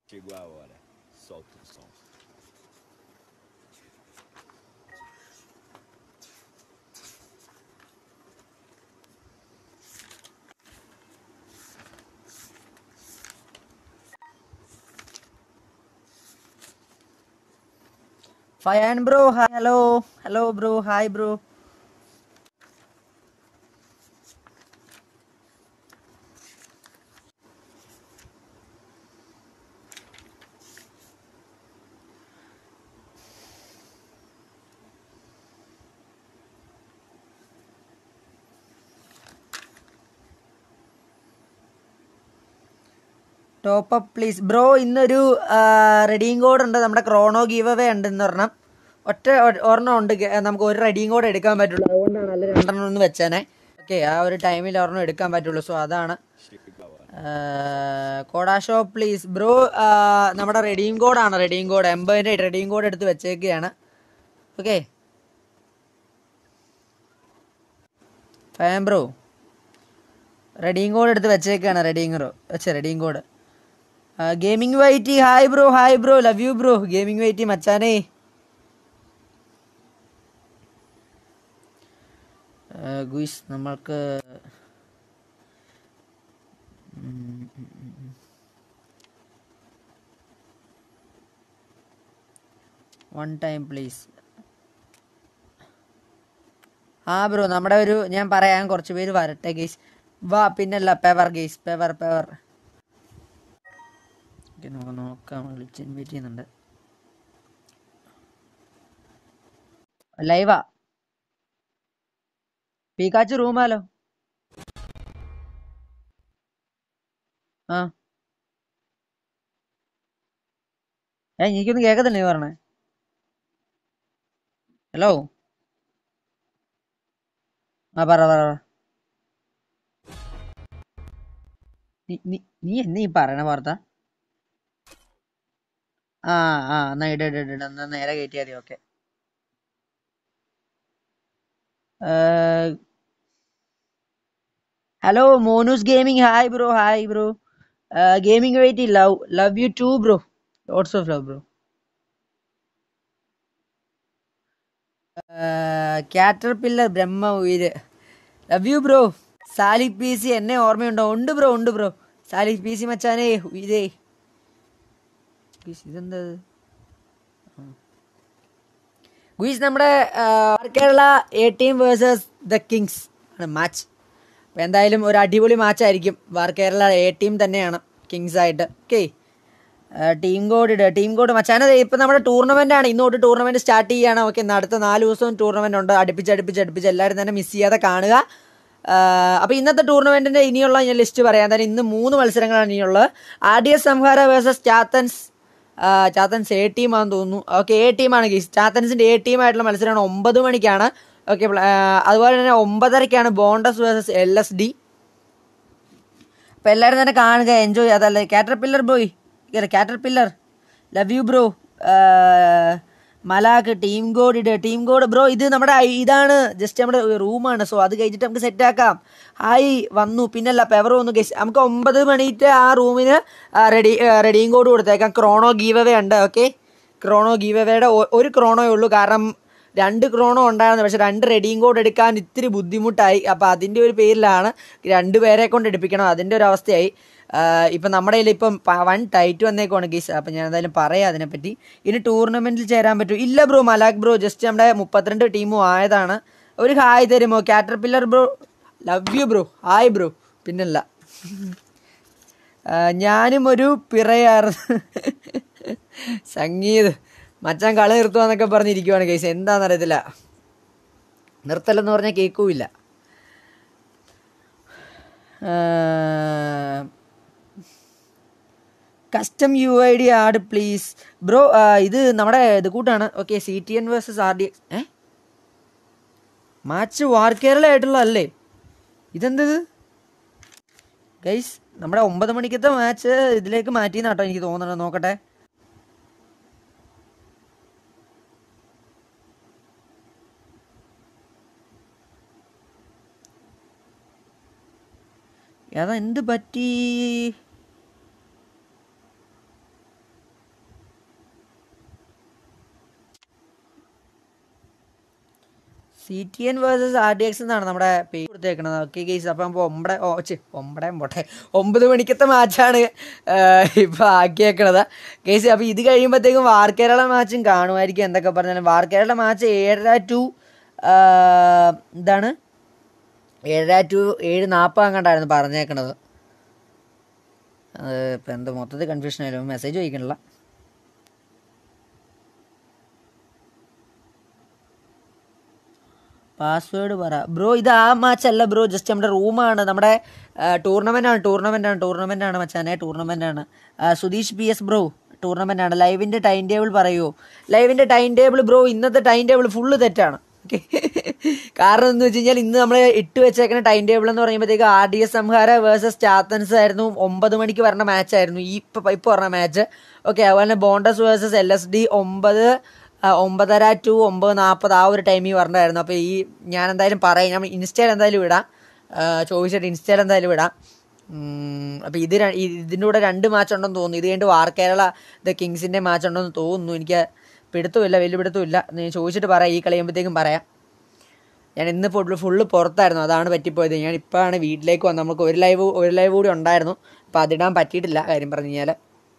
Chegou a hora. Solta o som. Fine, bro. Hi, hello. Hello, bro. Hi, bro. Top up please bro ഇന്നൊരു redeem code ഉണ്ട് നമ്മുടെ Chrono giveaway ഉണ്ട് എന്ന് പറഞ്ഞാൽ ഒറ്റ O- ഒരെണ്ണം ഉണ്ട് ഗ- നമുക്ക് ഒരു റെഡിയും കോഡ് എടുക്കാൻ പറ്റുള്ളൂ അതുകൊണ്ടാണ് അല്ല രണ്ടെണ്ണം ഒന്ന് വെച്ചേനെ ഓക്കെ ആ ഒരു ടൈമിൽ ഒരെണ്ണം എടുക്കാൻ പറ്റുള്ളൂ സോ അതാണ് Chegou a hora. കോഡാഷോ പ്ലീസ് ബ്രോ നമ്മുടെ റെഡിയും കോഡാണ് റെഡിയും കോഡ് എൺപതിൻ്റെ റെഡിയും കോഡ് എടുത്ത് വെച്ചേക്കുകയാണ് ഓക്കെ ഫാൻ ബ്രോ റെഡിയും കോഡ് എടുത്ത് വെച്ചേക്കാണ് റെഡിയും ബ്രോ വെച്ച റെഡിയും കോഡ് ഗെയിമിംഗ് വൈറ്റി hi bro hi bro love you bro gaming വൈറ്റി മച്ചാനേ ഗുയിസ് നമ്മൾക്ക് വൺ ടൈം പ്ലീസ് ആ ബ്രോ നമ്മുടെ ഒരു ഞാൻ പറയാൻ കുറച്ച് പേര് വരട്ടെ ഗെയ്സ് വാ പിന്നല്ല പെവർ ഗെയ്സ് പെവർ പെവർ ഓക്കെ നമുക്ക് നോക്കാം വിളിച്ച് ഇൻവൈറ്റ് ചെയ്യുന്നുണ്ട് ലൈവാ പീക്കാച്ചു റൂമാലോ ആ ഏ എനിക്കൊന്നും കേക്കത്തില്ല നീ പറഞ്ഞേ ഹലോ ആ പറ പറ പറ. നീ- നീ നീ എന്നീ പറയണ വാർത്ത ആ ആ എന്നാ ഇട ഇട ഇട എന്നാ നേരെ കയറ്റിയാ മതി ഓക്കെ ഹലോ മോനൂസ് gaming hi bro hi bro gaming wait love love you too bro lots of love bro caterpillar Brahma ഉയിര് love you bro Salik P C എന്നെ ഓർമ്മയുണ്ടോ ഉണ്ട് ബ്രോ ഉണ്ട് ബ്രോ സാലിക് പി സി മച്ചാനേ ഉയിരേ ഗുയിസ് ഇതെന്താ ഇത്? ആ. ഗുയിസ് നമ്മുടെ ആ, Kerala A team versus the kings ആണ് മാച്ച് അപ്പോൾ എന്തായാലും ഒരു അടിപൊളി മാച്ചായിരിക്കും വാർ കേരള എ ടീം തന്നെയാണ് കിങ്സ് ആയിട്ട് ഓക്കെ ടീം കോഡ് ഇടുക ടീം കോഡ് മച്ചാനെ ഇപ്പം നമ്മുടെ ടൂർണമെൻ്റ് ആണ് ഇന്ന് തൊട്ട് ടൂർണമെൻറ്റ് സ്റ്റാർട്ട് ചെയ്യുകയാണ് ഓക്കെ അടുത്ത നാല് ദിവസവും ടൂർണമെൻ്റ് ഉണ്ട് അടുപ്പിച്ച് അടുപ്പിച്ച് അടുപ്പിച്ച് എല്ലാവരും തന്നെ മിസ് ചെയ്യാതെ കാണുക അപ്പോൾ ഇന്നത്തെ ടൂർണമെൻറ്റിൻ്റെ ഇനിയുള്ള ഞാൻ ലിസ്റ്റ് പറയാം എന്തായാലും ഇന്ന് മൂന്ന് മത്സരങ്ങളാണ് ഇനിയുള്ളത് R D S Samhara versus Chathans Chathans A ടീമാണെന്ന് തോന്നുന്നു ഓക്കെ എ ടീമാണ് ഗീസ് ചാത്തൻസിൻ്റെ എ ടീമായിട്ടുള്ള മത്സരമാണ് ഒമ്പത് മണിക്കാണ് ഓക്കെ അതുപോലെ തന്നെ ഒമ്പതരയ്ക്കാണ് ബോണ്ടസ് വേഴ്സസ് എൽ എസ് ഡി അപ്പോൾ എല്ലാവരും തന്നെ കാണുക എൻജോയ് അതല്ലേ caterpillar boy caterpillar love you bro മലാക്ക് ടീം കോഡ് ഇട് ടീം കോഡ് ബ്രോ ഇത് നമ്മുടെ ഐ- ഇതാണ് ജസ്റ്റ് നമ്മുടെ റൂമാണ് സോ അത് കഴിഞ്ഞിട്ട് നമുക്ക് സെറ്റ് ആക്കാം ഹായ് വന്നു പിന്നല്ല പെവർ വന്നു ഗസ് നമുക്ക് ഒമ്പത് മണിയിട്ട് ആ റൂമിന് റെഡി റെഡിയും കോഡ് കൊടുത്തേക്കാം ക്രോണോ ഗീവ് അവേ ഉണ്ട് ഓക്കെ ക്രോണോ ഗീവ് അവേയുടെ ഒരു ക്രോണോയേ ഉള്ളൂ കാരണം രണ്ട് ക്രോണോ ഉണ്ടായിരുന്നു പക്ഷെ രണ്ട് റെഡിയും കോഡ് എടുക്കാൻ ഇത്തിരി ബുദ്ധിമുട്ടായി അപ്പോൾ അതിൻ്റെ ഒരു പേരിലാണ് രണ്ട് പേരെ കൊണ്ട് എടുപ്പിക്കണം അതിൻ്റെ ഒരു അവസ്ഥയായി ഇപ്പം നമ്മുടെ കയ്യിൽ ഇപ്പം പ- വൺ ടൈറ്റ് വന്നേക്കുവാണ് ഗീസ് അപ്പം ഞാൻ എന്തായാലും പറയാം അതിനെപ്പറ്റി ഇനി ടൂർണമെൻറ്റിൽ ചേരാൻ പറ്റും ഇല്ല ബ്രോ മലാഖ് ബ്രോ ജസ്റ്റ് നമ്മുടെ മുപ്പത്തിരണ്ട് ടീമും ആയതാണ് ഒരു ഹായ് തരുമോ caterpillar bro love you bro hi bro പിന്നല്ല ആ, ഞാനും ഒരു പിറയായിരുന്നു സംഗീത് മച്ചാൻ കളി നിർത്തുവാന്നൊക്കെ പറഞ്ഞിരിക്കുവാണ് കേസ് എന്താണെന്നറിയത്തില്ല നിർത്തലെന്ന് പറഞ്ഞാൽ കേൾക്കൂല custom U I D add please bro ഇത് നമ്മുടെ ഇത് കൂട്ടാണ് okay C T N versus R D X A match war Kerala ആയിട്ടുള്ള അല്ലേ ഇതെന്തത് ഗൈസ് നമ്മുടെ ഒമ്പത് മണിക്കത്തെ മാച്ച് ഇതിലേക്ക് മാറ്റിയെന്നാട്ടോ എനിക്ക് തോന്നുന്നത് നോക്കട്ടെ ഏതാ എന്ത് പറ്റി C T N versus R D X എന്നാണ് നമ്മുടെ പേര് കൊടുത്തേക്കണത് ഓക്കെ ഗെയ്സ് അപ്പം അപ്പോൾ ഒമ്പടെ ഓ ചെ ഒമ്പടെ പോട്ടെ ഒമ്പത് മണിക്കത്തെ മാച്ചാണ് ഇപ്പോൾ ആക്കിയേക്കണത് ഗെയ്സ് അപ്പോൾ ഇത് കഴിയുമ്പോഴത്തേക്കും വാർ കേരള മാച്ചും കാണുമായിരിക്കും എന്തൊക്കെ പറഞ്ഞാലും വാർ കേരള മാച്ച് ഏഴര ടു എന്താണ് ഏഴര ടു ഏഴ് നാൽപ്പത് അങ്ങോട്ടായിരുന്നു പറഞ്ഞേക്കണത് ഇപ്പം എന്താ മൊത്തത്തിൽ കൺഫ്യൂഷൻ ആയാലും മെസ്സേജ് ചോദിക്കണില്ല പാസ്വേഡ് പറ ബ്രോ ഇത് ആ മാച്ച് അല്ല ബ്രോ ജസ്റ്റ് നമ്മുടെ റൂമാണ് നമ്മുടെ ടൂർണമെൻ്റ് ആണ് ടൂർണമെൻ്റ് ആണ് ടൂർണമെൻ്റ് ആണ് മച്ചാനെ ടൂർണമെൻ്റ് ആണ് ആ, Sudheesh P S bro tournament ആണ് ലൈവിൻ്റെ ടൈം ടേബിൾ പറയുമോ ലൈവിൻ്റെ ടൈം ടേബിൾ ബ്രോ ഇന്നത്തെ ടൈം ടേബിൾ ഫുള്ള് തെറ്റാണ് ഓക്കെ കാരണം എന്ന് വെച്ച് കഴിഞ്ഞാൽ ഇന്ന് നമ്മൾ ഇട്ട് വെച്ചേക്കുന്ന ടൈം ടേബിൾ എന്ന് പറയുമ്പോഴത്തേക്ക് R D S Samhara versus Chathans ആയിരുന്നു ഒമ്പത് മണിക്ക് പറഞ്ഞ മാച്ച് ആയിരുന്നു ഈ ഇപ്പം ഇപ്പോൾ പറഞ്ഞ മാച്ച് ഓക്കെ അതുപോലെ തന്നെ ബോണ്ടസ് വേഴ്സസ് എൽ എസ് ഡി ഒമ്പത് ആ, ഒമ്പതര ടു ഒമ്പത് നാൽപ്പത് ആ ഒരു ടൈമിൽ പറഞ്ഞായിരുന്നു അപ്പോൾ ഈ ഞാൻ എന്തായാലും പറയാം ഞാൻ ഇൻസ്റ്റയിൽ എന്തായാലും ഇടാം ആ, ചോദിച്ചിട്ട് ഇൻസ്റ്റയിൽ എന്തായാലും ഇടാം അപ്പോൾ ഇത് ര- ഈ- ഇതിൻ്റെ കൂടെ രണ്ട് മാച്ച് ഉണ്ടെന്ന് തോന്നുന്നു ഇത് കഴിഞ്ഞിട്ട് വാർ കേരള ദ കിങ്സിൻ്റെ മാച്ച് ഉണ്ടെന്ന് തോന്നുന്നു എനിക്ക് പിടുത്തമില്ല വലിയ പിടുത്തമില്ല നീ ചോദിച്ചിട്ട് പറയാം ഈ കളിയുമ്പോഴത്തേക്കും പറയാം ഞാൻ ഇന്ന് ഫുള്ള് ഫുള്ള് പുറത്തായിരുന്നു അതാണ് പറ്റിപ്പോയത് ഞാൻ ഇപ്പോഴാണ് വീട്ടിലേക്ക് വന്നത് നമുക്ക് ഒരു ലൈവ് ഒരു ലൈവ് കൂടി ഉണ്ടായിരുന്നു അപ്പോൾ അതിടാൻ പറ്റിയിട്ടില്ല കാര്യം പറഞ്ഞു കഴിഞ്ഞാൽ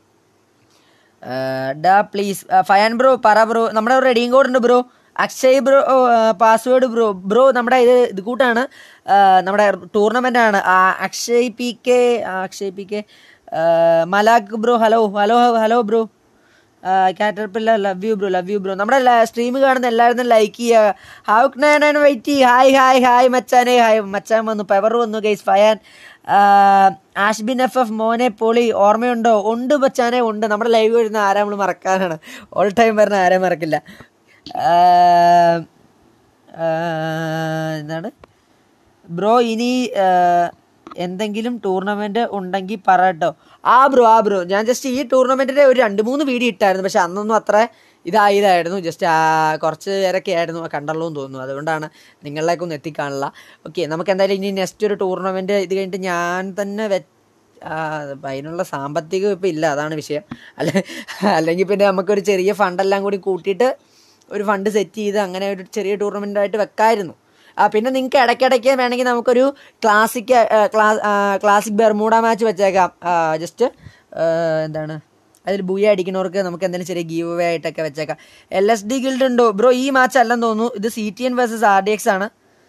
ഡാ പ്ലീസ് ഫയാൻ ബ്രോ പറ ബ്രോ നമ്മുടെ റെഡിയും കോഡ് ഉണ്ട് bro Akshay bro password bro bro നമ്മുടെ ഇത് ഇത് കൂട്ടാണ് ആ, നമ്മുടെ ടൂർണമെൻ്റ് ആണ് ആ, Akshay P K Akshay P K മലാഖ് bro hello hello hello bro caterpillar love you bro love you bro നമ്മുടെ സ്ട്രീം കാണുന്ന എല്ലാവരും ലൈക്ക് ചെയ്യുക how nine wait hi hi hi മച്ചാനെ ഹായ് മച്ചാൻ വന്നു പെവർ വന്നു guys Fayan Ashbin F F മോനെ പൊളി ഓർമ്മയുണ്ടോ ഉണ്ട് മച്ചാനെ ഉണ്ട് നമ്മുടെ ലൈവ് വരുന്ന ആരാ നമ്മൾ മറക്കാനാണ് ഓൾ ടൈം വരുന്ന ആരെ മറക്കില്ല ആ, ആ, എന്താണ് ബ്രോ ഇനി ആ, എന്തെങ്കിലും ടൂർണമെന്റ് ഉണ്ടെങ്കിൽ പറ കേട്ടോ ആ ബ്രോ ആ ബ്രോ ഞാൻ ജസ്റ്റ് ഈ ടൂർണമെന്റിന്റെ ഒരു രണ്ട് മൂന്ന് വീഡിയോ ഇട്ടായിരുന്നു പക്ഷെ അന്നൊന്നും അത്ര ഇതായതായിരുന്നു ജസ്റ്റ് കുറച്ച് പേരൊക്കെ ആയിരുന്നു കണ്ടുള്ളൂ എന്ന് തോന്നുന്നു അതുകൊണ്ടാണ് നിങ്ങളിലേക്ക് ഒന്ന് എത്തിക്കാണില്ല ഓക്കെ നമുക്ക് എന്തായാലും ഇനി നെക്സ്റ്റ് ഒരു ടൂർണമെന്റ് ഇത് കഴിഞ്ഞിട്ട് ഞാൻ തന്നെ വെ ആ, അപ്പം അതിനുള്ള സാമ്പത്തികം ഇപ്പം ഇല്ല അതാണ് വിഷയം അല്ല അല്ലെങ്കിൽ പിന്നെ നമുക്കൊരു ചെറിയ ഫണ്ടെല്ലാം കൂടി കൂട്ടിയിട്ട് ഒരു ഫണ്ട് സെറ്റ് ചെയ്ത് അങ്ങനെ ഒരു ചെറിയ ടൂർണമെൻ്റ് ആയിട്ട് വെക്കായിരുന്നു ആ പിന്നെ നിങ്ങൾക്ക് ഇടയ്ക്കിടയ്ക്ക് വേണമെങ്കിൽ നമുക്കൊരു classic class classic Bermuda match വെച്ചേക്കാം ജസ്റ്റ് എന്താണ് അതിൽ ബൂയ അടിക്കുന്നവർക്ക് നമുക്ക് എന്തെങ്കിലും ചെറിയ ഗീവ് അവേ ആയിട്ടൊക്കെ വെച്ചേക്കാം എൽ എസ് ഡി ഗിൽഡ് ഉണ്ടോ ബ്രോ ഈ മാച്ച് അല്ലെന്ന് തോന്നുന്നു ഇത് C T N versus R D X ആണ്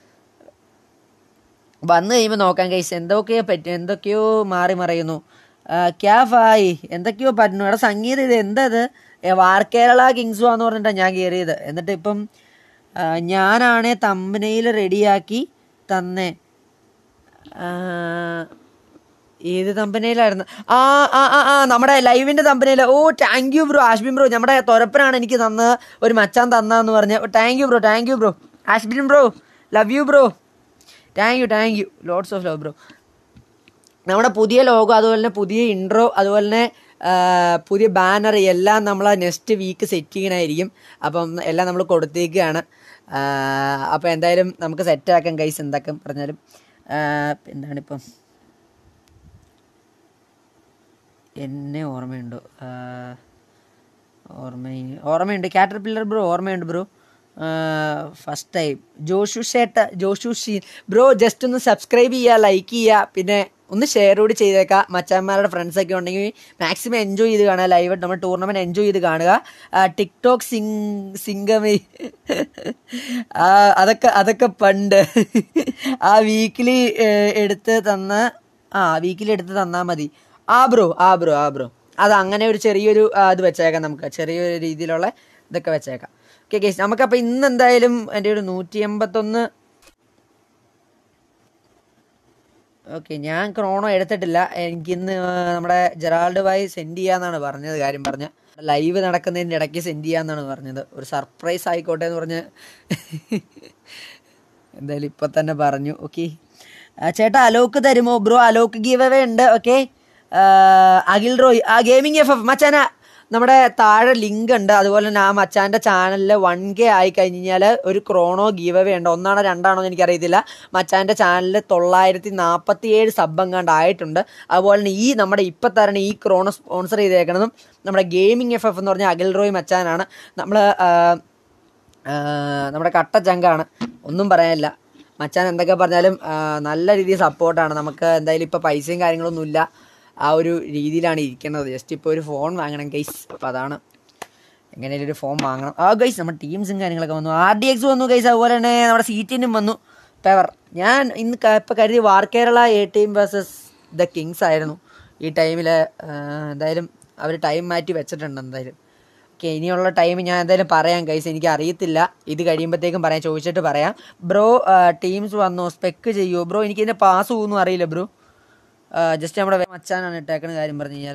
വന്നു കഴിയുമ്പോൾ നോക്കാം കൈസ് എന്തൊക്കെയോ പറ്റി എന്തൊക്കെയോ മാറി മറയുന്നു ആ, ക്യാ ഫായി എന്തൊക്കെയോ പറ്റുന്നു എടാ സംഗീതം ഇത് എന്താ ഇത് ഏ, വാർ കേരള കിങ്സ് എന്ന് പറഞ്ഞിട്ടാണ് ഞാൻ കയറിയത് എന്നിട്ട് ഇപ്പം ആ, ഞാനാണേ തമ്പനയിൽ റെഡിയാക്കി തന്നെ ആ, ഏത് തമ്പനയിലായിരുന്നു ആ ആ ആ ആ നമ്മുടെ ലൈവിൻ്റെ തമ്പനയിൽ ഓ thank you bro Ashbin bro നമ്മുടെ തൊരപ്പനാണ് എനിക്ക് തന്ന ഒരു മച്ചാൻ തന്നതെന്ന് പറഞ്ഞ് thank you bro thank you bro Ashbin bro love you bro thank you thank you lots of love bro നമ്മുടെ പുതിയ ലോഗോ അതുപോലെ തന്നെ പുതിയ ഇൻട്രോ അതുപോലെ തന്നെ ആ, പുതിയ ബാനർ എല്ലാം നമ്മൾ നെക്സ്റ്റ് വീക്ക് സെറ്റ് ചെയ്യാനായിരിക്കും അപ്പം എല്ലാം നമ്മൾ കൊടുത്തേക്കാണ് അപ്പോൾ എന്തായാലും നമുക്ക് സെറ്റാക്കാം കൈസ് എന്തൊക്കെ പറഞ്ഞാലും ആ, എന്താണിപ്പം എന്നെ ഓർമ്മയുണ്ടോ ആ, ഓർമ്മ ഓർമ്മയുണ്ട് കാറ്റർ പില്ലർ ബ്രോ ഓർമ്മയുണ്ട് ബ്രോ ഫസ്റ്റ് ടൈം ജോഷു ഷേട്ട ജോഷു ഷീൻ ബ്രോ ജസ്റ്റ് ഒന്ന് സബ്സ്ക്രൈബ് ചെയ്യുക ലൈക്ക് ചെയ്യുക പിന്നെ ഒന്ന് ഷെയർ കൂടി ചെയ്തേക്കാം മച്ചാന്മാരുടെ ഫ്രണ്ട്സ് ഒക്കെ ഉണ്ടെങ്കിൽ മാക്സിമം എൻജോയ് ചെയ്ത് കാണുക ലൈവ് നമ്മൾ ടൂർണമെൻറ്റ് എൻജോയ് ചെയ്ത് കാണുക ടിക്ടോക്ക് സിംഗ് സിംഗമി ആ, അതൊക്കെ അതൊക്കെ പണ്ട് ആ വീക്കിലി എടുത്ത് തന്ന ആ വീക്കിലി എടുത്ത് തന്നാൽ മതി ആ ബ്രോ ആ ബ്രോ ആ ബ്രോ അത് അങ്ങനെ ഒരു ചെറിയൊരു ആ, ഇത് വെച്ചേക്കാം നമുക്ക് ചെറിയൊരു രീതിയിലുള്ള ഇതൊക്കെ വെച്ചേക്കാം ഓക്കെ കേസ് നമുക്കപ്പോൾ ഇന്ന് എന്തായാലും എൻ്റെ ഒരു നൂറ്റി എൺപത്തൊന്ന് ഓക്കെ ഞാൻ ക്രോണോ എടുത്തിട്ടില്ല എനിക്കിന്ന് നമ്മുടെ ജെറാൾഡ് വായി സെൻഡ് ചെയ്യാന്നാണ് പറഞ്ഞത് കാര്യം പറഞ്ഞ ലൈവ് നടക്കുന്നതിൻ്റെ ഇടയ്ക്ക് സെൻഡ് ചെയ്യാന്നാണ് പറഞ്ഞത് ഒരു സർപ്രൈസ് ആയിക്കോട്ടെ എന്ന് പറഞ്ഞ് എന്തായാലും ഇപ്പൊ തന്നെ പറഞ്ഞു ഓക്കെ ചേട്ടാ അലോക്ക് തരുമോ ബ്രോ അലോക്ക് ഗീവ് അവേ ഉണ്ട് ഓക്കെ അഖിൽ റോയ് ആ ഗെയിമിംഗ് എഫ് എഫ് മച്ചാന നമ്മുടെ താഴെ ലിങ്ക് ഉണ്ട് അതുപോലെ തന്നെ ആ മച്ചാൻ്റെ ചാനലിൽ വൺ കെ ആയി കഴിഞ്ഞ് കഴിഞ്ഞാൽ ഒരു ക്രോണോ ഗീവ് അവേ ഉണ്ട് ഒന്നാണോ രണ്ടാണോ എന്ന് എനിക്കറിയത്തില്ല മച്ചാൻ്റെ ചാനലിൽ തൊള്ളായിരത്തി നാൽപ്പത്തി ഏഴ് സബ് എങ്ങാണ്ട് ആയിട്ടുണ്ട് അതുപോലെ തന്നെ ഈ നമ്മുടെ ഇപ്പം തരണ ഈ ക്രോണോ സ്പോൺസർ ചെയ്തേക്കുന്നതും നമ്മുടെ ഗെയിമിംഗ് എഫ് എഫ് എന്ന് പറഞ്ഞ അഖിൽ റോയ് മച്ചാനാണ് നമ്മൾ ആ, നമ്മുടെ കട്ട ചങ്കാണ് ഒന്നും പറയാനില്ല മച്ചാൻ എന്തൊക്കെ പറഞ്ഞാലും ആ, നല്ല രീതിയിൽ സപ്പോർട്ടാണ് നമുക്ക് എന്തായാലും ഇപ്പോൾ പൈസയും കാര്യങ്ങളൊന്നും ഇല്ല ആ ഒരു രീതിയിലാണ് ഇരിക്കുന്നത് ജസ്റ്റ് ഇപ്പോൾ ഒരു ഫോൺ വാങ്ങണം ഗൈസ് അപ്പോൾ അതാണ് എങ്ങനെയാലും ഒരു ഫോൺ വാങ്ങണം ആ ഗൈസ് നമ്മുടെ ടീംസും കാര്യങ്ങളൊക്കെ വന്നു ആർ ഡി എക്സ് വന്നു ഗൈസ് അതുപോലെ തന്നെ നമ്മുടെ സീറ്റിനും വന്നു പെവർ ഞാൻ ഇന്ന് ക- ഇപ്പം കരുതി war Kerala A team versus the kings ആയിരുന്നു ഈ ടൈമിൽ എന്തായാലും അവർ ടൈം മാറ്റി വെച്ചിട്ടുണ്ട് എന്തായാലും ഓക്കെ ഇനിയുള്ള ടൈം ഞാൻ എന്തായാലും പറയാം ഗൈസ് എനിക്ക് അറിയത്തില്ല ഇത് കഴിയുമ്പോഴത്തേക്കും പറയാം ചോദിച്ചിട്ട് പറയാം ബ്രോ ടീംസ് വന്നു സ്പെക്ക് ചെയ്യൂ ബ്രോ എനിക്ക് ഇതിൻ്റെ പാസ് പോകുന്നു അറിയില്ല ബ്രോ ജസ്റ്റ് നമ്മുടെ മച്ചാനാണ് ഇട്ടേക്കുന്ന കാര്യം പറഞ്ഞു കഴിഞ്ഞാൽ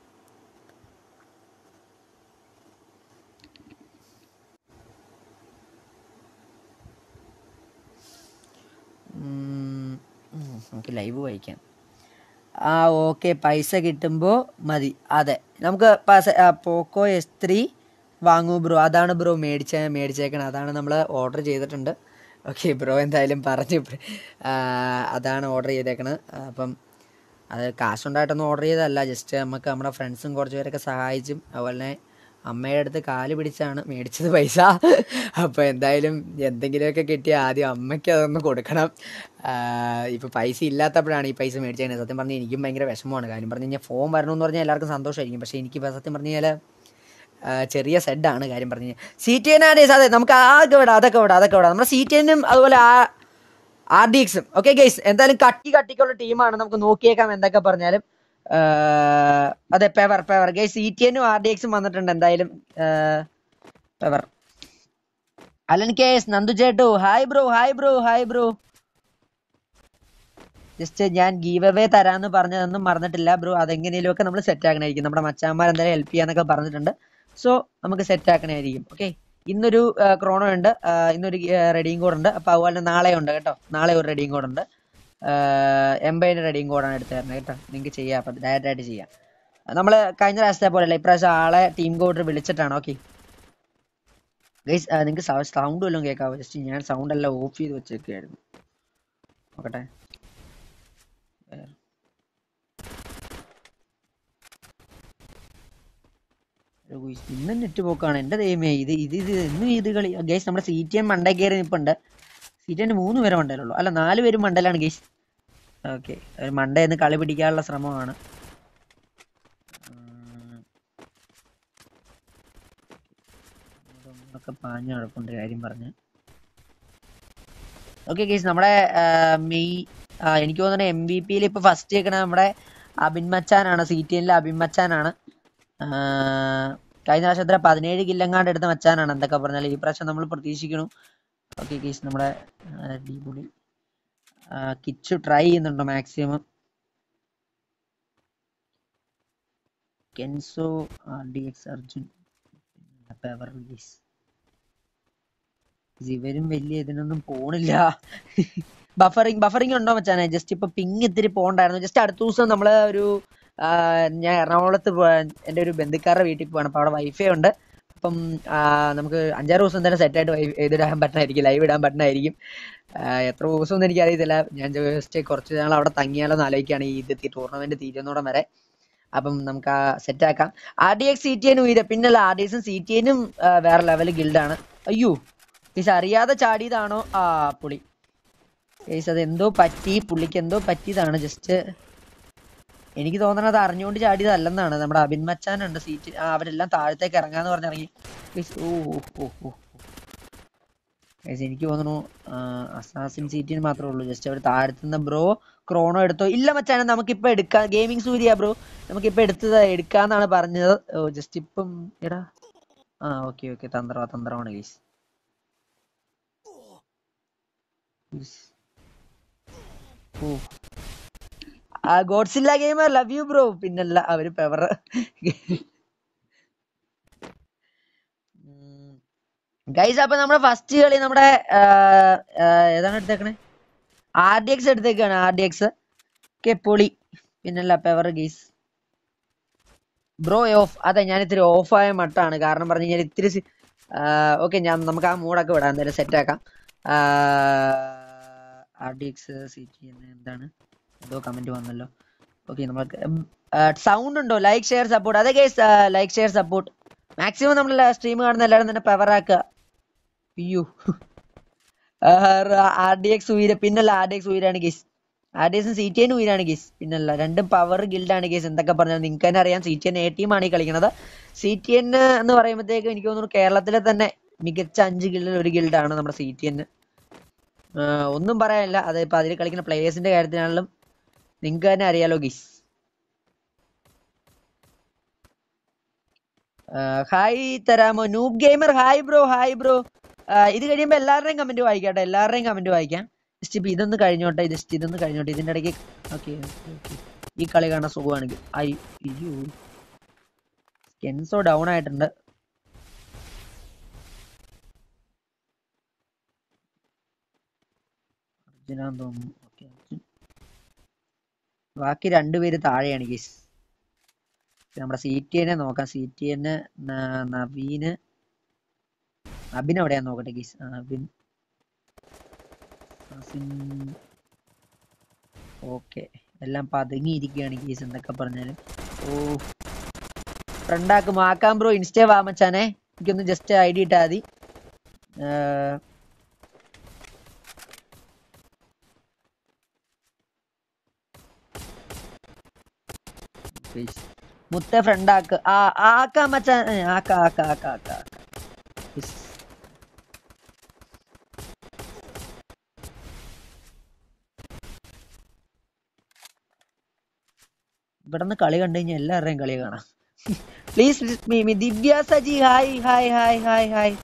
ഉം, ഉം, നമുക്ക് ലൈവ് വായിക്കാം ആ ഓക്കെ പൈസ കിട്ടുമ്പോൾ മതി അതെ നമുക്ക് പസ- ആ, പോക്കോ എസ് ത്രീ വാങ്ങൂ ബ്രോ അതാണ് ബ്രോ മേടിച്ച മേടിച്ചേക്കണം അതാണ് നമ്മൾ ഓർഡർ ചെയ്തിട്ടുണ്ട് ഓക്കെ ബ്രോ എന്തായാലും പറഞ്ഞു ആ, അതാണ് ഓർഡർ ചെയ്തേക്കണത് അപ്പം അത് കാശുണ്ടായിട്ടൊന്നും ഓർഡർ ചെയ്തതല്ല ജസ്റ്റ് നമുക്ക് നമ്മുടെ ഫ്രണ്ട്സും കുറച്ച് പേരൊക്കെ സഹായിച്ചും അതുപോലെ തന്നെ അമ്മയുടെ അടുത്ത് കാല് പിടിച്ചാണ് മേടിച്ചത് പൈസ അപ്പോൾ എന്തായാലും എന്തെങ്കിലുമൊക്കെ കിട്ടിയാൽ ആദ്യം അമ്മയ്ക്ക് അതൊന്ന് കൊടുക്കണം ഇപ്പോൾ പൈസ ഇല്ലാത്തപ്പോഴാണ് ഈ പൈസ മേടിച്ചത് സത്യം പറഞ്ഞാൽ എനിക്കും ഭയങ്കര വിഷമമാണ് കാര്യം പറഞ്ഞു കഴിഞ്ഞാൽ ഫോൺ വരണമെന്ന് പറഞ്ഞാൽ എല്ലാവർക്കും സന്തോഷമായിരിക്കും പക്ഷേ എനിക്ക് ഇപ്പം സത്യം പറഞ്ഞു കഴിഞ്ഞാൽ ആ, ചെറിയ സെഡാണ് കാര്യം പറഞ്ഞു കഴിഞ്ഞാൽ സി ടി എൻ ആണ് അതെ നമുക്ക് അതൊക്കെ വിടാം അതൊക്കെ വിടാം അതൊക്കെ വിടാം നമ്മുടെ സി ടി എനും അതുപോലെ ആ ആർ ഡി എക്സും ഓക്കെ ഗൈസ് എന്തായാലും കട്ടി കട്ടിക്കുള്ള ടീമാണ് നമുക്ക് നോക്കിയേക്കാം എന്തൊക്കെ പറഞ്ഞാലും ആ, അതെ പെവർ പെവർ ഗൈസ് സി ടി എനും ആർ ഡി എക്സും വന്നിട്ടുണ്ട് എന്തായാലും പെവർ അലൻ കെ എസ് നന്ദു ചേട്ടു hi bro hi bro hi bro just ഞാൻ ഗീവ് അവേ തരാന്ന് പറഞ്ഞതൊന്നും മറന്നിട്ടില്ല ബ്രോ അതെങ്ങനെയും ഒക്കെ നമ്മൾ സെറ്റ് ആക്കണായിരിക്കും നമ്മുടെ മച്ചാന്മാർ എന്തായാലും ഹെൽപ്പ് ചെയ്യാന്നൊക്കെ പറഞ്ഞിട്ടുണ്ട് സോ നമുക്ക് സെറ്റ് ആക്കണായിരിക്കും ഓക്കെ ഇന്നൊരു ക്രോണോ ഉണ്ട് ആ, ഇന്നൊരു റെഡിയും കോഡ് ഉണ്ട് അപ്പോൾ അതുപോലെ തന്നെ നാളെ ഉണ്ട് കേട്ടോ നാളെ ഒരു റെഡിയും കോഡ് ഉണ്ട് എംബൈൻ്റെ റെഡിയും കോഡാണ് എടുത്ത് തരുന്നത് കേട്ടോ നിങ്ങൾക്ക് ചെയ്യാം അപ്പം ഡയറക്റ്റ് ആയിട്ട് ചെയ്യാം നമ്മൾ കഴിഞ്ഞ പ്രാവശ്യത്തെ പോലെയല്ല ഇപ്രാവശ്യം ആളെ ടീം കോഡ് വിളിച്ചിട്ടാണ് ഓക്കെ ഗൈസ് നിങ്ങൾക്ക് സൗണ്ട് വല്ലതും കേൾക്കാവോ ജസ്റ്റ് ഞാൻ സൗണ്ട് എല്ലാം ഓഫ് ചെയ്ത് വെച്ചേക്കായിരുന്നു നോക്കട്ടെ ഒരു guys, ഇന്ന് നെറ്റ് പോക്കാണ് എൻ്റെ ദൈവമേ ഇത് ഇത് ഇത് എന്നും ഇത് കളി ഗൈസ് നമ്മുടെ സി ടി എം മണ്ടേ കയറി നിൽപ്പുണ്ട് സി ടി എമ്മിന് മൂന്ന് പേരെ മണ്ടയിലുള്ളൂ അല്ല നാല് പേരും മണ്ടയിലാണ് ഗൈസ് ഓക്കെ ഒരു മണ്ടയിൽ കളി പിടിക്കാനുള്ള ശ്രമമാണ് ഉം. ഒക്കെ പാഞ്ഞ നടപ്പുണ്ട് കാര്യം പറഞ്ഞ് ഓക്കെ ഗൈസ് നമ്മുടെ മെയ് എനിക്ക് തോന്നുന്നത് എം വി പിയിൽ ഇപ്പൊ ഫസ്റ്റ് കേൾക്കണത് നമ്മുടെ അബിൻ മച്ചാനാണ് സി ടി എനിലെ അബിൻ മച്ചാനാണ് ആ, കഴിഞ്ഞ പ്രാവശ്യത്തിലെ പതിനേഴ് കില്ലങ്ങാണ്ട് എടുത്ത മച്ചാനാണ് എന്തൊക്കെ പറഞ്ഞാൽ ഈ പ്രാവശ്യം നമ്മൾ പ്രതീക്ഷിക്കണം ഓക്കെ ഗൈസ് നമ്മുടെ ആ, അടിപൊളി ആ, കിച്ചു ട്രൈ ചെയ്യുന്നുണ്ടോ maximum Kenzo R D X Arjun പെവർ ഗൈസ് ഇവരും വലിയ ഇതിനൊന്നും പോണില്ല ബഫറിങ് ബഫറിങ് ഉണ്ടോ മച്ചാനെ ജസ്റ്റ് ഇപ്പൊ പിങ് ഇത്തിരി പോണ്ടായിരുന്നു ജസ്റ്റ് അടുത്ത ദിവസം നമ്മള് ഒരു ആ, ഞാൻ എറണാകുളത്ത് പോ- എൻ്റെ ഒരു ബന്ധുക്കാരുടെ വീട്ടിൽ പോവാണ് അപ്പൊ അവിടെ വൈഫൈ ഉണ്ട് അപ്പം ആ, നമുക്ക് അഞ്ചാറ് ദിവസം തന്നെ സെറ്റ് ആയിട്ട് വൈ- ഇതിടാൻ പറ്റണായിരിക്കും ലൈവ് ഇടാൻ പറ്റണായിരിക്കും ആ, എത്ര ദിവസം ഒന്നും എനിക്ക് അറിയത്തില്ല ഞാൻ ജസ്റ്റ് കുറച്ച് നാൾ അവിടെ തങ്ങിയാലോ എന്ന് ആലോചിക്കുകയാണ് ഈ ഇത് ടൂർണമെന്റ് തീരുന്നോടം വരെ അപ്പം നമുക്ക് ആ സെറ്റ് ആക്കാം R D X C T എനും ഇത് പിന്നല്ല ആർ ഡി എക്സും സി ടി എനും വേറെ ലെവൽ ഗിൽഡാണ് അയ്യോ ഗൈസ് അറിയാതെ ചാടിയതാണോ ആ പുളി ഗൈസ് അത് എന്തോ പറ്റി പുള്ളിക്ക് എന്തോ പറ്റിയതാണ് ജസ്റ്റ് എനിക്ക് തോന്നണത് അറിഞ്ഞുകൊണ്ട് ചാടിയതല്ലെന്നാണ് നമ്മുടെ അബിൻ മച്ചാനുണ്ട് സീറ്റ് ആ അവരെല്ലാം താഴത്തേക്ക് ഇറങ്ങാന്ന് പറഞ്ഞിറങ്ങി ഗൈസ് ഓ ഓ ഓ ഓ ഗൈസ് എനിക്ക് തോന്നുന്നു അസാസിൻ സീറ്റിന് മാത്രമേ ഉള്ളൂ ജസ്റ്റ് അവർ താഴത്തുനിന്ന് ബ്രോ ക്രോണോ എടുത്തോ ഇല്ല മച്ചാനെ നമുക്കിപ്പോ എടുക്കാം ഗെയിമിംഗ് സൂര്യ ബ്രോ നമുക്കിപ്പോ എടുത്തത് എടുക്കാന്നാണ് പറഞ്ഞത് ഓ ജസ്റ്റ് ഇപ്പം എടാ ആ ഓക്കെ ഓക്കെ തന്ത്രം തന്ത്രമാണ് ഗൈസ് ഓ ആ Godzilla gamer love you bro പിന്നല്ല അവര് പെവർ ഗൈസ് അപ്പൊ നമ്മുടെ ഫസ്റ്റ് കളി നമ്മുടെ ആ, ആ, ഏതാണ് എടുത്തേക്കണേ ആർ ഡി എക്സ് എടുത്തേക്കാണ് ആർ ഡി എക്സ് ഓക്കെ പൊളി പിന്നല്ല പെവർ ഗൈസ് ബ്രോ ഓഫ് അതെ ഞാൻ ഇത്തിരി ഓഫായ മട്ടാണ് കാരണം പറഞ്ഞു കഴിഞ്ഞാൽ ഇത്തിരി ഓക്കെ ഞാൻ നമുക്ക് ആ മൂടൊക്കെ വിടാം എന്തായാലും സെറ്റ് ആക്കാം R D X C T എന്താണ് എന്തോ കമന്റ് വന്നല്ലോ ഓക്കെ നമുക്ക് സൗണ്ട് ഉണ്ടോ ലൈക്ക് ഷെയർ സപ്പോർട്ട് അതെ guys like share support maximum നമ്മൾ സ്ട്രീം കാണുന്ന എല്ലാവരും തന്നെ പവർ ആക്കുക അയ്യോ ആർ ഡി എക്സ് ഉയര പിന്നല്ല ആർ ഡി എക്സ് ഉയരാണ് കേസ് ആർ ഡി എക്സും സി ടി എൻ ഉയരാണ് കേസ് പിന്നല്ല രണ്ടും പവർ ഗിൽഡാണ് കേസ് എന്തൊക്കെ പറഞ്ഞാൽ നിങ്ങൾക്ക് തന്നെ അറിയാം സി ടി എൻ എ ടീമാണ് ഈ കളിക്കുന്നത് സി ടി എൻ എന്ന് പറയുമ്പോഴത്തേക്ക് എനിക്ക് തോന്നുന്നു കേരളത്തിലെ തന്നെ മികച്ച അഞ്ച് ഗിൽഡിൽ ഒരു ഗിൽഡാണ് നമ്മുടെ സി ടി എൻ ഒന്നും പറയാനില്ല അത് ഇപ്പൊ അതിൽ കളിക്കുന്ന പ്ലേയേഴ്സിന്റെ കാര്യത്തിനാണെങ്കിലും നിങ്ങൾക്ക് തന്നെ അറിയാലോ ഗീസ് ഹായ് തരാമോ noob gamer hi bro hi bro ഇത് കഴിയുമ്പോൾ എല്ലാവരുടെയും കമന്റ് വായിക്കാം കേട്ടോ എല്ലാവരുടെയും കമന്റ് വായിക്കാം ജസ്റ്റ് ഇപ്പൊ ഇതൊന്ന് കഴിഞ്ഞോട്ടെ ജസ്റ്റ് ഇതൊന്ന് കഴിഞ്ഞോട്ടെ ഇതിന്റെ ഇടയ്ക്ക് ഓക്കെ ഓക്കെ ഈ കളി കാണാൻ സുഖമാണെങ്കിൽ അയ്യോ സ്കെൻസോ ഡൗൺ ആയിട്ടുണ്ട് അർജുനാന്ന് തോന്നുന്നു ഓക്കെ അർജുൻ ബാക്കി രണ്ടുപേര് താഴെയാണ് ഗീസ് നമ്മുടെ സി ടി എന്നെ നോക്കാം സി ടി എന്നെ നവീന് അബിൻ എവിടെയാന്ന് നോക്കട്ടെ ഗീസ് അബിൻ ഓക്കെ എല്ലാം പതുങ്ങിയിരിക്കുകയാണ് ഗീസ് എന്തൊക്കെ പറഞ്ഞാലും ഓ ഫ്രണ്ടാക്കും ആക്കാം ബ്രോ ഇൻസ്റ്റേ വാമച്ചാനെ എനിക്കൊന്ന് ജസ്റ്റ് ഐ ഡി ഇട്ടാൽ മതി ഏർ, please. മുത്ത ഫ്രണ്ടാക്ക് ആ ആക്കാം മച്ചാൻ ഏ, ആക്ക ആക്ക ആക്ക ആക്ക ആക്ക. Yes. ഇവിടുന്ന് കളി കണ്ടു കഴിഞ്ഞാൽ എല്ലാവരുടെയും കളി കാണാം പ്ലീസ് മീ മീ Divya Saji hi hi hi hi hi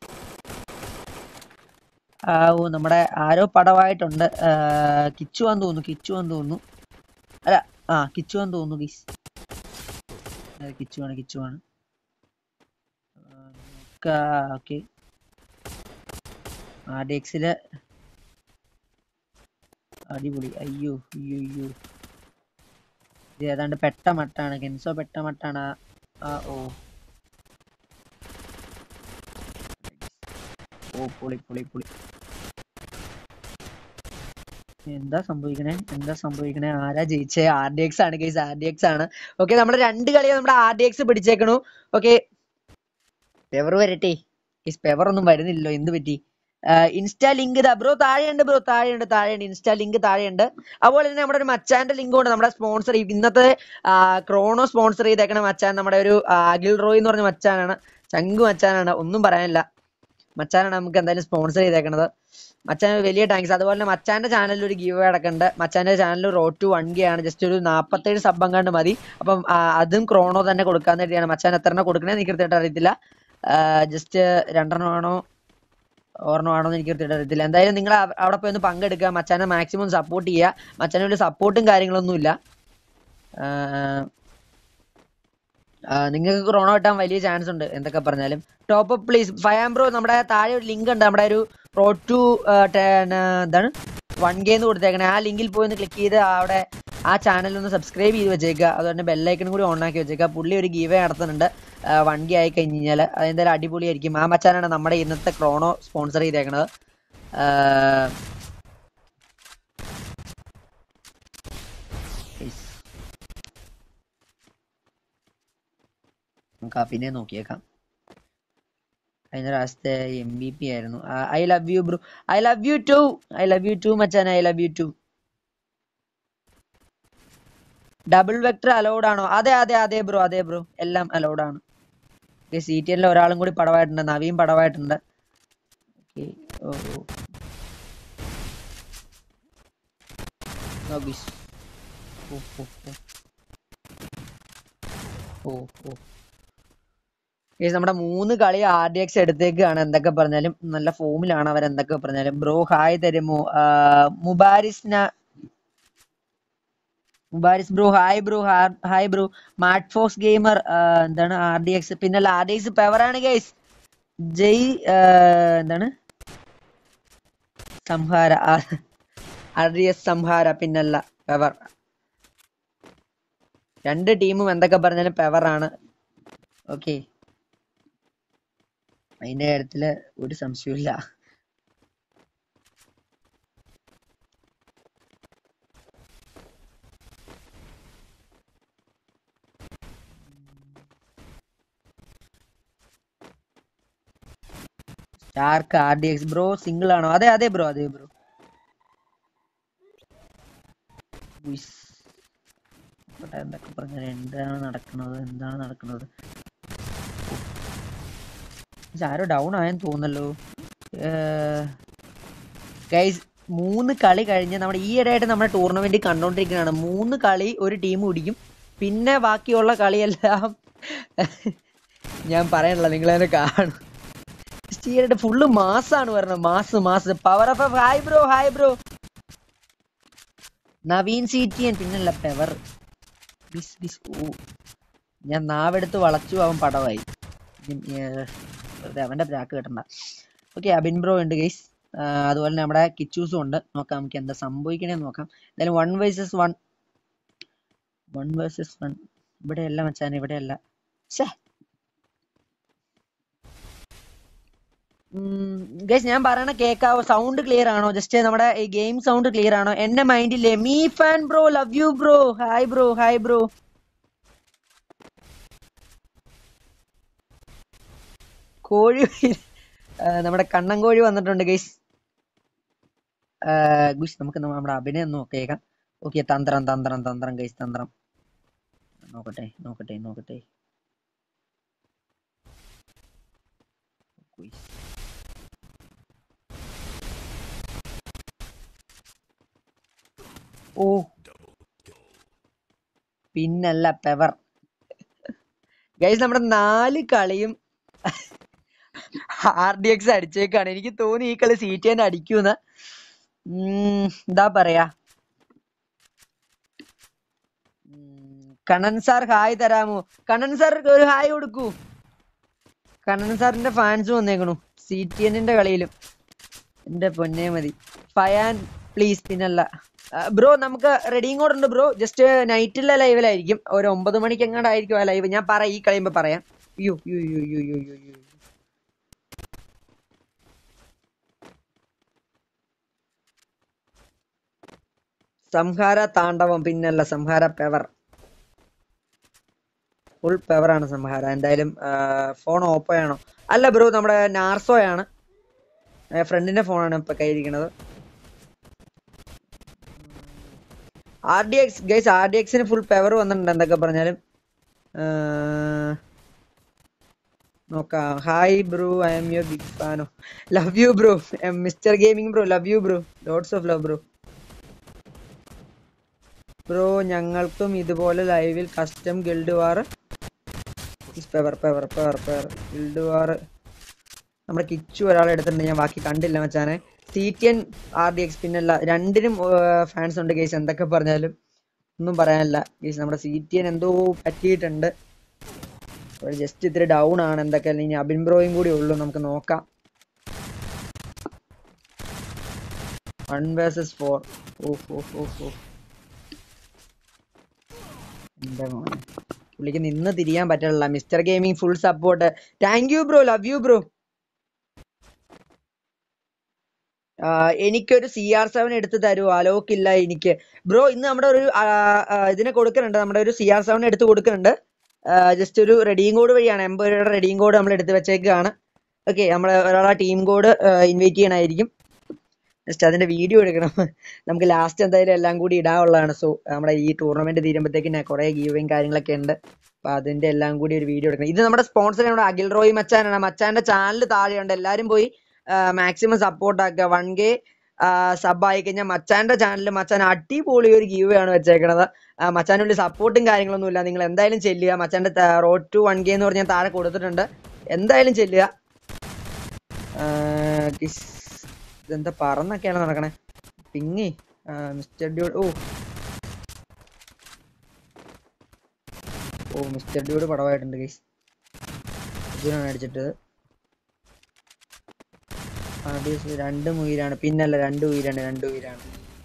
ആ ഓ നമ്മുടെ ആരോ പടവായിട്ടുണ്ട് ആ, കിച്ചുവാന്ന് തോന്നുന്നു കിച്ചുവാന്ന് തോന്നുന്നു അല്ല ആ കിച്ചുവാന്ന് തോന്നുന്നു ഗീസ് കിച്ചുവാണ് കിച്ചുവാണ് ഓക്കെ ആർ ഡി എക്സില് അടിപൊളി അയ്യോ അയ്യോ അയ്യോ ഇത് ഏതാണ്ട് പെട്ട മട്ടാണ് കെൻസോ പെട്ട മട്ടാണ് ആ- ആ ഓ ഓ പൊളി പൊളി പൊളി എന്താ സംഭവിക്കണേ എന്താ സംഭവിക്കണേ ആരാ ജയിച്ചേ ആർ ഡി എക്സ് ആണ് കേസ് ആർ ഡി എക്സ് ആണ് ഓക്കെ നമ്മുടെ രണ്ട് കളിയെ നമ്മുടെ ആർ ഡി എക്സ് പിടിച്ചേക്കണു ഓക്കെ പെവർ വരട്ടെ കേസ് പെവർ ഒന്നും വരുന്നില്ലല്ലോ എന്ത് പറ്റി ഇൻസ്റ്റാ ലിങ്ക് ഇതാ ബ്രോ താഴെയുണ്ട് ബ്രോ താഴെയുണ്ട് താഴെയുണ്ട് ഇൻസ്റ്റാ ലിങ്ക് താഴെയുണ്ട് അതുപോലെ തന്നെ നമ്മുടെ ഒരു മച്ചാന്റെ ലിങ്ക് ഉണ്ട് നമ്മുടെ സ്പോൺസർ ഇന്നത്തെ ആ, ക്രോണോ സ്പോൺസർ ചെയ്തേക്കണ മച്ചാൻ നമ്മുടെ ഒരു ആ, അഖിൽ റോയ് എന്ന് പറഞ്ഞ മച്ചാനാണ് ചങ്കു മച്ചാനാണ് ഒന്നും പറയാനില്ല മച്ചാനാണ് നമുക്ക് എന്തായാലും സ്പോൺസർ ചെയ്തേക്കണത് മച്ചാൻ വലിയ താങ്ക്സ് അതുപോലെ തന്നെ മച്ചാന്റെ ചാനലിൽ ഒരു ഗീവ് അടക്കുന്നുണ്ട് മച്ചാന്റെ channel road to one K ആണ് ജസ്റ്റ് ഒരു നാപ്പത്തേഴ് സബ് അങ്ങാണ്ട് മതി അപ്പം ആ, അതും ക്രോണോ തന്നെ കൊടുക്കാന്ന് വേണ്ടിയാണ് മച്ചാൻ എത്ര എണ്ണം കൊടുക്കണേ എനിക്ക് കൃത്യമായിട്ട് അറിയത്തില്ല ജസ്റ്റ് രണ്ടെണ്ണം ആണോ ഓർമ്മ ആണോ എന്ന് എനിക്ക് കൃത്യമായിട്ട് അറിയത്തില്ല എന്തായാലും നിങ്ങൾ അവിടെ പോയി ഒന്ന് പങ്കെടുക്കുക മച്ചാനെ മാക്സിമം സപ്പോർട്ട് ചെയ്യുക മച്ചാനെ വലിയ സപ്പോർട്ടും കാര്യങ്ങളൊന്നും ഇല്ല നിങ്ങൾക്ക് കൊറോണ കിട്ടാൻ വലിയ ചാൻസ് ഉണ്ട് എന്തൊക്കെ പറഞ്ഞാലും ടോപ്പ് അപ്പ് പ്ലീസ് ഫയാം ബ്രോ നമ്മുടെ താഴെ ഒരു ലിങ്ക് ഉണ്ട് നമ്മുടെ ഒരു റോഡ് ടു എന്താണ് വൺ കെ എന്ന് കൊടുത്തേക്കണേ ആ ലിങ്കിൽ പോയി ഒന്ന് ക്ലിക്ക് ചെയ്ത് അവിടെ ആ ചാനൽ ഒന്ന് സബ്സ്ക്രൈബ് ചെയ്ത് വെച്ചേക്കുക അതുകൊണ്ട് ബെല്ലൈക്കനും കൂടി ഓൺ ആക്കി വെച്ചേക്കുക പുള്ളി ഒരു ഗീവേ നടത്തുന്നുണ്ട് വൺ കെ ആയി കഴിഞ്ഞ് കഴിഞ്ഞാൽ അതെന്തായാലും അടിപൊളിയായിരിക്കും ആ മച്ചാനാണ് നമ്മുടെ ഇന്നത്തെ ക്രോണോ സ്പോൺസർ ചെയ്തേക്കണത് ആഹ് Yes. നമുക്ക് ആ പിന്നെ നോക്കിയേക്കാം കഴിഞ്ഞ പ്രാവശ്യത്തെ എം ബി പി ആയിരുന്നു I love you bro I love you too I love you too മച്ചാൻ I love you too double vector allowed ആണോ അതെ അതെ അതെ ബ്രോ അതെ ബ്രോ എല്ലാം അലൗഡ് ആണ് സി ടി എല്ലിൽ ഒരാളും കൂടി പടവായിട്ടുണ്ട് നവീൻ പടവായിട്ടുണ്ട് ഓക്കെ ഓ ഓ. No, bis. ഓ ഓ ഓ ഓ ഓ Guys, നമ്മുടെ മൂന്ന് കളി ആർ ഡി എക്സ് എടുത്തേക്കാണ് എന്തൊക്കെ പറഞ്ഞാലും നല്ല ഫോമിലാണ് അവർ എന്തൊക്കെ പറഞ്ഞാലും ബ്രോ ഹായ് തരുമോ ആ, മുബാരിസ്ന Mubaris bro hi bro hi bro Mad Fox gamer എന്താണ് ആർ ഡി എക്സ് പിന്നെ ആർ ഡി എക്സ് പെവറാണ് ഗൈസ് ജയ് ആ, എന്താണ് സംഹാര ആർ ഡി എസ് സംഹാര പിന്നല്ല പെവർ രണ്ട് ടീമും എന്തൊക്കെ പറഞ്ഞാലും പെവറാണ് ഓക്കെ അതിന്റെ കാര്യത്തില് ഒരു സംശയമില്ല shark R D X bro single ആണോ അതെ അതെ ബ്രോ അതെ ബ്രോ എന്തൊക്കെ പറഞ്ഞാൽ എന്താണ് നടക്കുന്നത് എന്താണ് നടക്കുന്നത് ഇത് ആരോ ഡൗൺ ആയെന്ന് തോന്നല്ലോ ഗൈസ് മൂന്ന് കളി കഴിഞ്ഞ് നമ്മുടെ ഈ ഇടയായിട്ട് നമ്മുടെ ടൂർണമെന്റ് കണ്ടോണ്ടിരിക്കുന്നതാണ് മൂന്ന് കളി ഒരു ടീം കുടിക്കും പിന്നെ ബാക്കിയുള്ള കളിയെല്ലാം ഞാൻ പറയാനുള്ള നിങ്ങളതിനെ കാണും ഈയിടെ ഫുള്ള് മാസാണ് പറഞ്ഞത് mass mass power off hi bro hi bro Naveen സീറ്റിയൻ പിന്നല്ല പെവർ ബിസ് ബിസ് ഓ ഞാൻ നാവെടുത്ത് വളച്ചു അവൻ പടവായി ഇനി, ഏർ, വെറുതെ അവന്റെ പ്രാക്ക് കിട്ടണ്ട ഓക്കെ അബിൻ ബ്രോ ഉണ്ട് ഗൈസ് അതുപോലെ തന്നെ നമ്മുടെ കിച്ചൂസും ഉണ്ട് നോക്കാം നമുക്ക് എന്താ സംഭവിക്കണേന്ന് നോക്കാം എന്തായാലും one versus one one versus one ഇവിടെയല്ല മച്ചാൻ ഇവിടെയല്ല ഷേ ഗൈസ് ഞാൻ പറയണ കേക്കാവോ സൗണ്ട് ക്ലിയർ ആണോ ജസ്റ്റ് നമ്മുടെ ഈ ഗെയിം സൗണ്ട് ക്ലിയർ ആണോ എന്റെ മൈൻഡില്ലേ മീ fan bro love you bro hi bro hi bro കോഴി ആ, നമ്മുടെ കണ്ണൻ കോഴി വന്നിട്ടുണ്ട് ഗൈസ് ഗുഷ് നമുക്ക് നമ്മ- നമ്മുടെ അഭിനയം ഒന്ന് നോക്കിയേക്കാം ഓക്കെ തന്ത്രം തന്ത്രം തന്ത്രം ഗൈസ് തന്ത്രം നോക്കട്ടെ നോക്കട്ടെ നോക്കട്ടെ ഗുയ്സ്. ഓ പിന്നല്ല പെവർ ഗൈസ് നമ്മുടെ നാല് കളിയും ആർ ഡി എക്സ് അടിച്ചേക്കാണ് എനിക്ക് തോന്നി ഈ കളി സീറ്റ് തന്നെ അടിക്കൂന്ന് ഉം, എന്താ പറയാ ഉം, കണ്ണൻ സാർ ഹായ് തരാമോ കണ്ണൻ സാർ ഒരു ഹായ് കൊടുക്കൂ കണ്ണൻ സാറിന്റെ ഫാൻസ് വന്നേക്കണു സി ടി എന്നിന്റെ കളിയിലും എന്റെ പൊന്നേ മതി ഫയാൻ പ്ലീസ് പിന്നല്ല ബ്രോ നമുക്ക് റെഡിയും കൂടെ ഉണ്ട് ബ്രോ ജസ്റ്റ് നൈറ്റിലെ ലൈവിലായിരിക്കും ഒരു ഒമ്പത് മണിക്ക് എങ്ങാണ്ടായിരിക്കും ആ ലൈവ് ഞാൻ പറയാം ഈ കളിയുമ്പോ പറയാം യോ യോ യോ യോ യോ യോ യോ സംഹാര താണ്ഡവം പിന്നല്ല സംഹാര പെവർ ഫുൾ പെവർ ആണ് സംഹാര എന്തായാലും ഫോൺ ഓപ്പോ ആണോ അല്ല ബ്രോ നമ്മുടെ നാർസോയാണ് ഫ്രണ്ടിന്റെ ഫോണാണ് ഇപ്പൊ കയ്യിരിക്കുന്നത് R D X guys R D എക്സിന് ഫുൾ പെവർ വന്നിട്ടുണ്ട് എന്തൊക്കെ പറഞ്ഞാലും ആ, നോക്കാം hi bro I M your big ഫാനോ love you bro mister gaming bro love you bro lots of love bro bro ഞങ്ങൾക്കും ഇതുപോലെ ലൈവിൽ custom guild war power power power power guild war നമ്മുടെ കിച്ചു ഒരാൾ എടുത്തിട്ടുണ്ട് ഞാൻ ബാക്കി കണ്ടില്ല മച്ചാനെ C T N R D X പിന്നല്ല രണ്ടിനും ഫാൻസ് ഉണ്ട് കേസ് എന്തൊക്കെ പറഞ്ഞാലും ഒന്നും പറയാനില്ല കേസ് നമ്മുടെ സി ടി എൻ എന്തോ പറ്റിയിട്ടുണ്ട് ജസ്റ്റ് ഇത്തിരി ഡൗൺ ആണ് എന്തൊക്കെ ഇനി അബിൻ ബ്രോയും കൂടി ഉള്ളൂ നമുക്ക് നോക്കാം വൺ വേഴ്സസ് ഫോർ ഓ ഓ ഓ ഓ എന്താ മോനെ പുള്ളിക്ക് നിന്ന് തിരിയാൻ പറ്റില്ല mister gaming full support thank you bro love you bro എനിക്കൊരു സി ആർ സെവൻ എടുത്ത് തരുമോ അലോക്കില്ല എനിക്ക് ബ്രോ ഇന്ന് നമ്മുടെ ഒരു ആ, ആ, ഇതിനെ കൊടുക്കുന്നുണ്ട് നമ്മുടെ ഒരു സി ആർ സെവൻ എടുത്ത് കൊടുക്കുന്നുണ്ട് ജസ്റ്റ് ഒരു റെഡിയും കോഡ് വഴിയാണ് എൺപത് രൂപയുടെ റെഡിയും കോഡ് നമ്മൾ എടുത്ത് വെച്ചേക്കാണ് ഓക്കെ നമ്മൾ ഒരാളെ ടീം കോഡ് ഇൻവൈറ്റ് ചെയ്യണമായിരിക്കും ജസ്റ്റ് അതിന്റെ വീഡിയോ എടുക്കണം നമുക്ക് ലാസ്റ്റ് എന്തായാലും എല്ലാം കൂടി ഇടാനുള്ളതാണ് സോ നമ്മുടെ ഈ ടൂർണമെന്റ് തീരുമ്പോഴത്തേക്ക് കുറെ ഗീവയും കാര്യങ്ങളൊക്കെ ഉണ്ട് അപ്പൊ അതിന്റെ എല്ലാം കൂടി ഒരു വീഡിയോ എടുക്കണം ഇത് നമ്മുടെ സ്പോൺസർ നമ്മുടെ അഖിൽ റോയ് മച്ചാനാണ് മച്ചാന്റെ ചാനൽ താഴെയുണ്ട് എല്ലാരും പോയി മാക്സിമം സപ്പോർട്ട് ആക്കുക വൺ കെ സബ് ആയി കഴിഞ്ഞാൽ മച്ചാന്റെ ചാനലിൽ മച്ചാൻ അടിപൊളി ഒരു ഗീവ് ആണ് വെച്ചേക്കണത് ആ, മച്ചാന് വലിയ സപ്പോർട്ടും കാര്യങ്ങളൊന്നും ഇല്ല നിങ്ങൾ എന്തായാലും ചെല്ലുക മച്ചാന്റെ റോഡ് ടു വൺ കെ എന്ന് പറഞ്ഞാൽ താഴെ കൊടുത്തിട്ടുണ്ട് എന്തായാലും ചെല്ലുക ആ, കിസ് ഇതെന്താ പറന്നൊക്കെയാണ് നടക്കണേ പിങ്ങി മിസ്റ്റർ ഡ്യൂഡ് ഓ ഓ മിസ്റ്റർ ഡ്യൂഡ് പടമായിട്ടുണ്ട് ഗൈസ് ഇതിനാണ് അടിച്ചിട്ടത് ആ, this രണ്ട് ഉയരാണ് പിന്നല്ല രണ്ട് ഉയരാണ് രണ്ട് ഉയരാണ്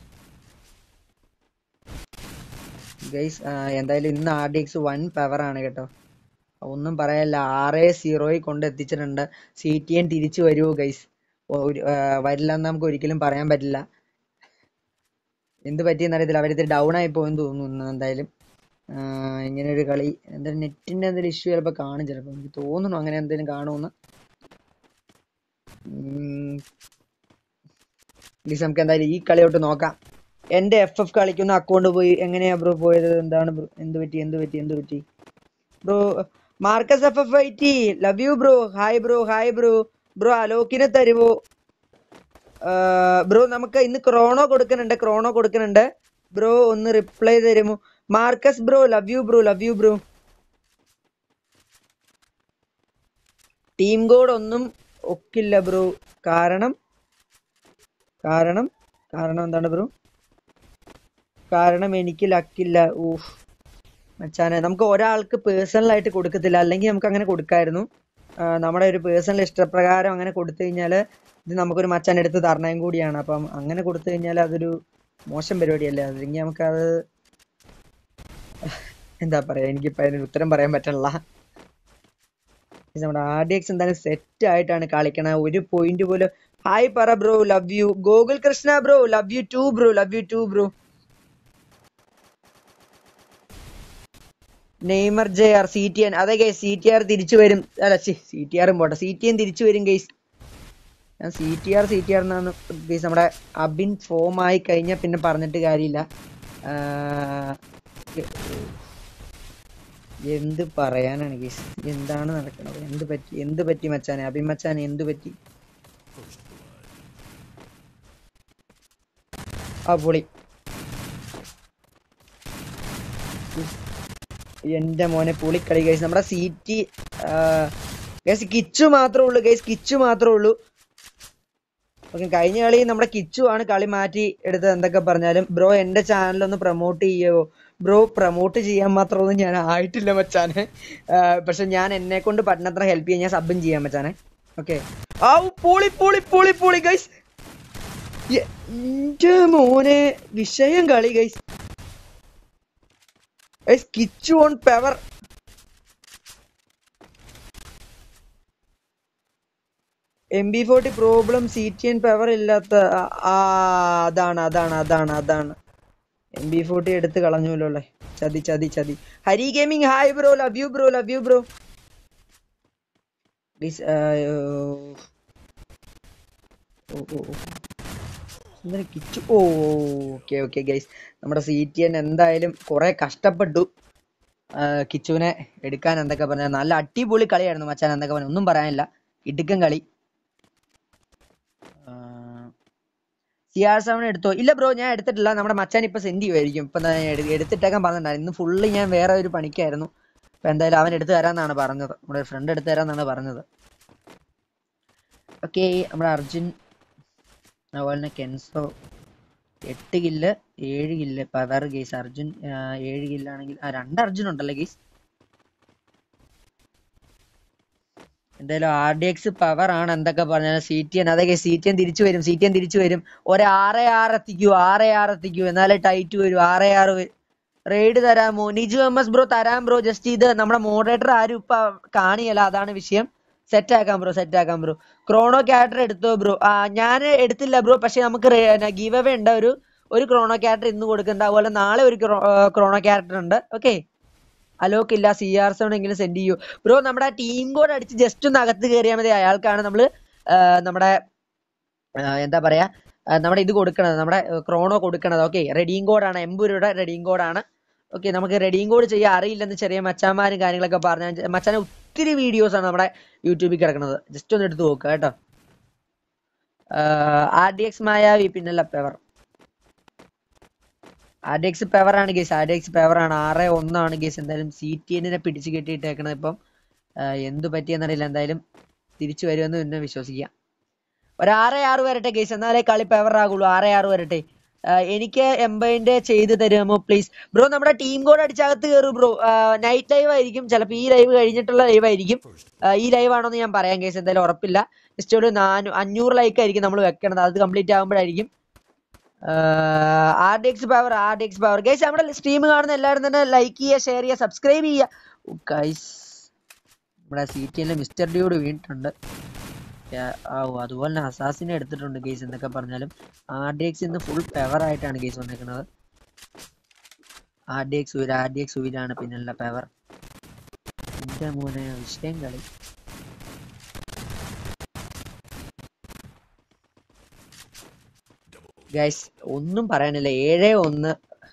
ഗൈസ് എന്തായാലും ഇന്ന് R D X one power ആണ് കേട്ടോ ഒന്നും പറയാനില്ല ആറ് സീറോയിൽ കൊണ്ട് എത്തിച്ചിട്ടുണ്ട് സി ടി എൻ തിരിച്ചു വരുമോ ഗൈസ് വരില്ല എന്ന് നമുക്ക് ഒരിക്കലും പറയാൻ പറ്റില്ല എന്ത് പറ്റിയെന്ന് അറിയത്തില്ല അവരിത്തിരി ഡൗൺ ആയി പോയെന്ന് തോന്നുന്നു എന്തായാലും ആ, ഇങ്ങനെ ഒരു കളി എന്തായാലും നെറ്റിന്റെ എന്തെങ്കിലും ഇഷ്യൂ ചിലപ്പോൾ കാണും ചിലപ്പോൾ എനിക്ക് തോന്നുന്നു അങ്ങനെ എന്തെങ്കിലും കാണുമെന്ന് ഗൈസ് നമുക്ക് എന്തായാലും ഈ കളിയോട്ട് നോക്കാം എന്റെ എഫ് എഫ് കളിക്കുന്ന അക്കൗണ്ട് പോയി എങ്ങനെയാ ബ്രോ പോയത് എന്താണ് ബ്രോ എന്ത് പറ്റി എന്ത് പറ്റി എന്ത് പറ്റി bro Marcus F F I T love you bro hi bro hi bro bro അലോക്കിനെ തരുമോ ബ്രോ നമുക്ക് ഇന്ന് ക്രോണോ കൊടുക്കുന്നുണ്ട് ക്രോണോ കൊടുക്കുന്നുണ്ട് ബ്രോ ഒന്ന് റിപ്ലൈ തരുമോ Marcus bro love you bro love you bro team code ഒന്നും ഒക്കില്ല ബ്രോ കാരണം കാരണം കാരണം എന്താണ് ബ്രോ കാരണം എനിക്ക് ലക്കില്ല ഊഹ് മച്ചാനെ നമുക്ക് ഒരാൾക്ക് പേഴ്സണൽ ആയിട്ട് കൊടുക്കത്തില്ല അല്ലെങ്കിൽ നമുക്ക് അങ്ങനെ കൊടുക്കായിരുന്നു ആ, നമ്മുടെ ഒരു പേഴ്സണൽ ഇഷ്ടപ്രകാരം അങ്ങനെ കൊടുത്തു കഴിഞ്ഞാൽ ഇത് നമുക്കൊരു മച്ചാൻ എടുത്ത് തരണയും കൂടിയാണ് അപ്പം അങ്ങനെ കൊടുത്തു കഴിഞ്ഞാൽ അതൊരു മോശം പരിപാടിയല്ലേ അല്ലെങ്കിൽ നമുക്കത് എന്താ പറയാ എനിക്കിപ്പോ അതിനൊരു ഉത്തരം പറയാൻ പറ്റണില്ല ഇത് നമ്മുടെ ആർ ഡി എക്സ് എന്തായാലും സെറ്റ് ആയിട്ടാണ് കളിക്കണത് ഒരു പോയിന്റ് പോലും ഹായ് പറ bro love you Gokul Krishna bro love you too bro love you too bro Neymar J R C T N അതെ ഗൈസ് സി ടി ആർ തിരിച്ചു വരും അല്ല സി ടി ആറും പോട്ടെ സി ടി എൻ തിരിച്ചു വരും ഗൈസ് ഞാൻ C T R C T R എന്നാണ് ഗൈസ് നമ്മുടെ അബിൻ ഫോം ആയി കഴിഞ്ഞാൽ പിന്നെ പറഞ്ഞിട്ട് കാര്യമില്ല ആഹ് എന്ത് പറയാനാണ് ഗൈസ് എന്താണ് നടക്കുന്നത് എന്ത് പറ്റി എന്ത് പറ്റി മച്ചാനെ അബിൻ മച്ചാനെ എന്ത് പറ്റി ആ പൊളി എന്റെ മോനെ പുളിക്കളി ഗൈസ് നമ്മുടെ സീറ്റ് ഗൈസ് കിച്ചു മാത്രമേ ഉള്ളൂ ഗൈസ് കിച്ചു മാത്രമേ ഉള്ളൂ ഓക്കെ കഴിഞ്ഞ കളി നമ്മുടെ കിച്ചു ആണ് കളി മാറ്റി എടുത്തത് എന്തൊക്കെ പറഞ്ഞാലും ബ്രോ എന്റെ ചാനൽ ഒന്ന് പ്രൊമോട്ട് ചെയ്യോ ബ്രോ പ്രൊമോട്ട് ചെയ്യാൻ മാത്രമൊന്നും ഞാൻ ആയിട്ടില്ല മച്ചാനെ ആ, പക്ഷെ ഞാൻ എന്നെ കൊണ്ട് പറ്റുന്നത്ര ഹെൽപ്പ് ചെയ്യാൻ ഞാൻ സബും ചെയ്യാൻ മച്ചാനെ ഓക്കെ ആ പൊളി പൊളി പൊളി പൊളി ഗൈസ് എന്റെ മോനെ വിഷയം കളി guys guys Kichu on power M B forty problem C T N power ഇല്ലാത്ത ആ- ആ അതാണ് അതാണ് അതാണ് അതാണ് എം ബി ഫോർട്ടി എടുത്ത് കളഞ്ഞല്ലോ അല്ലേ ചതി ചതി ചതി Hari gaming hi bro love you bro love you bro please ഓ ഓ ഓ എന്തിനാ കിച്ചു ഓ ഓക്കെ ഓക്കെ ഗൈസ് നമ്മുടെ സി ടി എൻ എന്തായാലും കുറെ കഷ്ടപ്പെട്ടു ആ, കിച്ചുവിനെ എടുക്കാൻ എന്തൊക്കെ പറഞ്ഞ നല്ല അടിപൊളി കളിയായിരുന്നു മച്ചാൻ എന്തൊക്കെ പറഞ്ഞു ഒന്നും പറയാനില്ല ഇടുക്കൻ കളി സി ആർ സെവൻ എടുത്തോ ഇല്ല ബ്രോ ഞാൻ എടുത്തിട്ടില്ല നമ്മുടെ മച്ചാൻ ഇപ്പൊ സെൻഡ് ചെയ്യുമായിരിക്കും ഇപ്പൊ ഞാൻ എടു- എടുത്തിട്ടേക്കാൻ പറഞ്ഞിട്ടുണ്ടായിരുന്നു ഇന്ന് ഫുള്ള് ഞാൻ വേറെ ഒരു പണിക്കായിരുന്നു അപ്പൊ എന്തായാലും അവൻ എടുത്തു തരാന്നാണ് പറഞ്ഞത് നമ്മുടെ ഫ്രണ്ട് എടുത്തു തരാന്നാണ് പറഞ്ഞത് ഓക്കെ നമ്മുടെ അർജുൻ അതുപോലെ തന്നെ കെൻസോ എട്ട് കില്ല് ഏഴ് കില്ല് പവർ ഗെയ്സ് അർജുൻ ആ, ഏഴ് കില്ലാണെങ്കിൽ ആ രണ്ട് അർജുൻ ഉണ്ടല്ലേ ഗെയ്സ് എന്തായാലും ആർ ഡി എക്സ് പവർ ആണ് എന്തൊക്കെ പറഞ്ഞാൽ സി ടി എൻ അതൊക്കെ സി ടി എൻ തിരിച്ചു വരും സി ടി എൻ തിരിച്ചു വരും ഒരു ആറ് ആറ് എത്തിക്കൂ ആറ് ആറ് എത്തിക്കൂ എന്നാലേ ടൈറ്റ് വരും ആറ് ആറ് റെയ്ഡ് തരാമോ നിജു എം എസ് ബ്രോ തരാം ബ്രോ ജസ്റ്റ് ഇത് നമ്മുടെ മോഡറേറ്റർ ആരും ഇപ്പൊ കാണിയല്ല അതാണ് വിഷയം സെറ്റ് ആക്കാം ബ്രോ സെറ്റ് ആക്കാം ബ്രോ ക്രോണോ ക്യാരക്ടർ എടുത്തോ ബ്രോ ആ ഞാൻ എടുത്തില്ല ബ്രോ പക്ഷെ നമുക്ക് ഗീവ് അവേ ഉണ്ട് ഒരു ഒരു ക്രോണോ ക്യാരക്ടർ ഇന്ന് കൊടുക്കുന്നുണ്ട് അതുപോലെ നാളെ ഒരു ക്രോണോ ക്യാരക്ടർ ഉണ്ട് ഓക്കെ അലോക്ക് ഇല്ല സി ആർ സെവൻ എങ്കിലും സെൻഡ് ചെയ്യൂ ബ്രോ നമ്മുടെ ടീം കോഡ് അടിച്ച് ജസ്റ്റ് ഒന്ന് അകത്ത് കയറിയാൽ മതി അയാൾക്കാണ് നമ്മൾ നമ്മുടെ ആ, എന്താ പറയാ ആ, നമ്മുടെ ഇത് കൊടുക്കണത് നമ്മുടെ ക്രോണോ കൊടുക്കണത് ഓക്കെ റെഡിയും കോഡാണ് എൺപത് രൂപയുടെ റെഡിയും കോഡാണ് ഓക്കെ നമുക്ക് റെഡിയും കോഡ് ചെയ്യാൻ അറിയില്ലെന്ന് ചെറിയ മച്ചാന്മാരും കാര്യങ്ങളൊക്കെ പറഞ്ഞ മച്ചാനെ ഒത്തിരി വീഡിയോസ് ആണ് നമ്മുടെ യൂട്യൂബിൽ കിടക്കുന്നത് ജസ്റ്റ് ഒന്ന് എടുത്ത് നോക്കുക കേട്ടോ ആർ ഡി എക്സ് മായാവി പിന്നല്ല പെവർ ആർ ഡി എക്സ് പെവർ ആണ് guys R D X power ആണ് ആറ് ഒന്നാണ് ഗേസ് എന്തായാലും സി ടി എന്നിനെ പിടിച്ച് കെട്ടിയിട്ടേക്കണത് ഇപ്പം ആ, എന്ത് പറ്റിയെന്നറിയില്ല എന്തായാലും തിരിച്ചു വരുമെന്ന് പിന്നെ വിശ്വസിക്കാം ഒരു ആറ് ആറ് വരട്ടെ ഗേസ് എന്നാലേ കളി പെവർ ആകുള്ളൂ ആറ് ആറ് വരട്ടെ ആ, എനിക്ക് എംബൈൻ്റെ ചെയ്ത് തരുമോ പ്ലീസ് ബ്രോ നമ്മുടെ ടീം കോഡ് അടിച്ചകത്ത് കയറൂ ബ്രോ നൈറ്റ് ലൈവ് ആയിരിക്കും ചിലപ്പോൾ ഈ ലൈവ് കഴിഞ്ഞിട്ടുള്ള ലൈവ് ആയിരിക്കും ആ, ഈ ലൈവ് ആണോന്ന് ഞാൻ പറയാം കേസ് എന്തായാലും ഉറപ്പില്ല ജസ്റ്റ് ഒരു നാനൂ അഞ്ഞൂറ് ലൈക്ക് ആയിരിക്കും നമ്മൾ വെക്കണത് അത് കംപ്ലീറ്റ് ആകുമ്പോഴായിരിക്കും R D X power R D X power guys നമ്മുടെ സ്ട്രീം കാണുന്ന എല്ലാവരും തന്നെ ലൈക്ക് ചെയ്യുക ഷെയർ ചെയ്യുക സബ്സ്ക്രൈബ് ചെയ്യുക ഗൈസ് നമ്മുടെ സി ടി എല്ലിൽ മിസ്റ്റർ ഡ്യൂഡ് വീണിട്ടുണ്ട് യാ- ആ ഓ, അതുപോലെ തന്നെ അസാസിനെ എടുത്തിട്ടുണ്ട് ഗെയ്സ് എന്നൊക്കെ പറഞ്ഞാലും ആർ ഡി എക്സ് ഇന്ന് ഫുൾ പെവർ ആയിട്ടാണ് ഗെയ്സ് വന്നേക്കുന്നത് ആർ ഡി എക്സ് ഉയര ആർ ഡി എക്സ് ഉയരാണ് പിന്നല്ല പെവർ എന്റെ മോനെ വിഷയം കളി ഗൈസ് ഒന്നും പറയാനില്ല ഏഴ് ഒന്ന്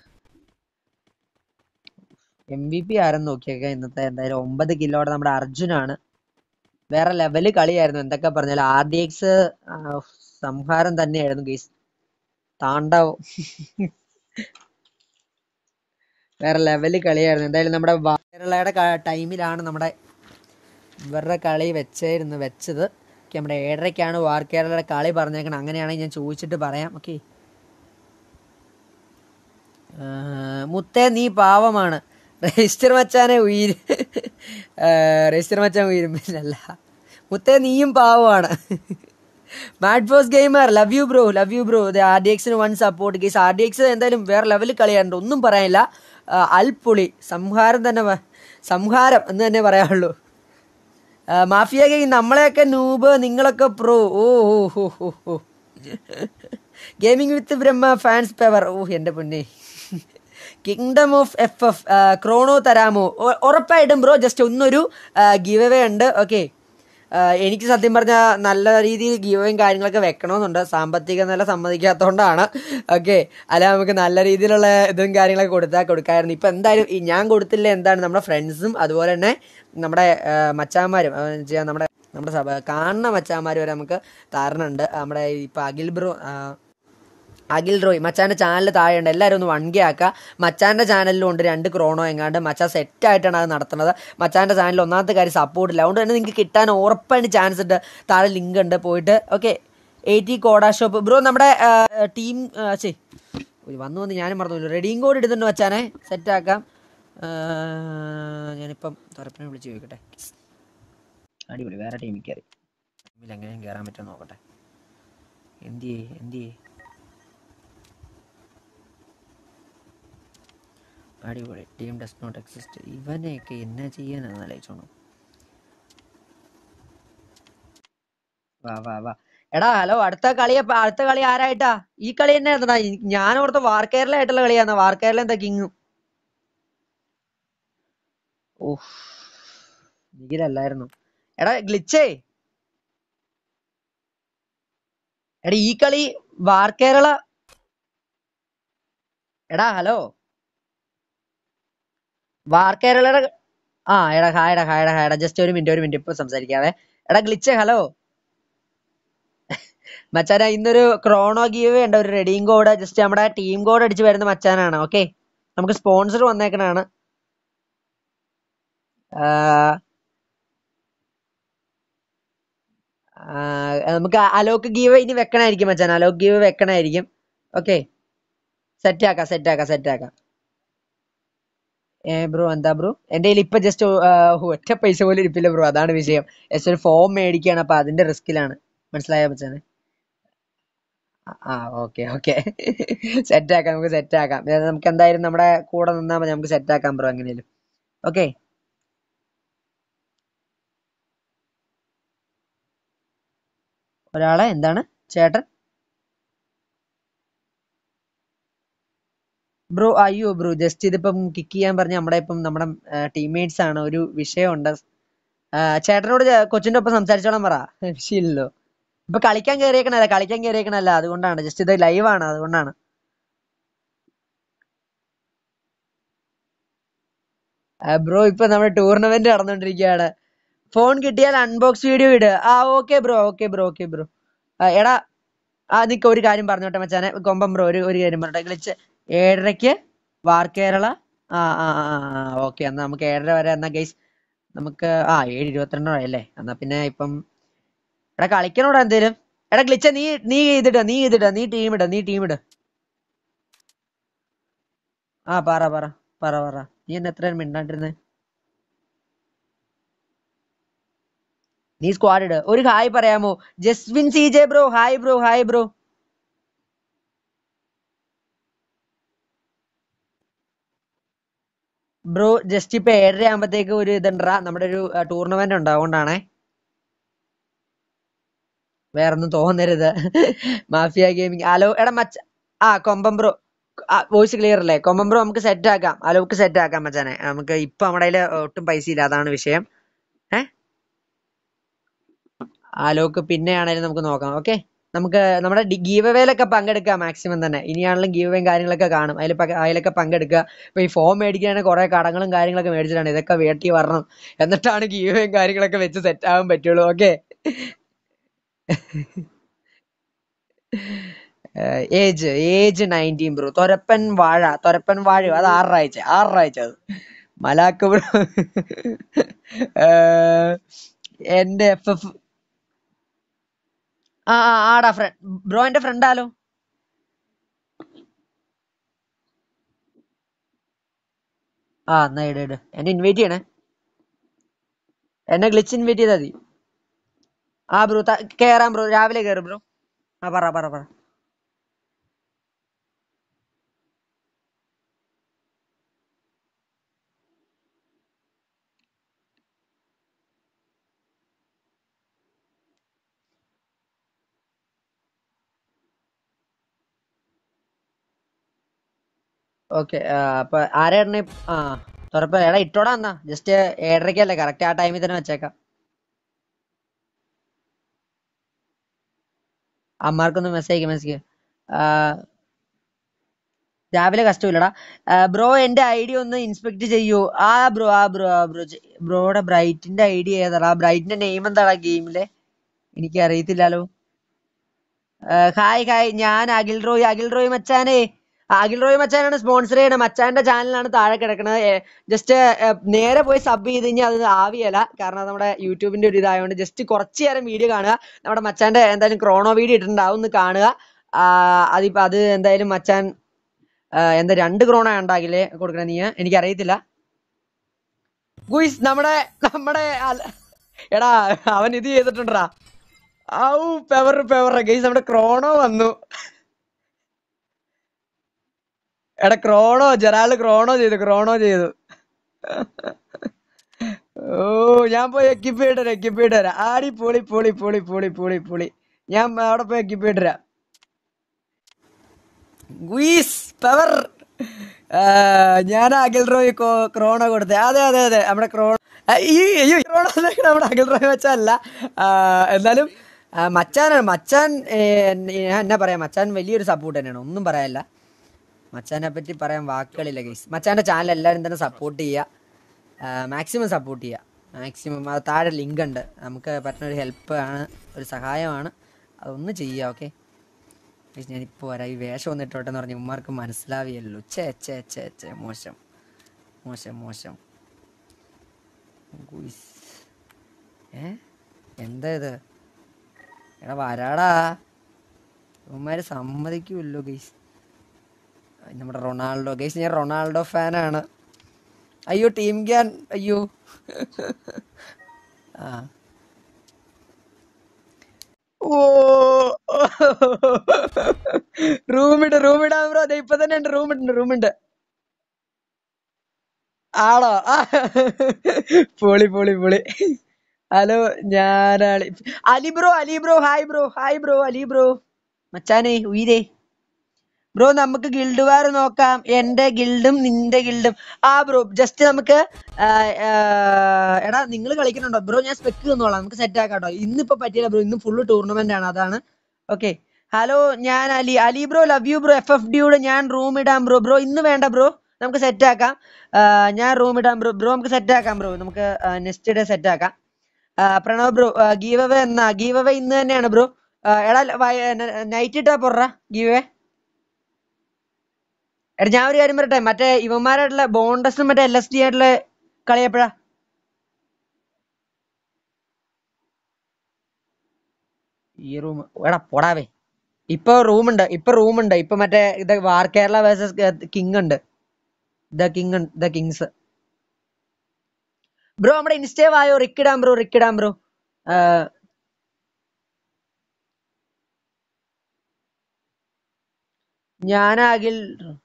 എം ബി പി ആരെന്ന് നോക്കിയേക്കാം ഇന്നത്തെ എന്തായാലും ഒമ്പത് കിലോടെ നമ്മുടെ അർജുനാണ് വേറെ ലെവല് കളിയായിരുന്നു എന്തൊക്കെ പറഞ്ഞാലും ആർ ഡി എക്സ് സംഹാരം തന്നെയായിരുന്നു ഗൈസ് താണ്ഡവം വേറെ ലെവല് കളിയായിരുന്നു എന്തായാലും നമ്മുടെ വാ- കേരളയുടെ ടൈമിലാണ് നമ്മുടെ ഇവരുടെ കളി വെച്ചായിരുന്നു വെച്ചത് ഓക്കെ നമ്മുടെ ഏഴരയ്ക്കാണ് വാർ കേരളയുടെ കളി പറഞ്ഞേക്കണം അങ്ങനെയാണെങ്കിൽ ഞാൻ ചോദിച്ചിട്ട് പറയാം ഓക്കെ മുത്തേ നീ പാവമാണ് രജിസ്റ്റർ മച്ചാനെ ഉയിര് രജിസ്റ്റർ മച്ചാൻ ഉയരും പിന്നല്ല മുത്തേ നീയും പാവമാണ് Mad Fox gamer love you bro love you bro R D എക്സിന് one support guys R D X എന്തായാലും വേറെ ലെവലിൽ കളിയാറുണ്ട് ഒന്നും പറയാനില്ല ആ, അൽപുളി സംഹാരം തന്നെ വ- സംഹാരം എന്ന് തന്നെ പറയാനുള്ളൂ ആ, മാഫിയ ഗെയിം നമ്മളെയൊക്കെ നൂബ് നിങ്ങളൊക്കെ പ്രോ ഓ ഓ ഹോ ഹോ ഹോ gaming with Brahma fans power ഓ എൻ്റെ പൊന്നെ kingdom of F F Chrono തരാമോ ഉ- ഉറപ്പായിട്ടും ബ്രോ ജസ്റ്റ് ഒന്നൊരു ഗിവ് അവേ ഉണ്ട് ഓക്കെ എനിക്ക് സത്യം പറഞ്ഞാൽ നല്ല രീതിയിൽ ഗീവയും കാര്യങ്ങളൊക്കെ വെക്കണമെന്നുണ്ട് സാമ്പത്തിക നില സമ്മതിക്കാത്തതുകൊണ്ടാണ് ഓക്കെ അല്ല നമുക്ക് നല്ല രീതിയിലുള്ള ഇതും കാര്യങ്ങളൊക്കെ കൊടുത്താൽ കൊടുക്കാമായിരുന്നു ഇപ്പം എന്തായാലും ഈ ഞാൻ കൊടുത്തില്ല എന്താണ് നമ്മുടെ ഫ്രണ്ട്സും അതുപോലെ തന്നെ നമ്മുടെ ആ, മച്ചാന്മാരും ആ, ചെയ്യാൻ നമ്മുടെ നമ്മുടെ സഭ കാണുന്ന മച്ചാന്മാർ വരെ നമുക്ക് തരണുണ്ട് നമ്മുടെ ഇപ്പം അഖിൽ ബ്രോ ആ, അഖിൽ റോയ് മച്ചാൻ്റെ ചാനൽ താഴെയുണ്ട് എല്ലാവരും ഒന്ന് വൺ കെ ആക്കുക മച്ചാൻ്റെ ചാനലിലും ഉണ്ട് രണ്ട് ക്രോണോ എങ്ങാണ്ട് മച്ചാൻ സെറ്റ് ആയിട്ടാണ് അത് നടത്തുന്നത് മച്ചാൻ്റെ ചാനലിൽ ഒന്നാമത്തെ കാര്യം സപ്പോർട്ട് ഇല്ല അതുകൊണ്ട് തന്നെ നിങ്ങൾക്ക് കിട്ടാൻ ഉറപ്പായിട്ട് ചാൻസ് ഉണ്ട് താഴെ ലിങ്ക് ഉണ്ട് പോയിട്ട് ഓക്കെ എയ്റ്റി കോഡ ഷോപ്പ് ബ്രോ നമ്മുടെ ടീം ശരി വന്നു വന്ന് ഞാനും മറന്നു റെഡിയും കോഡ് ഇടുന്നുണ്ട് മച്ചാനെ സെറ്റാക്കാം ഞാനിപ്പം തുറപ്പിനെ വിളിച്ച് ചോദിക്കട്ടെ അടിപൊളി വേറെ ടീമിൽ കയറി ടീമിൽ എങ്ങനെയും കയറാൻ പറ്റുമോ നോക്കട്ടെ എന്തിയേ എന്തിയേ അടിപൊളി ടീം ഡസ് നോട്ട് എക്സിസ്റ്റ് ഇവനെയൊക്കെ എന്നാ ചെയ്യാനാണ് ആലോചിച്ചോണം വാ വാ വാ എടാ ഹലോ അടുത്ത കളി അപ്പ- അടുത്ത കളി ആരായിട്ടാ ഈ കളി തന്നെ ആയിരുന്നടാ ഞാൻ ഓർത്ത വാർ കേരള ആയിട്ടുള്ള കളിയാന്ന് വാർ കേരള എന്താ കിങ്ങും ഓഹ് നിഖിലല്ലായിരുന്നു എടാ ഗ്ലിച്ചേ എടാ ഈ കളി വാർ കേരള എടാ ഹലോ വാർ കേരളയുടെ ആ എടാ ഹായടാ ഹായടാ ഹായടാ ജസ്റ്റ് ഒരു മിനിറ്റ് ഒരു മിനിറ്റ് ഇപ്പൊ സംസാരിക്കാവേ എടാ ഗ്ലിച്ചേ ഹലോ മച്ചാന ഇന്നൊരു ക്രോണോ ഗീവ് ഉണ്ട് ഒരു റെഡിയും കോഡ് ജസ്റ്റ് നമ്മുടെ ടീം കോഡ് അടിച്ച് വരുന്ന മച്ചാനാണ് ഓക്കെ നമുക്ക് സ്പോൺസർ വന്നേക്കണാണ് ആഹ് ആഹ് നമുക്ക് അലോക്ക് ഗീവ് ഇനി വെക്കണായിരിക്കും മച്ചാൻ അലോക്ക് ഗീവ് വെക്കണായിരിക്കും ഓക്കെ സെറ്റ് ആക്കാം സെറ്റ് ആക്കാം സെറ്റ് ആക്കാം ഏ ബ്രോ എന്താ ബ്രോ എന്റെ കയ്യിൽ ഇപ്പൊ ജസ്റ്റ് ഒറ്റ പൈസ പോലും ഇരിപ്പില്ല ബ്രോ അതാണ് വിഷയം ജസ്റ്റ് ഒരു ഫോം മേടിക്കുകയാണ് അപ്പൊ അതിന്റെ റിസ്കിലാണ് മനസ്സിലായോ മച്ചാനെ ആ ഓക്കെ ഓക്കെ സെറ്റ് ആക്കാം നമുക്ക് സെറ്റ് ആക്കാം ഏ, നമുക്ക് എന്തായാലും നമ്മുടെ കൂടെ നിന്നാൽ മതി നമുക്ക് സെറ്റ് ആക്കാം ബ്രോ എങ്ങനെയും ഓക്കെ ഒരാളെ എന്താണ് ചേട്ടൻ ബ്രോ അയ്യോ ബ്രോ ജസ്റ്റ് ഇതിപ്പം കിക്ക് ചെയ്യാൻ പറഞ്ഞ നമ്മുടെ ഇപ്പം നമ്മുടെ ടീംമേറ്റ്സ് ആണ് ഒരു വിഷയമുണ്ട് ആ, ചേട്ടനോട് ചെ- കൊച്ചിന്റെ ഒപ്പം സംസാരിച്ചോളാൻ പറ വിഷയമില്ലല്ലോ ഇപ്പൊ കളിക്കാൻ കയറിയേക്കണല്ല കളിക്കാൻ കയറിയേക്കണല്ല അതുകൊണ്ടാണ് ജസ്റ്റ് ഇത് ലൈവ് ആണ് അതുകൊണ്ടാണ് ബ്രോ ഇപ്പൊ നമ്മുടെ ടൂർണമെന്റ് നടന്നുകൊണ്ടിരിക്കുകയാണ് ഫോൺ കിട്ടിയാൽ അൺബോക്സ് വീഡിയോ ഇട് ആ okay bro okay bro okay bro എടാ ആ നിക്ക് ഒരു കാര്യം പറഞ്ഞോട്ടെ മച്ചാനെ കൊമ്പം ബ്രോ ഒരു ഒരു കാര്യം പറഞ്ഞോട്ടെ കളിച്ച് ഏഴരയ്ക്ക് വാർ കേരള ആ ആ ആ ഓക്കെ എന്നാ നമുക്ക് ഏഴര വരെ എന്നാ ഗൈസ് നമുക്ക് ആ ഏഴ് ഇരുപത്തിരണ്ടായല്ലേ എന്നാ പിന്നെ ഇപ്പം എടാ കളിക്കണോടാ എന്തേലും എടാ ഗ്ലിച്ച നീ നീ ചെയ്തിട നീ ചെയ്തിട നീ ടീം ഇട നീ ടീം ഇട ആ പറ പറ പറ പറ നീ എന്നെ എത്ര മിണ്ടാണ്ടിരുന്നേ നീ സ്ക്വാഡ് ഇട് ഒരു ഹായ് പറയാമോ Jaswin C J bro hi bro hi bro bro just ഇപ്പൊ ഏഴര ആകുമ്പത്തേക്ക് ഒരു ഇതുണ്ടാ നമ്മുടെ ഒരു ടൂർണമെന്റ് ഉണ്ട് അതുകൊണ്ടാണേ വേറൊന്നും തോന്നരുത് മാഫിയ ഗെയിമിംഗ് ഹലോ എടാ മച്ച ആ കൊമ്പം ബ്രോ വോയിസ് ക്ലിയർ അല്ലേ കൊമ്പം ബ്രോ നമുക്ക് സെറ്റ് ആക്കാം അലോക്ക് സെറ്റ് ആക്കാം മച്ചാനെ നമുക്ക് ഇപ്പൊ നമ്മുടെ കയ്യില് ഒട്ടും പൈസ ഇല്ല അതാണ് വിഷയം ഏ ആലോക്ക് പിന്നെ ആണേലും നമുക്ക് നോക്കാം ഓക്കെ നമുക്ക് നമ്മുടെ ഗീവ് അവേയിലൊക്കെ പങ്കെടുക്കുക മാക്സിമം തന്നെ ഇനിയാണെങ്കിലും ഗീവ് അവേയും കാര്യങ്ങളൊക്കെ കാണും അതിൽ അതിലൊക്കെ പങ്കെടുക്കുക ഇപ്പൊ ഈ ഫോം മേടിക്കാനാണ് കുറെ കടങ്ങളും കാര്യങ്ങളൊക്കെ മേടിച്ചിട്ടാണ് ഇതൊക്കെ വേട്ടി വരണം എന്നിട്ടാണ് ഗീവ് അവേയും കാര്യങ്ങളൊക്കെ വെച്ച് സെറ്റ് ആവാൻ പറ്റുള്ളൂ okay age age nineteen bro തൊരപ്പൻ വാഴ തൊരപ്പൻ വാഴയോ അത് ആറാഴ്ച ആറാഴ്ച അത് മലാക്ക് ബ്രോ എന്റെ എഫ് എഫ് ആ ആ, ആടാ ഫ്രണ്ട് ബ്രോ എന്റെ ഫ്രണ്ട് ആലോ ആ എന്നാ ഇട് ഇട് എന്നെ ഇൻവൈറ്റ് ചെയ്യണേ എന്നെ ഗ്ലിച്ച് ഇൻവൈറ്റ് ചെയ്താൽ മതി ആ ബ്രോ കേറാം ബ്രോ രാവിലെ കേറ് ബ്രോ ആ പറ പറ പറ ഓക്കെ അപ്പൊ ആരാണ് ആ തുറപ്പ എടാ ഇട്ടോടാ എന്നാ ജസ്റ്റ് ഏഴരയ്ക്കല്ലേ കറക്റ്റ് ആ ടൈമിൽ തന്നെ വെച്ചേക്കാം അമ്മാർക്കൊന്ന് മെസ്സേജ് മെസ്സേജ് രാവിലെ കഷ്ടമില്ലടാ ബ്രോ എന്റെ ഐ ഡി ഒന്ന് ഇൻസ്പെക്ട് ചെയ്യൂ ആ ബ്രോ ആ ബ്രോ ആ ബ്രോ ബ്രോയുടെ ബ്രൈറ്റിന്റെ ഐ ഡി ഏതാടാ ആ ബ്രൈറ്റിന്റെ നെയിം എന്താടാ ഗെയിമിലെ എനിക്ക് അറിയത്തില്ലാലോ ഹായ് ഹായ് ഞാൻ അഖിൽ റോയ് അഖിൽ റോയ് മച്ചാനെ അഖിൽ റോയ് മച്ചാനാണ് സ്പോൺസർ ചെയ്യണത് മച്ചാന്റെ ചാനലാണ് താഴെ കിടക്കുന്നത് ജസ്റ്റ് നേരെ പോയി സബ് ചെയ്ത് കഴിഞ്ഞാൽ അത് ആവിയല്ല കാരണം അത് നമ്മുടെ യൂട്യൂബിന്റെ ഒരു ഇതായതുകൊണ്ട് ജസ്റ്റ് കുറച്ച് നേരം വീഡിയോ കാണുക നമ്മുടെ മച്ചാന്റെ എന്തായാലും ക്രോണോ വീഡിയോ ഇട്ടിട്ടുണ്ടാവും ഒന്ന് കാണുക ആ, അതിപ്പോ അത് എന്തായാലും മച്ചാൻ ആ, എന്താ രണ്ട് ക്രോണ ഉണ്ടാകില്ലേ കൊടുക്കണ നീ എനിക്ക് അറിയത്തില്ല ഗുയിസ് നമ്മുടെ നമ്മുടെ അല- എടാ അവൻ ഇത് ചെയ്തിട്ടുണ്ടാ ഔ പെവർ പെവർ ഗൈസ് നമ്മുടെ ക്രോണോ വന്നു എടാ ക്രോണോ ജെറാൾഡ് ക്രോണോ ചെയ്തു ക്രോണോ ചെയ്തു ഓ ഞാൻ പോയി എക്യുപ്പ് ചെയ്തിട്ട് വരാം എക്യുപ്പ് ചെയ്തിട്ട് വരാം ആടി പൊളി പൊളി പൊളി പൊളി പൊളി പൊളി ഞാൻ അവിടെ പോയി എക്യുപ്പ് ചെയ്തിട്ട് വരാം ഗുയിസ് പവർ ഞാൻ അഖിൽ റോയ് കോ- ക്രോണോ കൊടുത്തത് അതെ അതെ അതെ നമ്മുടെ ക്രോണോ ആ, ഈ അയ്യോ ഈ ക്രോണോ എന്നൊക്കെ നമ്മുടെ അഖിൽ റോയ് മച്ചാനല്ല ആ, എന്നാലും ആ, മച്ചാനാണ് മച്ചാൻ ഏ, ഞാൻ എന്നാ പറയാ മച്ചാൻ വലിയൊരു സപ്പോർട്ട് തന്നെയാണ് ഒന്നും പറയാനില്ല മച്ചാനെ പറ്റി പറയാൻ വാക്കുകളില്ല ഗൈസ് മച്ചാന്റെ ചാനൽ എല്ലാവരും തന്നെ സപ്പോർട്ട് ചെയ്യുക മാക്സിമം സപ്പോർട്ട് ചെയ്യുക മാക്സിമം അത് താഴെ ലിങ്ക് ഉണ്ട് നമുക്ക് പറ്റുന്ന ഒരു ഹെൽപ്പ് ആണ് ഒരു സഹായമാണ് അതൊന്ന് ചെയ്യുക ഓക്കെ ഞാനിപ്പോൾ വരാം ഈ വേഷം ഒന്ന് ഇട്ടോട്ടെ എന്ന് പറഞ്ഞ് ഉമ്മാർക്ക് മനസ്സിലാവിയല്ലോ ചേ ചേ ചേ ചേ മോശം മോശം മോശം ഗുയ്സ്. ഏ എന്താ ഇത് എടാ വരാടാ ഉമ്മാര് സമ്മതിക്കുമല്ലോ ഗൈസ് നമ്മുടെ റൊണാൾഡോ ഗൈസ് ഞാൻ റൊണാൾഡോ ഫാനാണ് അയ്യോ ടീം ഗ്യാൻ അയ്യോ ആ ഓ റൂമിട് റൂമിടാ ബ്രോ അതെ ഇപ്പൊ തന്നെ ഉണ്ട് റൂമിട്ടുണ്ട് റൂമുണ്ട് ആണോ ആ. പൊളി പൊളി പൊളി ഹലോ ഞാനാളി Ali bro Ali bro hi bro hi bro Ali bro മച്ചാനെ ഉയരേ ബ്രോ നമുക്ക് ഗിൽഡ് വാർ നോക്കാം എന്റെ ഗിൽഡും നിന്റെ ഗിൽഡും ആ ബ്രോ ജസ്റ്റ് നമുക്ക് ആ, ആ, എടാ നിങ്ങൾ കളിക്കുന്നുണ്ടോ ബ്രോ ഞാൻ സ്പെക്ക് തന്നോളാം നമുക്ക് സെറ്റ് ആക്കാം കേട്ടോ ഇന്നിപ്പോ പറ്റിയില്ല ബ്രോ ഇന്ന് ഫുള്ള് ടൂർണമെന്റ് ആണ് അതാണ് ഓക്കെ ഹലോ ഞാൻ Ali Ali bro love you bro F F ഡിയുടെ ഞാൻ റൂം ഇടാം ബ്രോ ബ്രോ ഇന്ന് വേണ്ട ബ്രോ നമുക്ക് സെറ്റ് ആക്കാം ആ, ഞാൻ റൂം ഇടാം ബ്രോ ബ്രോ നമുക്ക് സെറ്റ് ആക്കാം ബ്രോ നമുക്ക് നെക്സ്റ്റ് ഡേ സെറ്റ് ആക്കാം ആ, പ്രണവ് ബ്രോ ഗീവ് അവേ എന്നാ ഗീവ് അവേ ഇന്ന് തന്നെയാണ് ബ്രോ എടാ നൈറ്റ് ഇട്ടാ പൊറ ഗീവ് അവേ എടാ ഞാൻ ഒരു കാര്യം പറയട്ടെ മറ്റേ ഇവന്മാരായിട്ടുള്ള ബോണ്ടസും മറ്റേ എൽ എസ് ഡി ആയിട്ടുള്ള കളി എപ്പോഴാ ഈ റൂം എടാ പോടാവേ ഇപ്പൊ റൂമുണ്ട് ഇപ്പൊ റൂമുണ്ട് ഇപ്പൊ മറ്റേ ഇത് വാർ കേരള വേഴ്സസ് കിങ് ഉണ്ട് the king the kings bro നമ്മുടെ ഇൻസ്റ്റേ വായോ റിക്കിടാം ബ്രോ റിക്കിടാം ബ്രോ ഞാൻ അഖിൽ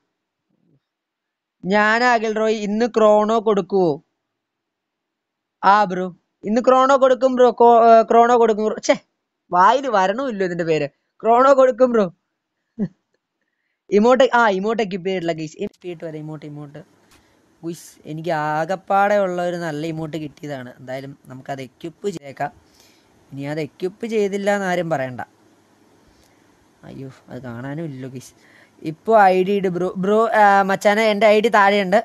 ഞാൻ അഖിൽ റോയ് ഇന്ന് ക്രോണോ കൊടുക്കുവോ ആ ബ്രോ ഇന്ന് ക്രോണോ കൊടുക്കും ബ്രോ ക്രോണോ കൊടുക്കും ബ്രോ ഛേ വായില് വരണമില്ലോ ഇതിന്റെ പേര് ക്രോണോ കൊടുക്കും ബ്രോ ഇമോട്ട് ആ ഇമോട്ട് എക്യൂപ്പ് ചെയ്തിട്ടുള്ള ഗൈസ് എക്യൂപ്പ് വരാം ഇമോട്ട് ഇമോട്ട് ഗുയ്സ് എനിക്ക് ആകപ്പാടെ ഉള്ള ഒരു നല്ല ഇമോട്ട് കിട്ടിയതാണ് എന്തായാലും നമുക്കത് എക്യൂപ്പ് ചെയ്തേക്കാം ഇനി അത് എക്യൂപ്പ് ചെയ്തില്ല എന്ന് ആരും പറയണ്ട അയ്യോ അത് കാണാനും ഇല്ലല്ലോ ഗൈസ് ഇപ്പോൾ ഐ ഡി ഇട് ബ്രോ ബ്രോ മച്ചാനെ എൻ്റെ ഐ ഡി താഴെയുണ്ട്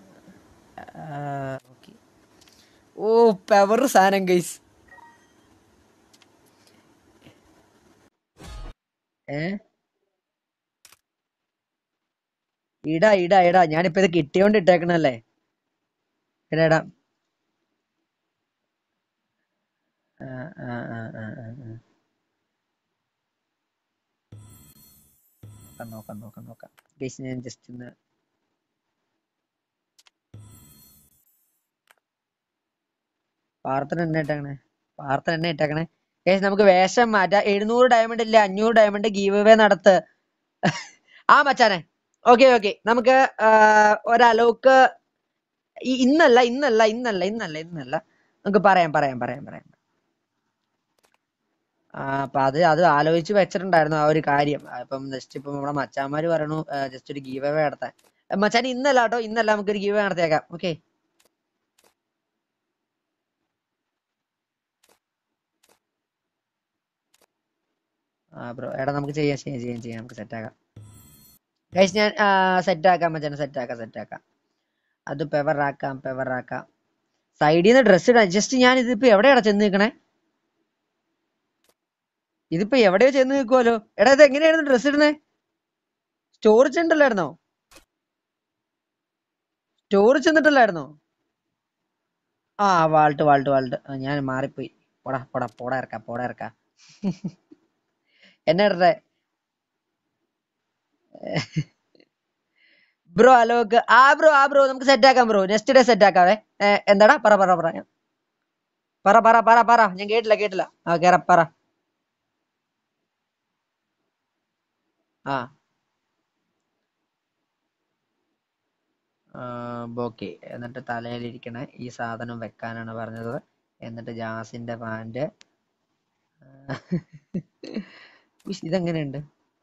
ഓക്കെ ഓ പവർ സാധനം ഗൈസ് ഏ ഇടാ ഇടാ ഇടാ ഞാനിപ്പോ ഇത് കിട്ടിയോണ്ട് ഇട്ടേക്കണല്ലേ ഇടാ ഇടാ ആ ആ ആ ആ ആ ആ. നോക്കാം നോക്കാം നോക്കാം നോക്കാം ഗൈസ് ഞാൻ ജസ്റ്റ് ഒന്ന് പാർത്തൻ എന്നെ ഇട്ടേക്കണേ പാർത്തൻ എന്നെ ഇട്ടേക്കണേ ഗൈസ് നമുക്ക് വേഷം മാറ്റാം എഴുന്നൂറ് ഡയമണ്ട് ഇല്ല അഞ്ഞൂറ് ഡയമണ്ട് ഗീവ് അവേ നടത്ത് ആ മച്ചാനെ ഓക്കെ ഓക്കെ നമുക്ക് ആ, ഒരലോക്ക് ഈ ഇന്നല്ല ഇന്നല്ല ഇന്നല്ല ഇന്നല്ല ഇന്നല്ല നമുക്ക് പറയാം പറയാം പറയാം പറയാം ആ അപ്പൊ അത് അത് ആലോചിച്ച് വെച്ചിട്ടുണ്ടായിരുന്നു ആ ഒരു കാര്യം ആ, ഇപ്പം ജസ്റ്റ് ഇപ്പം നമ്മുടെ മച്ചാന്മാര് പറയണു ജസ്റ്റ് ഒരു ഗീവ് അവേ നടത്താൻ ആ, മച്ചാൻ ഇന്നല്ല കേട്ടോ ഇന്നല്ല നമുക്ക് ഒരു ഗീവ് അവേ നടത്തിയേക്കാം ഓക്കെ ആ ബ്രോ എടാ നമുക്ക് ചെയ്യാം ചെയ്യാം ചെയ്യാം ചെയ്യാം നമുക്ക് സെറ്റ് ആക്കാം ഗൈസ് ഞാൻ സെറ്റ് ആക്കാം മച്ചാനെ സെറ്റ് ആക്കാം സെറ്റ് ആക്കാം അത് പെവറാക്കാം പെവറാക്കാം സൈഡിൽ നിന്ന് ഡ്രസ്സ് ഇടാം ജസ്റ്റ് ഞാൻ ഇതിപ്പോ എവിടെയാടാ ചെന്ന് നിൽക്കണേ ഇതിപ്പോ എവിടെയോ ചെന്ന് നിൽക്കുമല്ലോ എടാ ഇത് എങ്ങനെയായിരുന്നു ഡ്രസ്സ് ഇടുന്നേ സ്റ്റോറി ചെന്നിട്ടല്ലായിരുന്നോ സ്റ്റോറി ചെന്നിട്ടല്ലായിരുന്നോ ആ വാൾട്ട് വാൾട്ട് വാൾട്ട് ആ, ഞാൻ മാറിപ്പോയി പോടാ പോടാ പോടാ ഇറക്കാം പോടാ ഇറക്കാം എന്നെ ഇടട്ടെ ബ്രോ അലോക്ക് ആ ബ്രോ ആ ബ്രോ നമുക്ക് സെറ്റ് ആക്കാം ബ്രോ നെക്സ്റ്റ് ഡേ സെറ്റ് ആക്കാവേ ഏ, എന്താടാ പറ പറ പറ പറ പറ പറ പറ ഞാൻ കേട്ടില്ല കേട്ടില്ല ആ കേറ പറ ആ ഓക്കെ എന്നിട്ട് തലയിലിരിക്കണ ഈ സാധനം വെക്കാനാണ് പറഞ്ഞത് എന്നിട്ട് ജാസിന്റെ പാന്റ് ഉയ്യ്, ഇതെങ്ങനെയുണ്ട്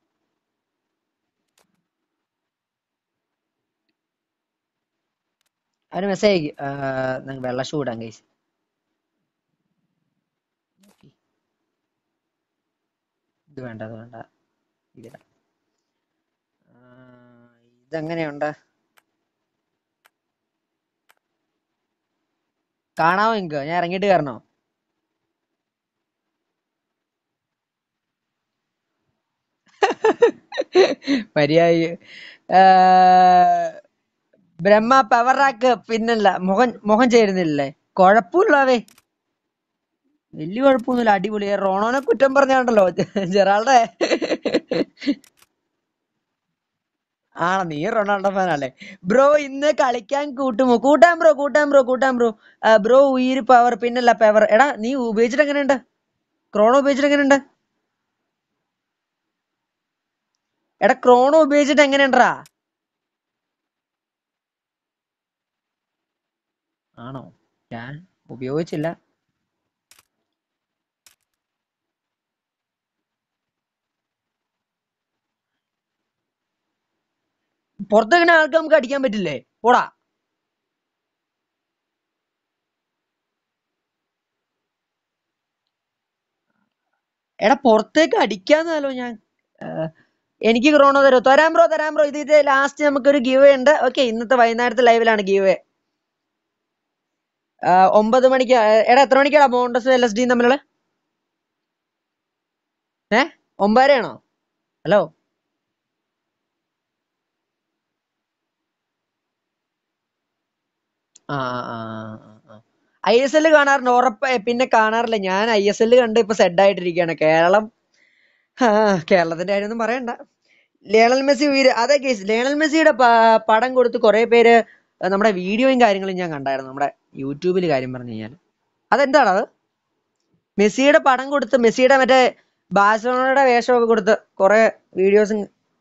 അവന് മെസ്സേജ് അയക്ക് വെള്ള ഷൂ ഇടാം കൈസ് ഇത് വേണ്ട അത് വേണ്ട ഇതിടാം ആ, ഇതെങ്ങനെയുണ്ട് കാണാമോ എനിക്ക് ഞാൻ ഇറങ്ങിയിട്ട് കയറണോ മര്യാദ ബ്രഹ്മ പവറാക്ക് പിന്നല്ല മുഖം മുഖം ചേരുന്നില്ലേ കുഴപ്പമില്ലാവേ വലിയ കുഴപ്പമൊന്നുമില്ല അടിപൊളി റോണോനെ കുറ്റം പറഞ്ഞാണ്ടല്ലോ ജെറാൾഡെ ആണോ നീ റൊണാൾഡോ ഫാനല്ലേ ബ്രോ ഇന്ന് കളിക്കാൻ കൂട്ടുമോ കൂട്ടാൻ ബ്രോ കൂട്ടാൻ ബ്രോ കൂട്ടാൻ ബ്രോ ബ്രോ ഉയിര് പവർ പിന്നല്ല പവർ എടാ നീ ഉപയോഗിച്ചിട്ട് എങ്ങനെയുണ്ട് ക്രോണോ ഉപയോഗിച്ചിട്ട് എങ്ങനെയുണ്ട് എടാ ക്രോണോ ഉപയോഗിച്ചിട്ട് എങ്ങനെയുണ്ടാ ആണോ ഞാൻ ഉപയോഗിച്ചില്ല പുറത്തേക്കണ ആൾക്ക് നമുക്ക് അടിക്കാൻ പറ്റില്ലേ പോടാ എടാ പുറത്തേക്ക് അടിക്കാന്നാലോ ഞാൻ ആ, എനിക്ക് ക്രോണോ തരോ തരാം ബ്രോ തരാം ബ്രോ ഇത് ഇത് ലാസ്റ്റ് നമുക്കൊരു ഗീവ് ഉണ്ട് ഓക്കെ ഇന്നത്തെ വൈകുന്നേരത്തെ ലൈവിലാണ് ഗീവ് ഒമ്പത് മണിക്ക് ആ, എടാ എത്ര മണിക്കാടാ മോണ്ടസ് എൽ എസ് ഡിയും തമ്മിലുള്ള ഏ ഒമ്പതരയാണോ ഹലോ ആ ഐ എസ് എൽ കാണാറുണ്ട് ഉറപ്പ് പിന്നെ കാണാറില്ല ഞാൻ ഐ എസ് എൽ കണ്ട് ഇപ്പൊ സെഡ് ആയിട്ടിരിക്കുകയാണ് കേരളം ആ, കേരളത്തിന്റെ കാര്യമൊന്നും പറയണ്ട ലേണൽ മെസ്സി ഉയര് അതെ കേസ് ലേണൽ മെസ്സിയുടെ പ- പടം കൊടുത്ത് കുറെ പേര് നമ്മുടെ വീഡിയോയും കാര്യങ്ങളും ഞാൻ കണ്ടായിരുന്നു നമ്മുടെ യൂട്യൂബിൽ കാര്യം പറഞ്ഞു കഴിഞ്ഞാൽ അതെന്താണ് അത് മെസ്സിയുടെ പടം കൊടുത്ത് മെസ്സിയുടെ മറ്റേ ബാഴ്സലോണയുടെ വേഷമൊക്കെ കൊടുത്ത് കുറെ വീഡിയോസും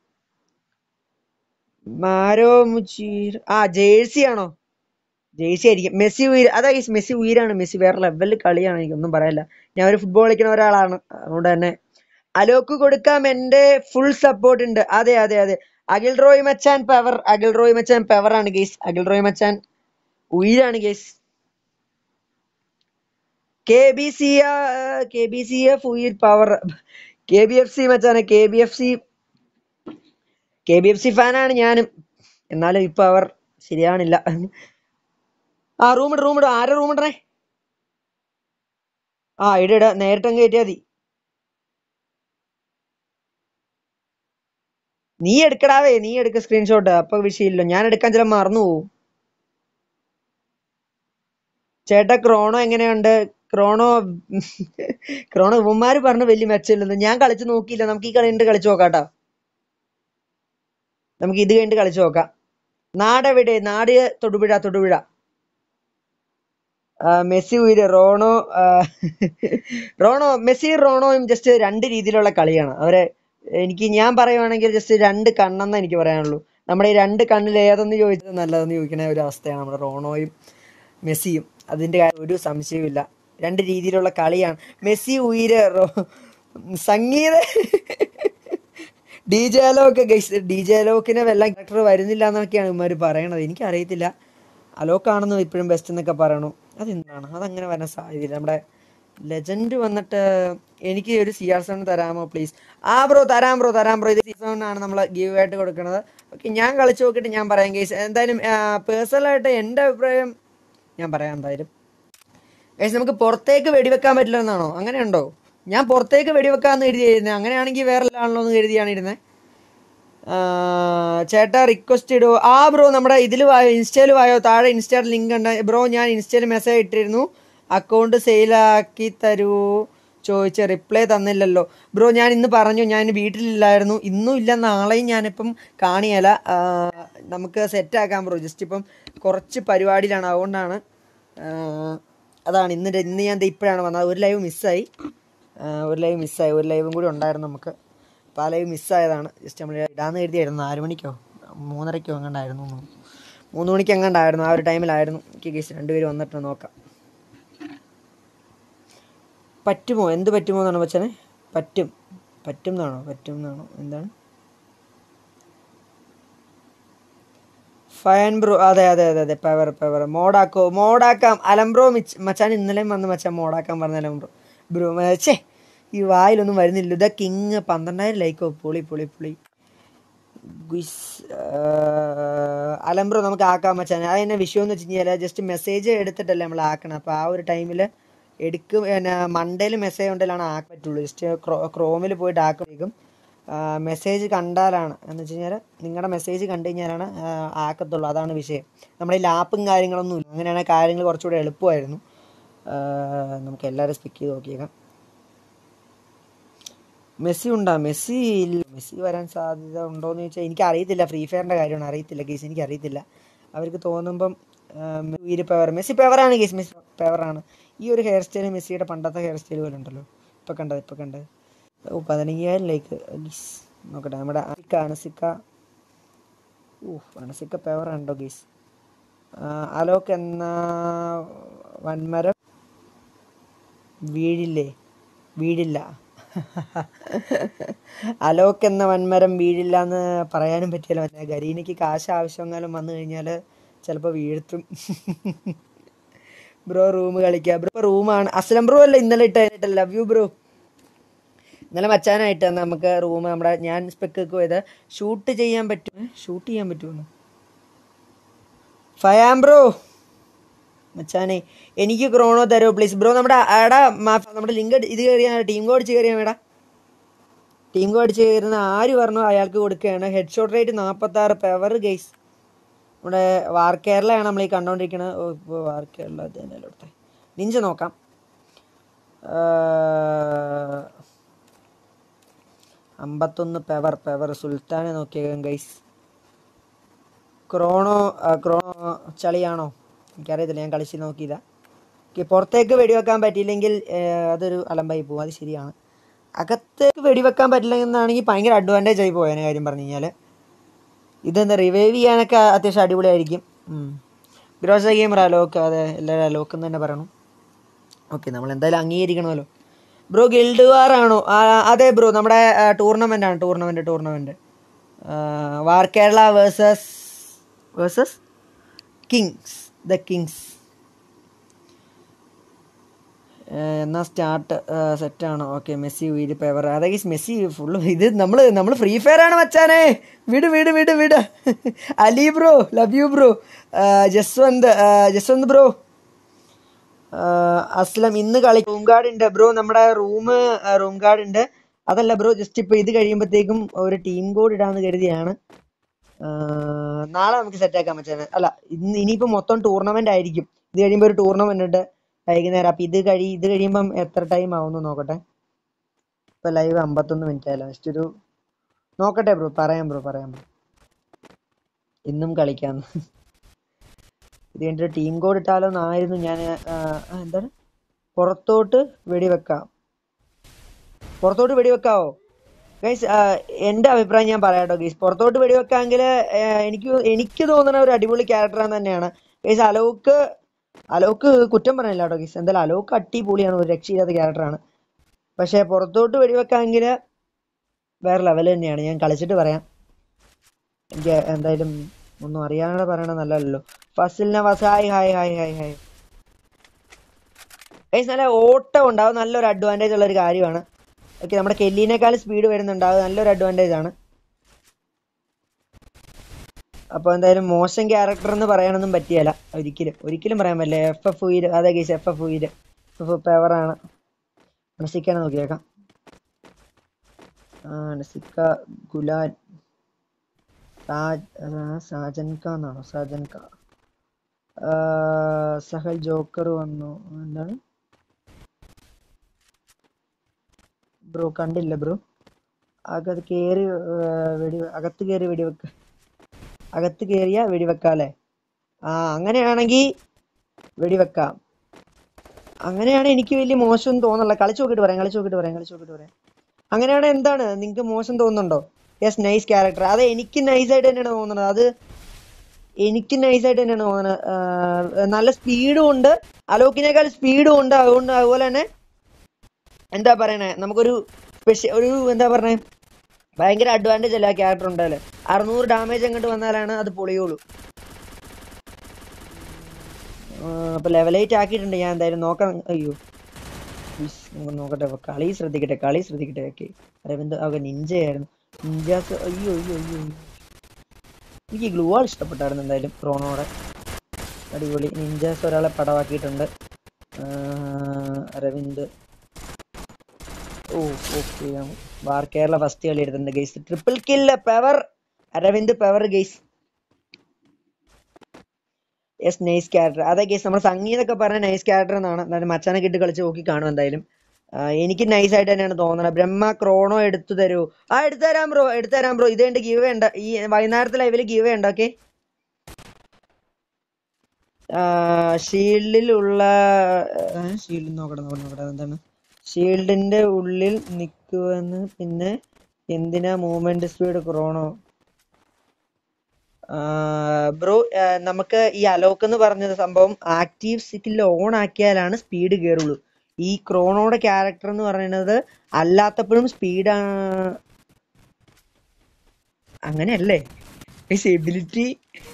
മാരോ മുച്ചീർ ആ ജേഴ്സി ആണോ ജേഴ്സി ആയിരിക്കും മെസ്സി ഉയര് അതാ guys, മെസ്സി ഉയരാണ് മെസ്സി വേറെ ലെവലിൽ കളിയാണ് എനിക്കൊന്നും പറയാനില്ല ഞാൻ ഒരു ഫുട്ബോൾ കളിക്കുന്ന ഒരാളാണ് അതുകൊണ്ട് തന്നെ അലോക്ക് കൊടുക്കാം എന്റെ ഫുൾ സപ്പോർട്ട് ഉണ്ട് അതെ അതെ അതെ അഖിൽ റോയ് മച്ചാൻ പവർ അഖിൽ റോയ് മച്ചാൻ പവർ ആണ് ഗേസ് അഖിൽ റോയ് മച്ചാൻ ഉയരാണ് guys K B C K B C F ഉയിർ power K B F C മച്ചാനെ K B F C K B F C ഫാനാണ് ഞാനും എന്നാലും ഇപ്പൊ അവർ ശരിയാണില്ല ആ റൂമിട് റൂമിട് ആരെ റൂമിടണേ ആ ഇട ഇട നേരിട്ടങ്ങ് കയറ്റിയാ മതി നീ എടുക്കടാവേ നീ എടുക്ക സ്ക്രീൻഷോട്ട് അപ്പൊ വിഷയമില്ല ഞാൻ എടുക്കാൻ ചില മറന്നു പോവും ചേട്ടാ ക്രോണോ എങ്ങനെയുണ്ട് ക്രോണോ ക്രോണോ ഇവന്മാര് പറഞ്ഞു വലിയ മെച്ചമില്ലെന്ന് ഞാൻ കളിച്ച് നോക്കിയില്ല നമുക്ക് ഈ കളി ഉണ്ട് കളിച്ചു നോക്കാട്ടോ നമുക്ക് ഇത് കഴിഞ്ഞിട്ട് കളിച്ചു നോക്കാം നാടെവിടെ നാട് തൊടുപുഴ തൊടുപുഴ ആ, മെസ്സി ഉയര് റോണോ ആ, റോണോ മെസ്സി റോണോയും ജസ്റ്റ് രണ്ട് രീതിയിലുള്ള കളിയാണ് അവരെ എനിക്ക് ഞാൻ പറയുവാണെങ്കിൽ ജസ്റ്റ് രണ്ട് കണ്ണെന്ന് എനിക്ക് പറയാനുള്ളൂ നമ്മുടെ ഈ രണ്ട് കണ്ണിൽ ഏതെന്ന് ചോദിച്ചത് നല്ലതെന്ന് ചോദിക്കുന്ന ഒരു അവസ്ഥയാണ് നമ്മുടെ റോണോയും മെസ്സിയും അതിന്റെ കാര്യം ഒരു സംശയവുമില്ല രണ്ട് രീതിയിലുള്ള കളിയാണ് മെസ്സി ഉയര് റോ സംഗീത D J Alok guys D J അലോക്കിനെ വല്ല ക്യാരക്ടർ വരുന്നില്ല എന്നൊക്കെയാണ് ഇവന്മാർ പറയണത് എനിക്കറിയത്തില്ല അലോക്കാണെന്ന് ഇപ്പോഴും ബെസ്റ്റ് എന്നൊക്കെ പറയണു അതെന്താണ് അതങ്ങനെ വരാൻ സാധ്യതയില്ല നമ്മുടെ ലെജൻഡ് വന്നിട്ട് എനിക്ക് ഒരു സി ആർ സെവൻ തരാമോ പ്ലീസ് ആ ബ്രോ തരാം ബ്രോ തരാം ബ്രോ ഇത് സി സെവൻ ആണ് നമ്മൾ ഗീവ് ആയിട്ട് കൊടുക്കുന്നത് ഓക്കെ ഞാൻ കളിച്ച് നോക്കിയിട്ട് ഞാൻ പറയാം ഗൈസ് എന്തായാലും പേഴ്സണലായിട്ട് എൻ്റെ അഭിപ്രായം ഞാൻ പറയാം എന്തായാലും ഗൈസ് നമുക്ക് പുറത്തേക്ക് വെടിവെക്കാൻ പറ്റില്ല എന്നാണോ അങ്ങനെയുണ്ടോ ഞാൻ പുറത്തേക്ക് വെടിവെക്കാന്ന് എഴുതിയായിരുന്നത് അങ്ങനെയാണെങ്കിൽ വേറെ ആണല്ലോ എന്ന് കരുതിയാണ് ഇരുന്നത് ചേട്ടാ റിക്വസ്റ്റ് ഇടൂ ആ ബ്രോ നമ്മുടെ ഇതിൽ വായോ ഇൻസ്റ്റയിൽ വായോ താഴെ ഇൻസ്റ്റയുടെ ലിങ്ക് ഉണ്ട് ബ്രോ ഞാൻ ഇൻസ്റ്റയിൽ മെസ്സേജ് ഇട്ടിരുന്നു അക്കൗണ്ട് സെയിലാക്കി തരൂ ചോദിച്ച റിപ്ലൈ തന്നില്ലല്ലോ ബ്രോ ഞാൻ ഇന്ന് പറഞ്ഞു ഞാൻ വീട്ടിലില്ലായിരുന്നു ഇന്നും ഇല്ല നാളെയും ഞാനിപ്പം കാണിയല ആ, നമുക്ക് സെറ്റ് ആക്കാം ബ്രോ ജസ്റ്റ് ഇപ്പം കുറച്ച് പരിപാടിയിലാണ് അതുകൊണ്ടാണ് ആ, അതാണ് ഇന്ന് ര- ഇന്ന് ഞാൻ ദേ ഇപ്പോഴാണ് വന്നത് ഒരു ലൈവ് മിസ്സായി ഒരു ലൈവ് മിസ്സായി ഒരു ലൈവും കൂടി ഉണ്ടായിരുന്നു നമുക്ക് അപ്പോൾ ആ ലൈവ് മിസ്സായതാണ് ജസ്റ്റ് നമ്മൾ ഇടാന്ന് കരുതിയായിരുന്നു നാല് മണിക്കോ മൂന്നരയ്ക്കോ എങ്ങാണ്ടായിരുന്നു എന്ന് തോന്നുന്നു. മൂന്ന് മണിക്ക് എങ്ങാണ്ടായിരുന്നു ആ ഒരു ടൈമിലായിരുന്നു എനിക്ക് ഗേസ് രണ്ടുപേരും വന്നിട്ട് നോക്കാം പറ്റുമോ എന്ത് പറ്റുമോ എന്നാണ് വെച്ചനെ പറ്റും പറ്റും എന്നാണോ പറ്റും എന്നാണോ എന്താണ് ഫയൻ ബ്രോ അതെ അതെ അതെ അതെ പവർ പവർ മോഡാക്കോ മോഡാക്കാം അലംബ്രോ മിച്ച് മച്ചാൻ ഇന്നലെയും വന്ന് മച്ചാൻ മോഡാക്കാൻ പറഞ്ഞ അലംബ്രോ ബ്രോ ഛേ ഈ വായിലൊന്നും വരുന്നില്ല ഇതാ കിങ് പന്ത്രണ്ടായിരം ലൈക്കോ പൊളി പൊളി പൊളി ഗുയ്സ് അലംബ്രോ നമുക്ക് ആക്കാം മച്ചാൻ അത് തന്നെ വിഷയം എന്ന് വെച്ച് കഴിഞ്ഞാൽ ജസ്റ്റ് മെസ്സേജ് എടുത്തിട്ടല്ലേ നമ്മൾ ആക്കണം അപ്പോൾ ആ ഒരു ടൈമിൽ എടുക്കും പിന്നെ മണ്ടയിൽ മെസ്സേജ് ഉണ്ടെങ്കിലാണ് ആക്കാൻ പറ്റുള്ളൂ ജസ്റ്റ് ക്രോ ക്രോമിൽ പോയിട്ട് ആക്കുമ്പോഴേക്കും മെസ്സേജ് കണ്ടാലാണ് എന്ന് വെച്ച് കഴിഞ്ഞാൽ നിങ്ങളുടെ മെസ്സേജ് കണ്ടു കഴിഞ്ഞാലാണ് ആ, ആക്കത്തുള്ളൂ അതാണ് വിഷയം നമ്മുടെ ഈ ലാപ്പും കാര്യങ്ങളൊന്നും ഇല്ല അങ്ങനെയാണ് കാര്യങ്ങൾ കുറച്ചുകൂടെ എളുപ്പമായിരുന്നു ആ, നമുക്ക് എല്ലാവരും സ്പിക്ക് ചെയ്ത് നോക്കിയേക്കാം മെസ്സി ഉണ്ടോ മെസ്സി ഇല്ല മെസ്സി വരാൻ സാധ്യത ഉണ്ടോയെന്ന് ചോദിച്ചാൽ എനിക്ക് അറിയത്തില്ല ഫ്രീ ഫയറിൻ്റെ കാര്യമാണ് അറിയത്തില്ല ഗീസ് എനിക്ക് അറിയത്തില്ല അവർക്ക് തോന്നുമ്പം വീര് പെവർ മെസ്സി പെവറാണ് ഗീസ് മെസ്സി പെവറാണ് ഈ ഒരു ഹെയർ സ്റ്റൈൽ മെസ്സിയുടെ പണ്ടത്തെ ഹെയർ സ്റ്റൈൽ പോലെ ഉണ്ടല്ലോ ഇപ്പം കണ്ടത് ഇപ്പം കണ്ടത് ഓ പതിനയ്യായിരം ലൈക്ക് ഗീസ് നോക്കട്ടെ നമ്മുടെ അനസിക്ക അനസിക്ക ഓ അനസിക്ക പെവറുണ്ടോ ഗീസ് അലോക്ക് എന്ന വൻമരം വീഴില്ലേ വീഴില്ല അലോക്ക് എന്ന വൻമരം വീഴില്ല എന്ന് പറയാനും പറ്റില്ല മറ്റേ ഗരീനയ്ക്ക് കാശ് ആവശ്യമെങ്ങാനും വന്നു കഴിഞ്ഞാൽ ചിലപ്പോൾ വീഴ്ത്തും ബ്രോ റൂം കളിക്കുക ബ്രോ റൂമാണ് അസ്ലം ബ്രോ അല്ല ഇന്നലെ ഇട്ടായിട്ട് ലവ് യു ബ്രോ ഇന്നലെ മച്ചാനായിട്ട് നമുക്ക് റൂം നമ്മുടെ ഞാൻ സ്പെക്ക് പോയത് ഷൂട്ട് ചെയ്യാൻ പറ്റും ഷൂട്ട് ചെയ്യാൻ പറ്റുമെന്ന് ഫയാം ബ്രോ മച്ചാനെ എനിക്ക് ക്രോണോ തരുമോ പ്ലീസ് ബ്രോ നമ്മുടെ എടാ മാ- നമ്മുടെ ലിങ്ക് ഇത് കയറിയാ ടീം കോഡ് അടിച്ച് കയറിയാ മേടാ ടീം കോഡ് അടിച്ച് കയറുന്ന ആര് പറഞ്ഞു അയാൾക്ക് കൊടുക്കുകയാണ് ഹെഡ് ഷോട്ട് റേറ്റ് നാൽപ്പത്തി ആറ് പെവർ ഗെയ്സ് നമ്മുടെ വാർ കേരളയാണ് നമ്മൾ ഈ കണ്ടുകൊണ്ടിരിക്കുന്നത് ഓ ഇപ്പോൾ വാർ കേരള അത് തന്നെ എടുത്തേ നിഞ്ച നോക്കാം ആഹ്, അമ്പത്തൊന്ന് പെവർ പെവർ സുൽത്താനെ നോക്കിയേക്കാം ഗൈസ് ക്രോണോ ആ, ക്രോണോ ചളിയാണോ എനിക്കറിയത്തില്ല ഞാൻ കളിച്ച് നോക്കിയതാ ഓക്കെ പുറത്തേക്ക് വെടിവെക്കാൻ പറ്റിയില്ലെങ്കിൽ ഏ, അതൊരു അലമ്പായി പോകും അത് ശരിയാണ് അകത്തേക്ക് വെടിവെക്കാൻ പറ്റില്ല എന്നാണെങ്കിൽ ഭയങ്കര അഡ്വാൻറ്റേജ് ആയി പോയേനെ കാര്യം പറഞ്ഞു കഴിഞ്ഞാൽ ഇതെന്താ റിവൈവ് ചെയ്യാനൊക്കെ അത്യാവശ്യം അടിപൊളിയായിരിക്കും ഗ്രോസ ഗെയിമർ അലോക്ക് അതെ എല്ലാവരും അലോക്ക് എന്ന് തന്നെ പറയണം ഓക്കെ നമ്മൾ എന്തായാലും അംഗീകരിക്കണമല്ലോ ബ്രോ ഗിൽഡ് വാർ ആണോ ആ, അതെ ബ്രോ നമ്മുടെ ടൂർണമെൻ്റ് ആണ് tournament tournament war Kerala versus versus Kings the Kings എന്നാ സ്റ്റാർട്ട് സെറ്റാണ് ഓക്കെ മെസ്സി വീട് പേവർ അതെ ഗൈസ് മെസ്സി ഫുള്ള് ഇത് നമ്മൾ നമ്മൾ ഫ്രീ ഫയർ ആണ് മച്ചാനെ വിട് വിട് വിട് വിട് Ali bro love you bro Jaswant ആ, ജസ്വന്ത് ബ്രോ അസ്ലം ഇന്ന് കളി റൂം ഗാർഡ് ഉണ്ട് ബ്രോ നമ്മുടെ റൂം റൂം ഗാർഡ് ഉണ്ട് അതല്ല ബ്രോ ജസ്റ്റ് ഇപ്പൊ ഇത് കഴിയുമ്പോഴത്തേക്കും ഒരു ടീം കോഡ് ഇടാന്ന് കരുതിയാണ് ആ, നാളെ നമുക്ക് സെറ്റ് ആക്കാൻ പറ്റാൻ അല്ല ഇന്ന് ഇനിയിപ്പോ മൊത്തം ടൂർണമെന്റ് ആയിരിക്കും ഇത് കഴിയുമ്പോൾ ഒരു ടൂർണമെന്റ് ഉണ്ട് വൈകുന്നേരം അപ്പൊ ഇത് കഴി ഇത് കഴിയുമ്പം എത്ര ടൈം ആവുമെന്ന് നോക്കട്ടെ ഇപ്പൊ ലൈവ് അമ്പത്തൊന്ന് മിനിറ്റ് ആയല്ലോ ജസ്റ്റ് ഒരു നോക്കട്ടെ ബ്രോ പറയാം ബ്രോ പറയാം ബ്രോ ഇന്നും കളിക്കാന്ന് ഇത് കഴിഞ്ഞിട്ട് ടീം കോഡ് ഇട്ടാലോ എന്നായിരുന്നു ഞാൻ എന്താണ് പുറത്തോട്ട് വെടിവെക്കാം പുറത്തോട്ട് വെടിവെക്കാവോ ഗൈസ് എന്റെ അഭിപ്രായം ഞാൻ പറയാട്ടോ ഗൈസ് പുറത്തോട്ട് വെടിവെക്കാമെങ്കിൽ എനിക്ക് എനിക്ക് തോന്നുന്ന ഒരു അടിപൊളി ക്യാരക്ടറാന്ന് തന്നെയാണ് ഗൈസ് അലോക്ക് അലോക്ക് കുറ്റം പറയില്ല കേട്ടോ ഗൈസ് എന്തായാലും അലോക്ക് അടിപൊളിയാണ് ഒരു രക്ഷയില്ലാത്ത ക്യാരക്ടറാണ് പക്ഷെ പുറത്തോട്ട് വെടിവെക്കാമെങ്കിൽ വേറെ ലെവൽ തന്നെയാണ് ഞാൻ കളിച്ചിട്ട് പറയാം എനിക്ക് എന്തായാലും ഒന്നും അറിയാതെ പറയണ നല്ലതല്ലോ ഫസിലിനെ വസ് hi hi hi hi hi guys നല്ല ഓട്ടം ഉണ്ടാവും നല്ലൊരു അഡ്വാൻറ്റേജ് ഉള്ള ഒരു കാര്യമാണ് ഓക്കെ നമ്മുടെ കെല്ലിനേക്കാൾ സ്പീഡ് വരുന്നുണ്ട് അത് നല്ലൊരു അഡ്വാൻറ്റേജ് ആണ് അപ്പോൾ എന്തായാലും മോശം ക്യാരക്ടർ എന്ന് പറയാനൊന്നും പറ്റിയല്ല ഒരിക്കലും ഒരിക്കലും പറയാൻ പറ്റില്ല എഫ് എഫ് ഉയിര് അതെ ഗൈസ് എഫ് എഫ് ഉയിര് എഫ് പെവറാണ് നസിക്കാണ് നോക്കിയേക്കാം ആ നസിക്ക ഗുലാൻ സാജ് ആ, സാജൻ ക എന്നാണോ സാജൻ ക ആ, സഹൽ ജോക്കർ വന്നു എന്താണ് ബ്രോ കണ്ടില്ല ബ്രോ അകത്ത് കേറി ആ, വെടി അകത്ത് കയറി വെടിവെക്ക അകത്ത് കയറിയ വെടിവെക്കാല്ലേ ആ അങ്ങനെയാണെങ്കിൽ വെടിവെക്കാം അങ്ങനെയാണ് എനിക്ക് വലിയ മോശം തോന്നല്ല കളിച്ചു നോക്കിയിട്ട് പറയാം കളിച്ചു നോക്കിയിട്ട് പറയാം കളിച്ചു നോക്കിയിട്ട് പറയാം അങ്ങനെയാണ് എന്താണ് നിങ്ങൾക്ക് മോശം തോന്നുന്നുണ്ടോ യെസ് നൈസ് ക്യാരക്ടർ അത് എനിക്ക് നൈസ് ആയിട്ട് തന്നെയാണ് തോന്നുന്നത് അത് എനിക്ക് നൈസ് ആയിട്ട് തന്നെയാണ് തോന്നുന്നത് ആ, നല്ല സ്പീഡും ഉണ്ട് അലോക്കിനേക്കാൾ സ്പീഡും ഉണ്ട് അതുകൊണ്ട് അതുപോലെ തന്നെ എന്താ പറയണേ നമുക്കൊരു സ്പെഷ്യൽ ഒരു എന്താ പറഞ്ഞേ ഭയങ്കര അഡ്വാൻറ്റേജ് അല്ല ആ ക്യാരക്ടർ ഉണ്ടായാല് അറുന്നൂറ് ഡാമേജ് അങ്ങോട്ട് വന്നാലാണ് അത് പൊളിയുള്ളൂ ആ, അപ്പൊ ലെവൽ എയ്റ്റ് ആക്കിയിട്ടുണ്ട് ഞാൻ എന്തായാലും നോക്കാം അയ്യോ ഉയ്സ്, നമുക്ക് നോക്കട്ടെ അപ്പൊ കളി ശ്രദ്ധിക്കട്ടെ കളി ശ്രദ്ധിക്കട്ടെ ഓക്കെ അരവിന്ദ് ഒക്കെ നിഞ്ചയായിരുന്നു നിഞ്ചാസ് അയ്യോ അയ്യോ അയ്യോ അയ്യോ. എനിക്ക് ഗ്ലൂ ആൾ ഇഷ്ടപ്പെട്ടായിരുന്നു എന്തായാലും ക്രോണോടെ അടിപൊളി നിഞ്ചാസ് ഒരാളെ പടവാക്കിയിട്ടുണ്ട് ആ, അരവിന്ദ് ഓ ഓക്കെ വാർ കേരള ഫസ്റ്റ് കളി എടുത്തിട്ടുണ്ട് guys triple kill power Aravind power guys yes nice character അതെ ഗെയ്സ് നമ്മൾ സംഗീതൊക്കെ പറഞ്ഞ നൈസ് ക്യാരക്ടർ എന്നാണ് എന്നാലും മച്ചാനെ കിട്ടി കളിച്ച് നോക്കി കാണും എന്തായാലും ആ, എനിക്ക് നൈസ് ആയിട്ട് തന്നെയാണ് തോന്നുന്നത് ബ്രഹ്മ ക്രോണോ എടുത്തു തരൂ ആ എടുത്തു തരാം ബ്രോ എടുത്തു തരാം ബ്രോ ഇത് കണ്ട് ഗീവ് വേണ്ട ഈ വൈകുന്നേരത്തെ ലൈവിൽ ഗീവ് വേണ്ട ഓക്കെ ഷീൽഡിലുള്ള ഷീൽഡ് നോക്കട്ടെ നോക്കട്ടെ നോക്കട്ടെ എന്താണ് ഷീൽഡിന്റെ ഉള്ളിൽ നിൽക്കുവെന്ന് പിന്നെ എന്തിനാ മൂവ്മെന്റ് സ്പീഡ് ക്രോണോ ബ്രോ നമുക്ക് ഈ അലോക്ക് എന്ന് പറഞ്ഞത് സംഭവം ആക്റ്റീവ് സ്കില്ല് ഓൺ ആക്കിയാലാണ് സ്പീഡ് കയറുള്ളൂ ഈ ക്രോണോയുടെ ക്യാരക്ടർ എന്ന് പറയുന്നത് അല്ലാത്തപ്പോഴും സ്പീഡ് അങ്ങനെയല്ലേ എബിലിറ്റി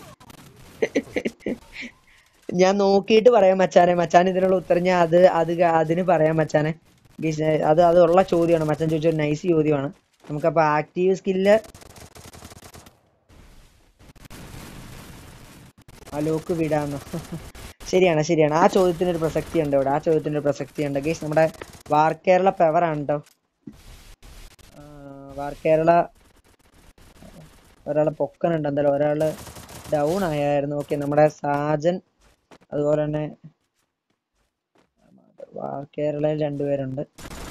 ഞാൻ നോക്കിയിട്ട് പറയാം മച്ചാനെ മച്ചാൻ ഇതിനുള്ള ഉത്തരം ഞാൻ അത് അത് ക- അതിന് പറയാം മച്ചാനെ ഗീസ്, അത് അത് ഉള്ള ചോദ്യമാണ് മച്ചാൻ ചോദിച്ച ഒരു നൈസ് ചോദ്യമാണ് നമുക്കപ്പോ ആക്റ്റീവ് സ്കില്ല് അലോക്ക് വിടാന്ന് ശരിയാണ് ശരിയാണ് ആ ചോദ്യത്തിന് ഒരു പ്രസക്തി ഉണ്ട് ഇവിടെ ആ ചോദ്യത്തിന് ഒരു പ്രസക്തി ഉണ്ട് ഗേസ് നമ്മുടെ വാർ കേരള പെവറാണ് കേട്ടോ വാർ കേരള ഒരാളെ പൊക്കനുണ്ട് എന്തായാലും ഒരാള് ഡൗൺ ആയായിരുന്നു ഓക്കെ നമ്മുടെ സാജൻ അതുപോലെ തന്നെ വാർ കേരളയിൽ രണ്ടുപേരുണ്ട്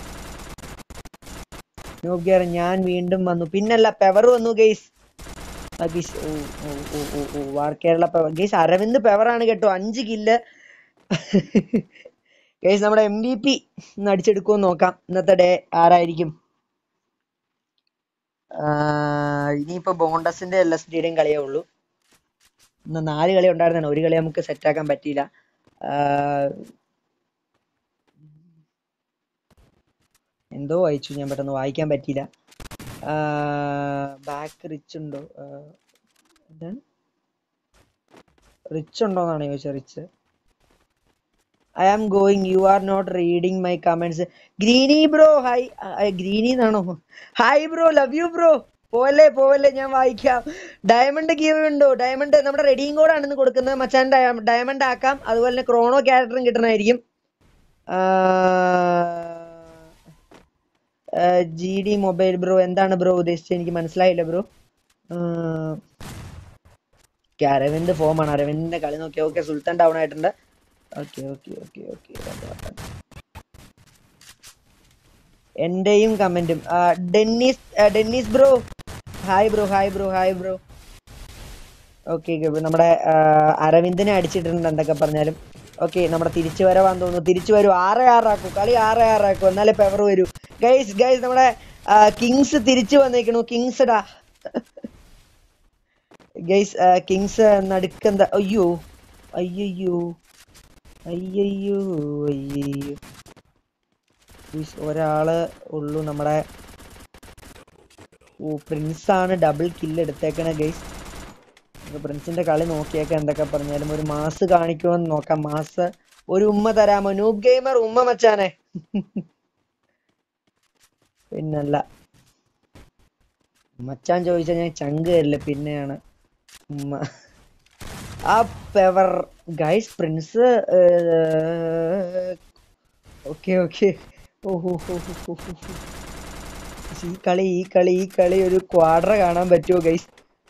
നോക്കിയാറ് ഞാൻ വീണ്ടും വന്നു പിന്നല്ല പെവർ വന്നു ഗെയ്സ് ഗീസ് ഓ ഓ ഓ ഓ ഓ war Kerala power guys Aravind പെവറാണ് കേട്ടോ അഞ്ച് കില്ല് ഗെയ്സ് നമ്മുടെ എം വി പി ഒന്ന് അടിച്ചെടുക്കുമെന്ന് നോക്കാം ഇന്നത്തെ ഡേ ആരായിരിക്കും ആഹ് ഇനിയിപ്പോ ബോണ്ടസിന്റെ എൽ എസ് ഡിയുടെയും കളിയേ ഉള്ളൂ ഇന്ന് നാല് കളി ഉണ്ടായിരുന്നാണ് ഒരു കളി നമുക്ക് സെറ്റ് ആക്കാൻ പറ്റിയില്ല ആഹ് എന്തോ വായിച്ചു ഞാൻ പെട്ടെന്ന് വായിക്കാൻ പറ്റിയില്ല ബാക്ക് റിച്ച് ഉണ്ടോ ആഹ് എന്താണ് റിച്ച് ഉണ്ടോന്നാണ് ചോദിച്ചത് rich I am going you are not reading my comments Greeny bro hi Greeny എന്നാണോ hi bro love you bro പോവല്ലേ പോവല്ലേ ഞാൻ വായിക്കാം ഡയമണ്ട് ഗീവ് ഉണ്ടോ ഡയമണ്ട് നമ്മുടെ റെഡിയും കോഡാണ് ഇന്ന് കൊടുക്കുന്നത് മച്ചാൻ ഡയമണ്ട് ആക്കാം അതുപോലെ തന്നെ ക്രോണോ ക്യാരക്ടറും കിട്ടണമായിരിക്കും ജി ഡി മൊബൈൽ ബ്രോ എന്താണ് ബ്രോ ഉദ്ദേശിച്ചത് എനിക്ക് മനസ്സിലായില്ല ബ്രോ അരവിന്ദ് ഫോമാണ് അരവിന്ദിന്റെ കളി നോക്കി ഓക്കെ സുൽത്താൻ ഡൗൺ ആയിട്ടുണ്ട് ഓക്കെ ഓക്കെ ഓക്കെ ഓക്കെ എന്റെയും കമന്റും ഡെന്നീസ് ആ, Dennis bro hi bro hi bro hi bro okay നമ്മുടെ ആ, അരവിന്ദിനെ അടിച്ചിട്ടുണ്ട് എന്തൊക്കെ പറഞ്ഞാലും ഓക്കെ നമ്മുടെ തിരിച്ചു വരവാന്ന് തോന്നുന്നു തിരിച്ചു വരൂ ആറ് ആറാക്കൂ കളി ആറ് ആറാക്കൂ എന്നാലേ പെവർ വരൂ ഗൈസ് ഗൈസ് നമ്മുടെ കിങ്സ് തിരിച്ചു വന്നേക്കണു കിങ്സ് ഡാ ഗൈസ് കിങ്സ് നടുക്കെന്താ അയ്യോ അയ്യോ അയ്യോ അയ്യോ ഗൈസ് ഒരാള് ഉള്ളൂ നമ്മുടെ ഓ പ്രിൻസ് ആണ് ഡബിൾ കില്ല് എടുത്തേക്കണ ഗൈസ് പ്രിൻസിന്റെ കളി നോക്കിയേക്ക എന്തൊക്കെ പറഞ്ഞാലും ഒരു മാസ് കാണിക്കുമെന്ന് നോക്കാം മാസ് ഒരു ഉമ്മ തരാമോ നൂബ് ഗെയിമർ ഉമ്മ മച്ചാനെ പിന്നല്ല മച്ചാൻ ചോദിച്ചാൽ ഞാൻ ചങ്ക് തരില്ല പിന്നെയാണ് ഉമ്മ ആ power guys prince okay okay ഓഹോ ഈ കളി ഈ കളി ഈ കളി ഒരു ക്വാഡ്ര കാണാൻ പറ്റുമോ ഗൈസ്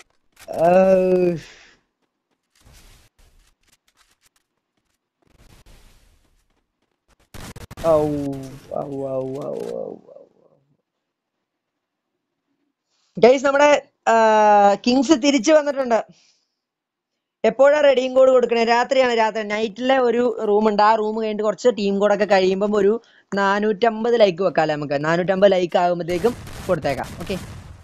ഔ ഔ ഔ ഔ ഔ ഔ ഗൈസ് നമ്മുടെ കിങ്സ് തിരിച്ചു വന്നിട്ടുണ്ട് എപ്പോഴാ റെഡിയും കോഡ് കൊടുക്കണേ രാത്രിയാണ് രാത്രി നൈറ്റിലെ ഒരു റൂം ഉണ്ട് ആ റൂം കഴിഞ്ഞിട്ട് കുറച്ച് ടീം കോഡൊക്കെ കഴിയുമ്പം ഒരു നാനൂറ്റമ്പത് ലൈക്ക് വെക്കാല്ലേ നമുക്ക് നാനൂറ്റമ്പത് ലൈക്ക് ആകുമ്പോഴത്തേക്കും കൊടുത്തേക്കാം ഓക്കെ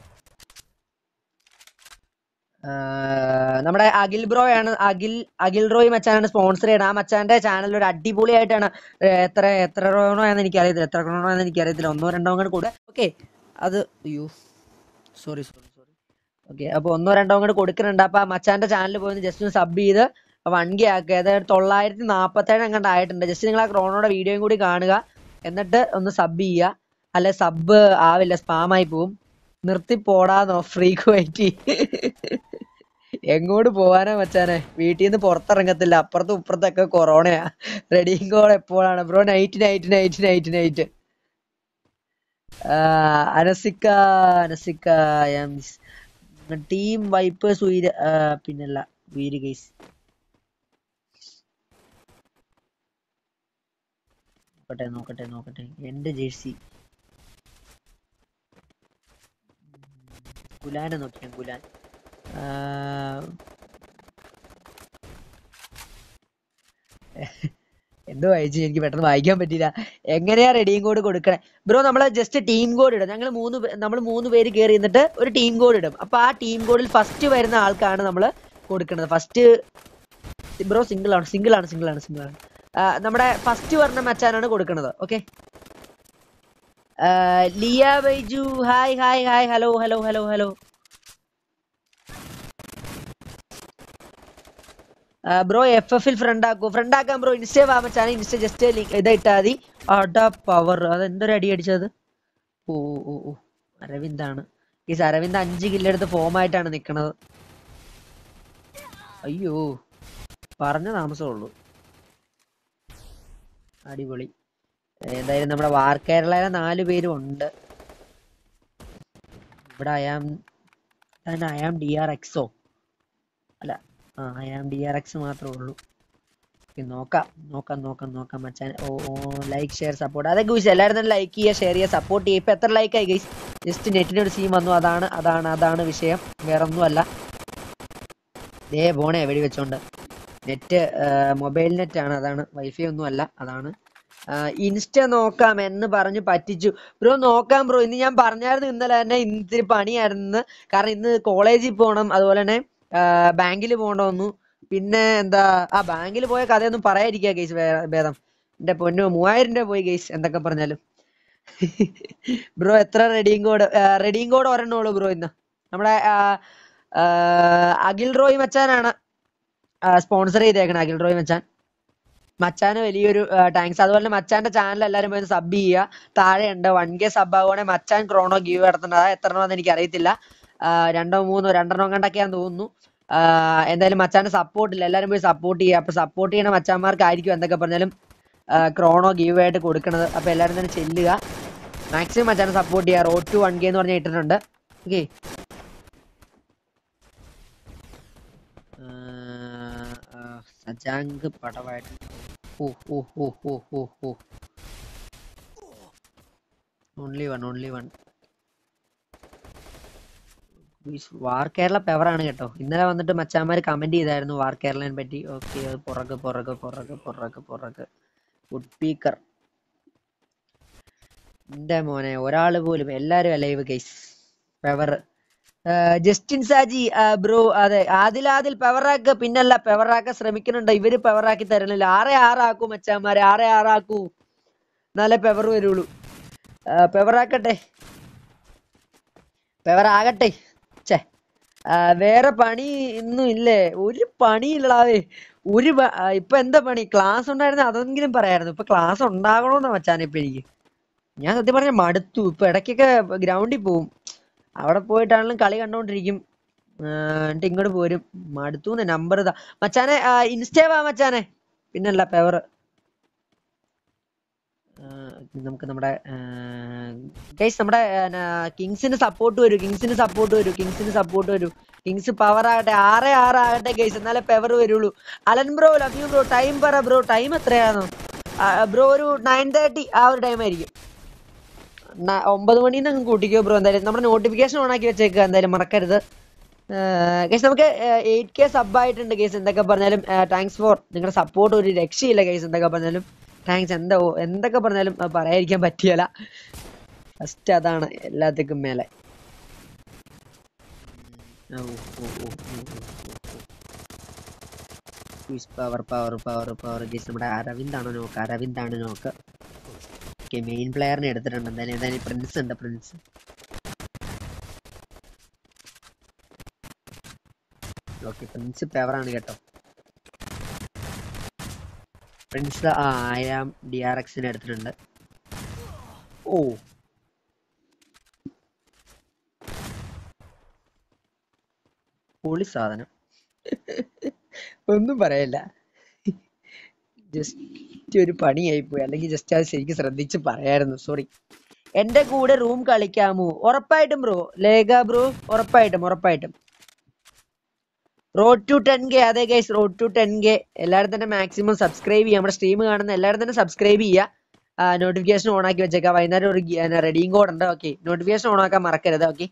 നമ്മുടെ അഖിൽ ബ്രോ ആണ് അഖിൽ അഖിൽ റോയ് മച്ചാനാണ് സ്പോൺസർ ചെയ്യുന്നത് ആ മച്ചാന്റെ ചാനൽ ഒരു അടിപൊളിയായിട്ടാണ് ഏർ എത്ര എത്ര ക്രോണോ എന്ന് എനിക്ക് അറിയത്തില്ല എത്ര ക്രോണോ എന്ന് എനിക്ക് അറിയത്തില്ല ഒന്നോ രണ്ടോ അങ്ങോട്ട് കൂടെ ഓക്കെ അത് അയ്യോ സോറി സോറി സോറി ഓക്കെ അപ്പൊ ഒന്നോ രണ്ടോ അങ്ങോട്ട് കൊടുക്കുന്നുണ്ട് അപ്പൊ ആ മച്ചാന്റെ ചാനൽ പോയി ജസ്റ്റ് ഒന്ന് സബ് ചെയ്ത് വൺ കെ ആക്കുക അതായത് തൊള്ളായിരത്തി നാപ്പത്തേഴ് അങ്ങോട്ട് ആയിട്ടുണ്ട് ജസ്റ്റ് നിങ്ങൾ ആ ക്രോണോയുടെ വീഡിയോയും കൂടി കാണുക എന്നിട്ട് ഒന്ന് സബ് ചെയ്യുക അല്ലെ സബ് ആവില്ല സ്പാം ആയി പോവും നിർത്തി പോടാന്നോ ഫ്രീക്വൻറ്റി എങ്ങോട്ട് പോവാനാ മച്ചാനെ വീട്ടിൽ നിന്ന് പുറത്തിറങ്ങത്തില്ല അപ്പുറത്തും ഇപ്പുറത്തൊക്കെ കൊറോണയാ റെഡിയും കോൾ എപ്പോഴാണ് bro night night night night night അനസിക്ക അനസിക്ക ടീം വൈപ്പേഴ്സ് ഉയര് ആ, പിന്നല്ല ഉയര് ഗൈസ് നോക്കട്ടെ നോക്കട്ടെ നോക്കട്ടെ എന്റെ ജേഴ്സി ഗുലാനെ നോക്കിയാ ഗുലാൻ ആ, എന്തോ വായിച്ചു എനിക്ക് പെട്ടെന്ന് വായിക്കാൻ പറ്റിയില്ല എങ്ങനെയാ റെഡിയും കോഡ് കൊടുക്കണേ ബ്രോ നമ്മൾ ജസ്റ്റ് ടീം കോഡ് ഇടും ഞങ്ങൾ മൂന്ന് നമ്മൾ മൂന്ന് പേര് കയറി നിന്നിട്ട് ഒരു ടീം കോഡ് ഇടും അപ്പൊ ആ ടീം കോഡിൽ ഫസ്റ്റ് വരുന്ന ആൾക്കാണ് നമ്മൾ കൊടുക്കുന്നത് ഫസ്റ്റ് ബ്രോ സിംഗിൾ ആണ് സിംഗിൾ ആണ് സിംഗിൾ ആണ് സിംഗിൾ ആണ് ആ, നമ്മുടെ ഫസ്റ്റ് പറഞ്ഞ മച്ചാനാണ് കൊടുക്കുന്നത് okay Liya Baiju hi hi hi hello hello hello hello bro F എഫിൽ ഫ്രണ്ട് ആക്കൂ ഫ്രണ്ട് ആക്കാൻ ബ്രോ ഇൻസ്റ്റേ വാമച്ചാണ് ഇൻസ്റ്റ ജസ്റ്റ് ഇത് ഇട്ടാ മതി അടാ പവർ അത് എന്തൊരു അടി അടിച്ചത് ഓ ഓ ഓ അരവിന്ദാണ് ഈ അരവിന്ദ് അഞ്ച് കില്ലെടുത്ത് ഫോമായിട്ടാണ് നിക്കണത് അയ്യോ പറഞ്ഞ താമസമുള്ളൂ അടിപൊളി എന്തായാലും നമ്മുടെ വാർ കേരളയിലെ നാല് പേരും ഉണ്ട് ഇവിടെ അയാം അയാം ഡി ആർ എക്സോ അല്ല ആ അയാം ഡി ആർ എക്സ് മാത്രമേ ഉള്ളൂ ഓക്കേ, നോക്കാം നോക്കാം നോക്കാം നോക്കാം മച്ചാൻ ഓ ഓ ലൈക്ക് ഷെയർ സപ്പോർട്ട് അതെ ഗുയ്സ് എല്ലാവരും തന്നെ ലൈക്ക് ചെയ്യുക ഷെയർ ചെയ്യുക സപ്പോർട്ട് ചെയ്യുക ഇപ്പൊ എത്ര ലൈക്ക് ആയി ഗൈസ് ജസ്റ്റ് നെറ്റിന് ഒരു സീൻ വന്നു അതാണ് അതാണ് അതാണ് വിഷയം വേറെ ഒന്നുമല്ല ദേ പോണേ വെടി വെച്ചോണ്ട് നെറ്റ് മൊബൈൽ നെറ്റ് ആണ് അതാണ് വൈഫൈ ഒന്നും അല്ല അതാണ് ഇൻസ്റ്റ നോക്കാം എന്ന് പറഞ്ഞ് പറ്റിച്ചു ബ്രോ നോക്കാം ബ്രോ ഇന്ന് ഞാൻ പറഞ്ഞായിരുന്നു ഇന്നലെ തന്നെ ഇന്ന് ഇത്തിരി പണിയായിരുന്നു കാരണം ഇന്ന് കോളേജിൽ പോകണം അതുപോലെ തന്നെ ബാങ്കിൽ പോകണമെന്നു പിന്നെ എന്താ ആ ബാങ്കിൽ പോയ കഥയൊന്നും പറയാതിരിക്കുക ഗെയ്സ് ഭേദം എന്റെ പൊന്നോ മൂവായിരം രൂപ പോയി ഗെയ്സ് എന്തൊക്കെ പറഞ്ഞാലും ബ്രോ എത്ര റെഡിയും കോഡ് റെഡിയും കോഡ് ഒരെണ്ണമുള്ളൂ ബ്രോ ഇന്ന് നമ്മുടെ ആ, ആ, അഖിൽ റോയ് മച്ചാനാണ് സ്പോൺസർ ചെയ്തേക്കണേ അഖിൽ റോയ് മച്ചാൻ മച്ചാന് വലിയൊരു താങ്ക്സ് അതുപോലെ തന്നെ മച്ചാന്റെ ചാനൽ എല്ലാവരും പോയി സബ് ചെയ്യുക താഴെ ഉണ്ട് വൺ കെ സബ് ആകുവാണെങ്കിൽ മച്ചാൻ ക്രോണോ ഗീവ് നടത്തുന്നത് അത് എത്ര എണ്ണം എനിക്ക് അറിയത്തില്ല ആ, രണ്ടോ മൂന്നോ രണ്ടെണ്ണം കണ്ടൊക്കെയാന്ന് തോന്നുന്നു ആ, എന്തായാലും മച്ചാന്റെ സപ്പോർട്ട് ഇല്ല എല്ലാവരും പോയി സപ്പോർട്ട് ചെയ്യുക അപ്പൊ സപ്പോർട്ട് ചെയ്യണ മച്ചാന്മാർക്കായിരിക്കും എന്തൊക്കെ പറഞ്ഞാലും ക്രോണോ ഗീവ് ആയിട്ട് കൊടുക്കണത് അപ്പൊ എല്ലാവരും തന്നെ ചെല്ലുക മാക്സിമം മച്ചാനെ സപ്പോർട്ട് ചെയ്യുക റോഡ് ടു വൺ കെ എന്ന് പറഞ്ഞ ഇട്ടിട്ടുണ്ട് ഓക്കെ സജാങ്ക് പടവായിട്ട് ഓ ഓ ഓ ഓ ഓ ഓ only one only one war Kerala പെവറാണ് കേട്ടോ ഇന്നലെ വന്നിട്ട് മച്ചാന്മാർ കമന്റ് ചെയ്തായിരുന്നു വാർ കേരളനെ പറ്റി ഓക്കെ പുറകെ പുറകെ പുറകെ പുറകെ പുറകെ വുഡ് പീക്കർ എന്റെ മോനെ ഒരാള് പോലും എല്ലാരും live guys power Justin Saji bro അതെ ആദിൽ ആദിൽ പെവറാക്ക് പിന്നല്ല പെവറാക്കാൻ ശ്രമിക്കുന്നുണ്ട് ഇവര് പെവറാക്കി തരണില്ല ആറെ ആറാക്കൂ മച്ചാന്മാരെ ആറെ ആറാക്കൂ എന്നാലേ പെവർ വരുള്ളൂ പെവറാക്കട്ടെ പെവറാകട്ടെ ഛേ ആ, വേറെ പണി ഇന്നും ഇല്ലേ ഒരു പണിയില്ലടാവേ ഒരു പ- ആ, ഇപ്പൊ എന്താ പണി ക്ലാസ് ഉണ്ടായിരുന്നു അതെങ്കിലും പറയായിരുന്നു ഇപ്പൊ ക്ലാസ് ഉണ്ടാകണോന്ന് മച്ചാൻ ഇപ്പൊ എനിക്ക് ഞാൻ സത്യം പറഞ്ഞ മടുത്തു ഇപ്പൊ ഇടയ്ക്കൊക്കെ ഗ്രൗണ്ടിൽ പോവും അവിടെ പോയിട്ടാണെങ്കിലും കളി കണ്ടോണ്ടിരിക്കും ആ, എന്നിട്ട് ഇങ്ങോട്ട് പോരും മടുത്തു നമ്പർ ഇതാ മച്ചാനെ ഇൻസ്റ്റേ വാ മച്ചാനെ പിന്നല്ല പെവർ നമുക്ക് നമ്മുടെ ഗൈസ് നമ്മുടെ കിങ്സിന് സപ്പോർട്ട് വരൂ കിങ്സിന് സപ്പോർട്ട് വരൂ കിങ്സിന് സപ്പോർട്ട് വരൂ കിങ്സ് പവർ ആകട്ടെ ആറേ ആറ് ആകട്ടെ ഗൈസ് എന്നാലേ പെവർ വരുള്ളൂ Alan bro love you bro time പറ ബ്രോ ടൈം എത്രയാണോ ബ്രോ ഒരു നയൻ തേർട്ടി ആ ഒരു ടൈം ആയിരിക്കും ന- ഒമ്പത് മണിന്ന് അങ്ങ് കൂട്ടിക്കോ ബ്രോ എന്തായാലും നമ്മുടെ നോട്ടിഫിക്കേഷൻ ഓൺ ആക്കി വെച്ചേക്കുക എന്തായാലും മറക്കരുത് കേസ് നമുക്ക് എയ്റ്റ് കെ സബ് ആയിട്ടുണ്ട് കേസ് എന്തൊക്കെ പറഞ്ഞാലും താങ്ക്സ് ഫോർ നിങ്ങളുടെ സപ്പോർട്ട് ഒരു രക്ഷയില്ല കേസ് എന്തൊക്കെ പറഞ്ഞാലും താങ്ക്സ് എന്താ ഓ, എന്തൊക്കെ പറഞ്ഞാലും അത് പറയാതിരിക്കാൻ പറ്റിയല്ല ഫസ്റ്റ് അതാണ് എല്ലാത്തിനും മേലെ power power power power guys നമ്മുടെ അരവിന്ദാണ് നോക്ക് അരവിന്ദാണ് നോക്ക് ഓക്കെ മെയിൻ പ്ലെയറിനെ എടുത്തിട്ടുണ്ട് എന്തായാലും എന്തായാലും പ്രിൻസ് ഉണ്ട് പ്രിൻസ് ഓക്കെ പ്രിൻസ് പെവറാണ് കേട്ടോ പ്രിൻസ് ആ ആയാം ഡി ആർ എക്സിനെ എടുത്തിട്ടുണ്ട് ഓ പൊളി സാധനം ഒന്നും പറയല്ല ജസ്റ്റ് ഒരു പണിയായി പോയി അല്ലെങ്കിൽ ജസ്റ്റ് അത് ശരിക്കും ശ്രദ്ധിച്ച് പറയായിരുന്നു സോറി എന്റെ കൂടെ റൂം കളിക്കാമോ ഉറപ്പായിട്ടും ബ്രോ ലേഖ ബ്രോ ഉറപ്പായിട്ടും ഉറപ്പായിട്ടും റോഡ് ടു ടെൻ കെ അതെ guys road to ten K എല്ലാവരും തന്നെ മാക്സിമം സബ്സ്ക്രൈബ് ചെയ്യുക നമ്മുടെ സ്ട്രീം കാണുന്ന എല്ലാവരും തന്നെ സബ്സ്ക്രൈബ് ചെയ്യുക നോട്ടിഫിക്കേഷൻ ഓൺ ആക്കി വെച്ചേക്കാം വൈകുന്നേരം ഒരു റെഡിയും കോഡ് ഉണ്ട് ഓക്കെ നോട്ടിഫിക്കേഷൻ ഓൺ ആക്കാൻ മറക്കരുത് ഓക്കെ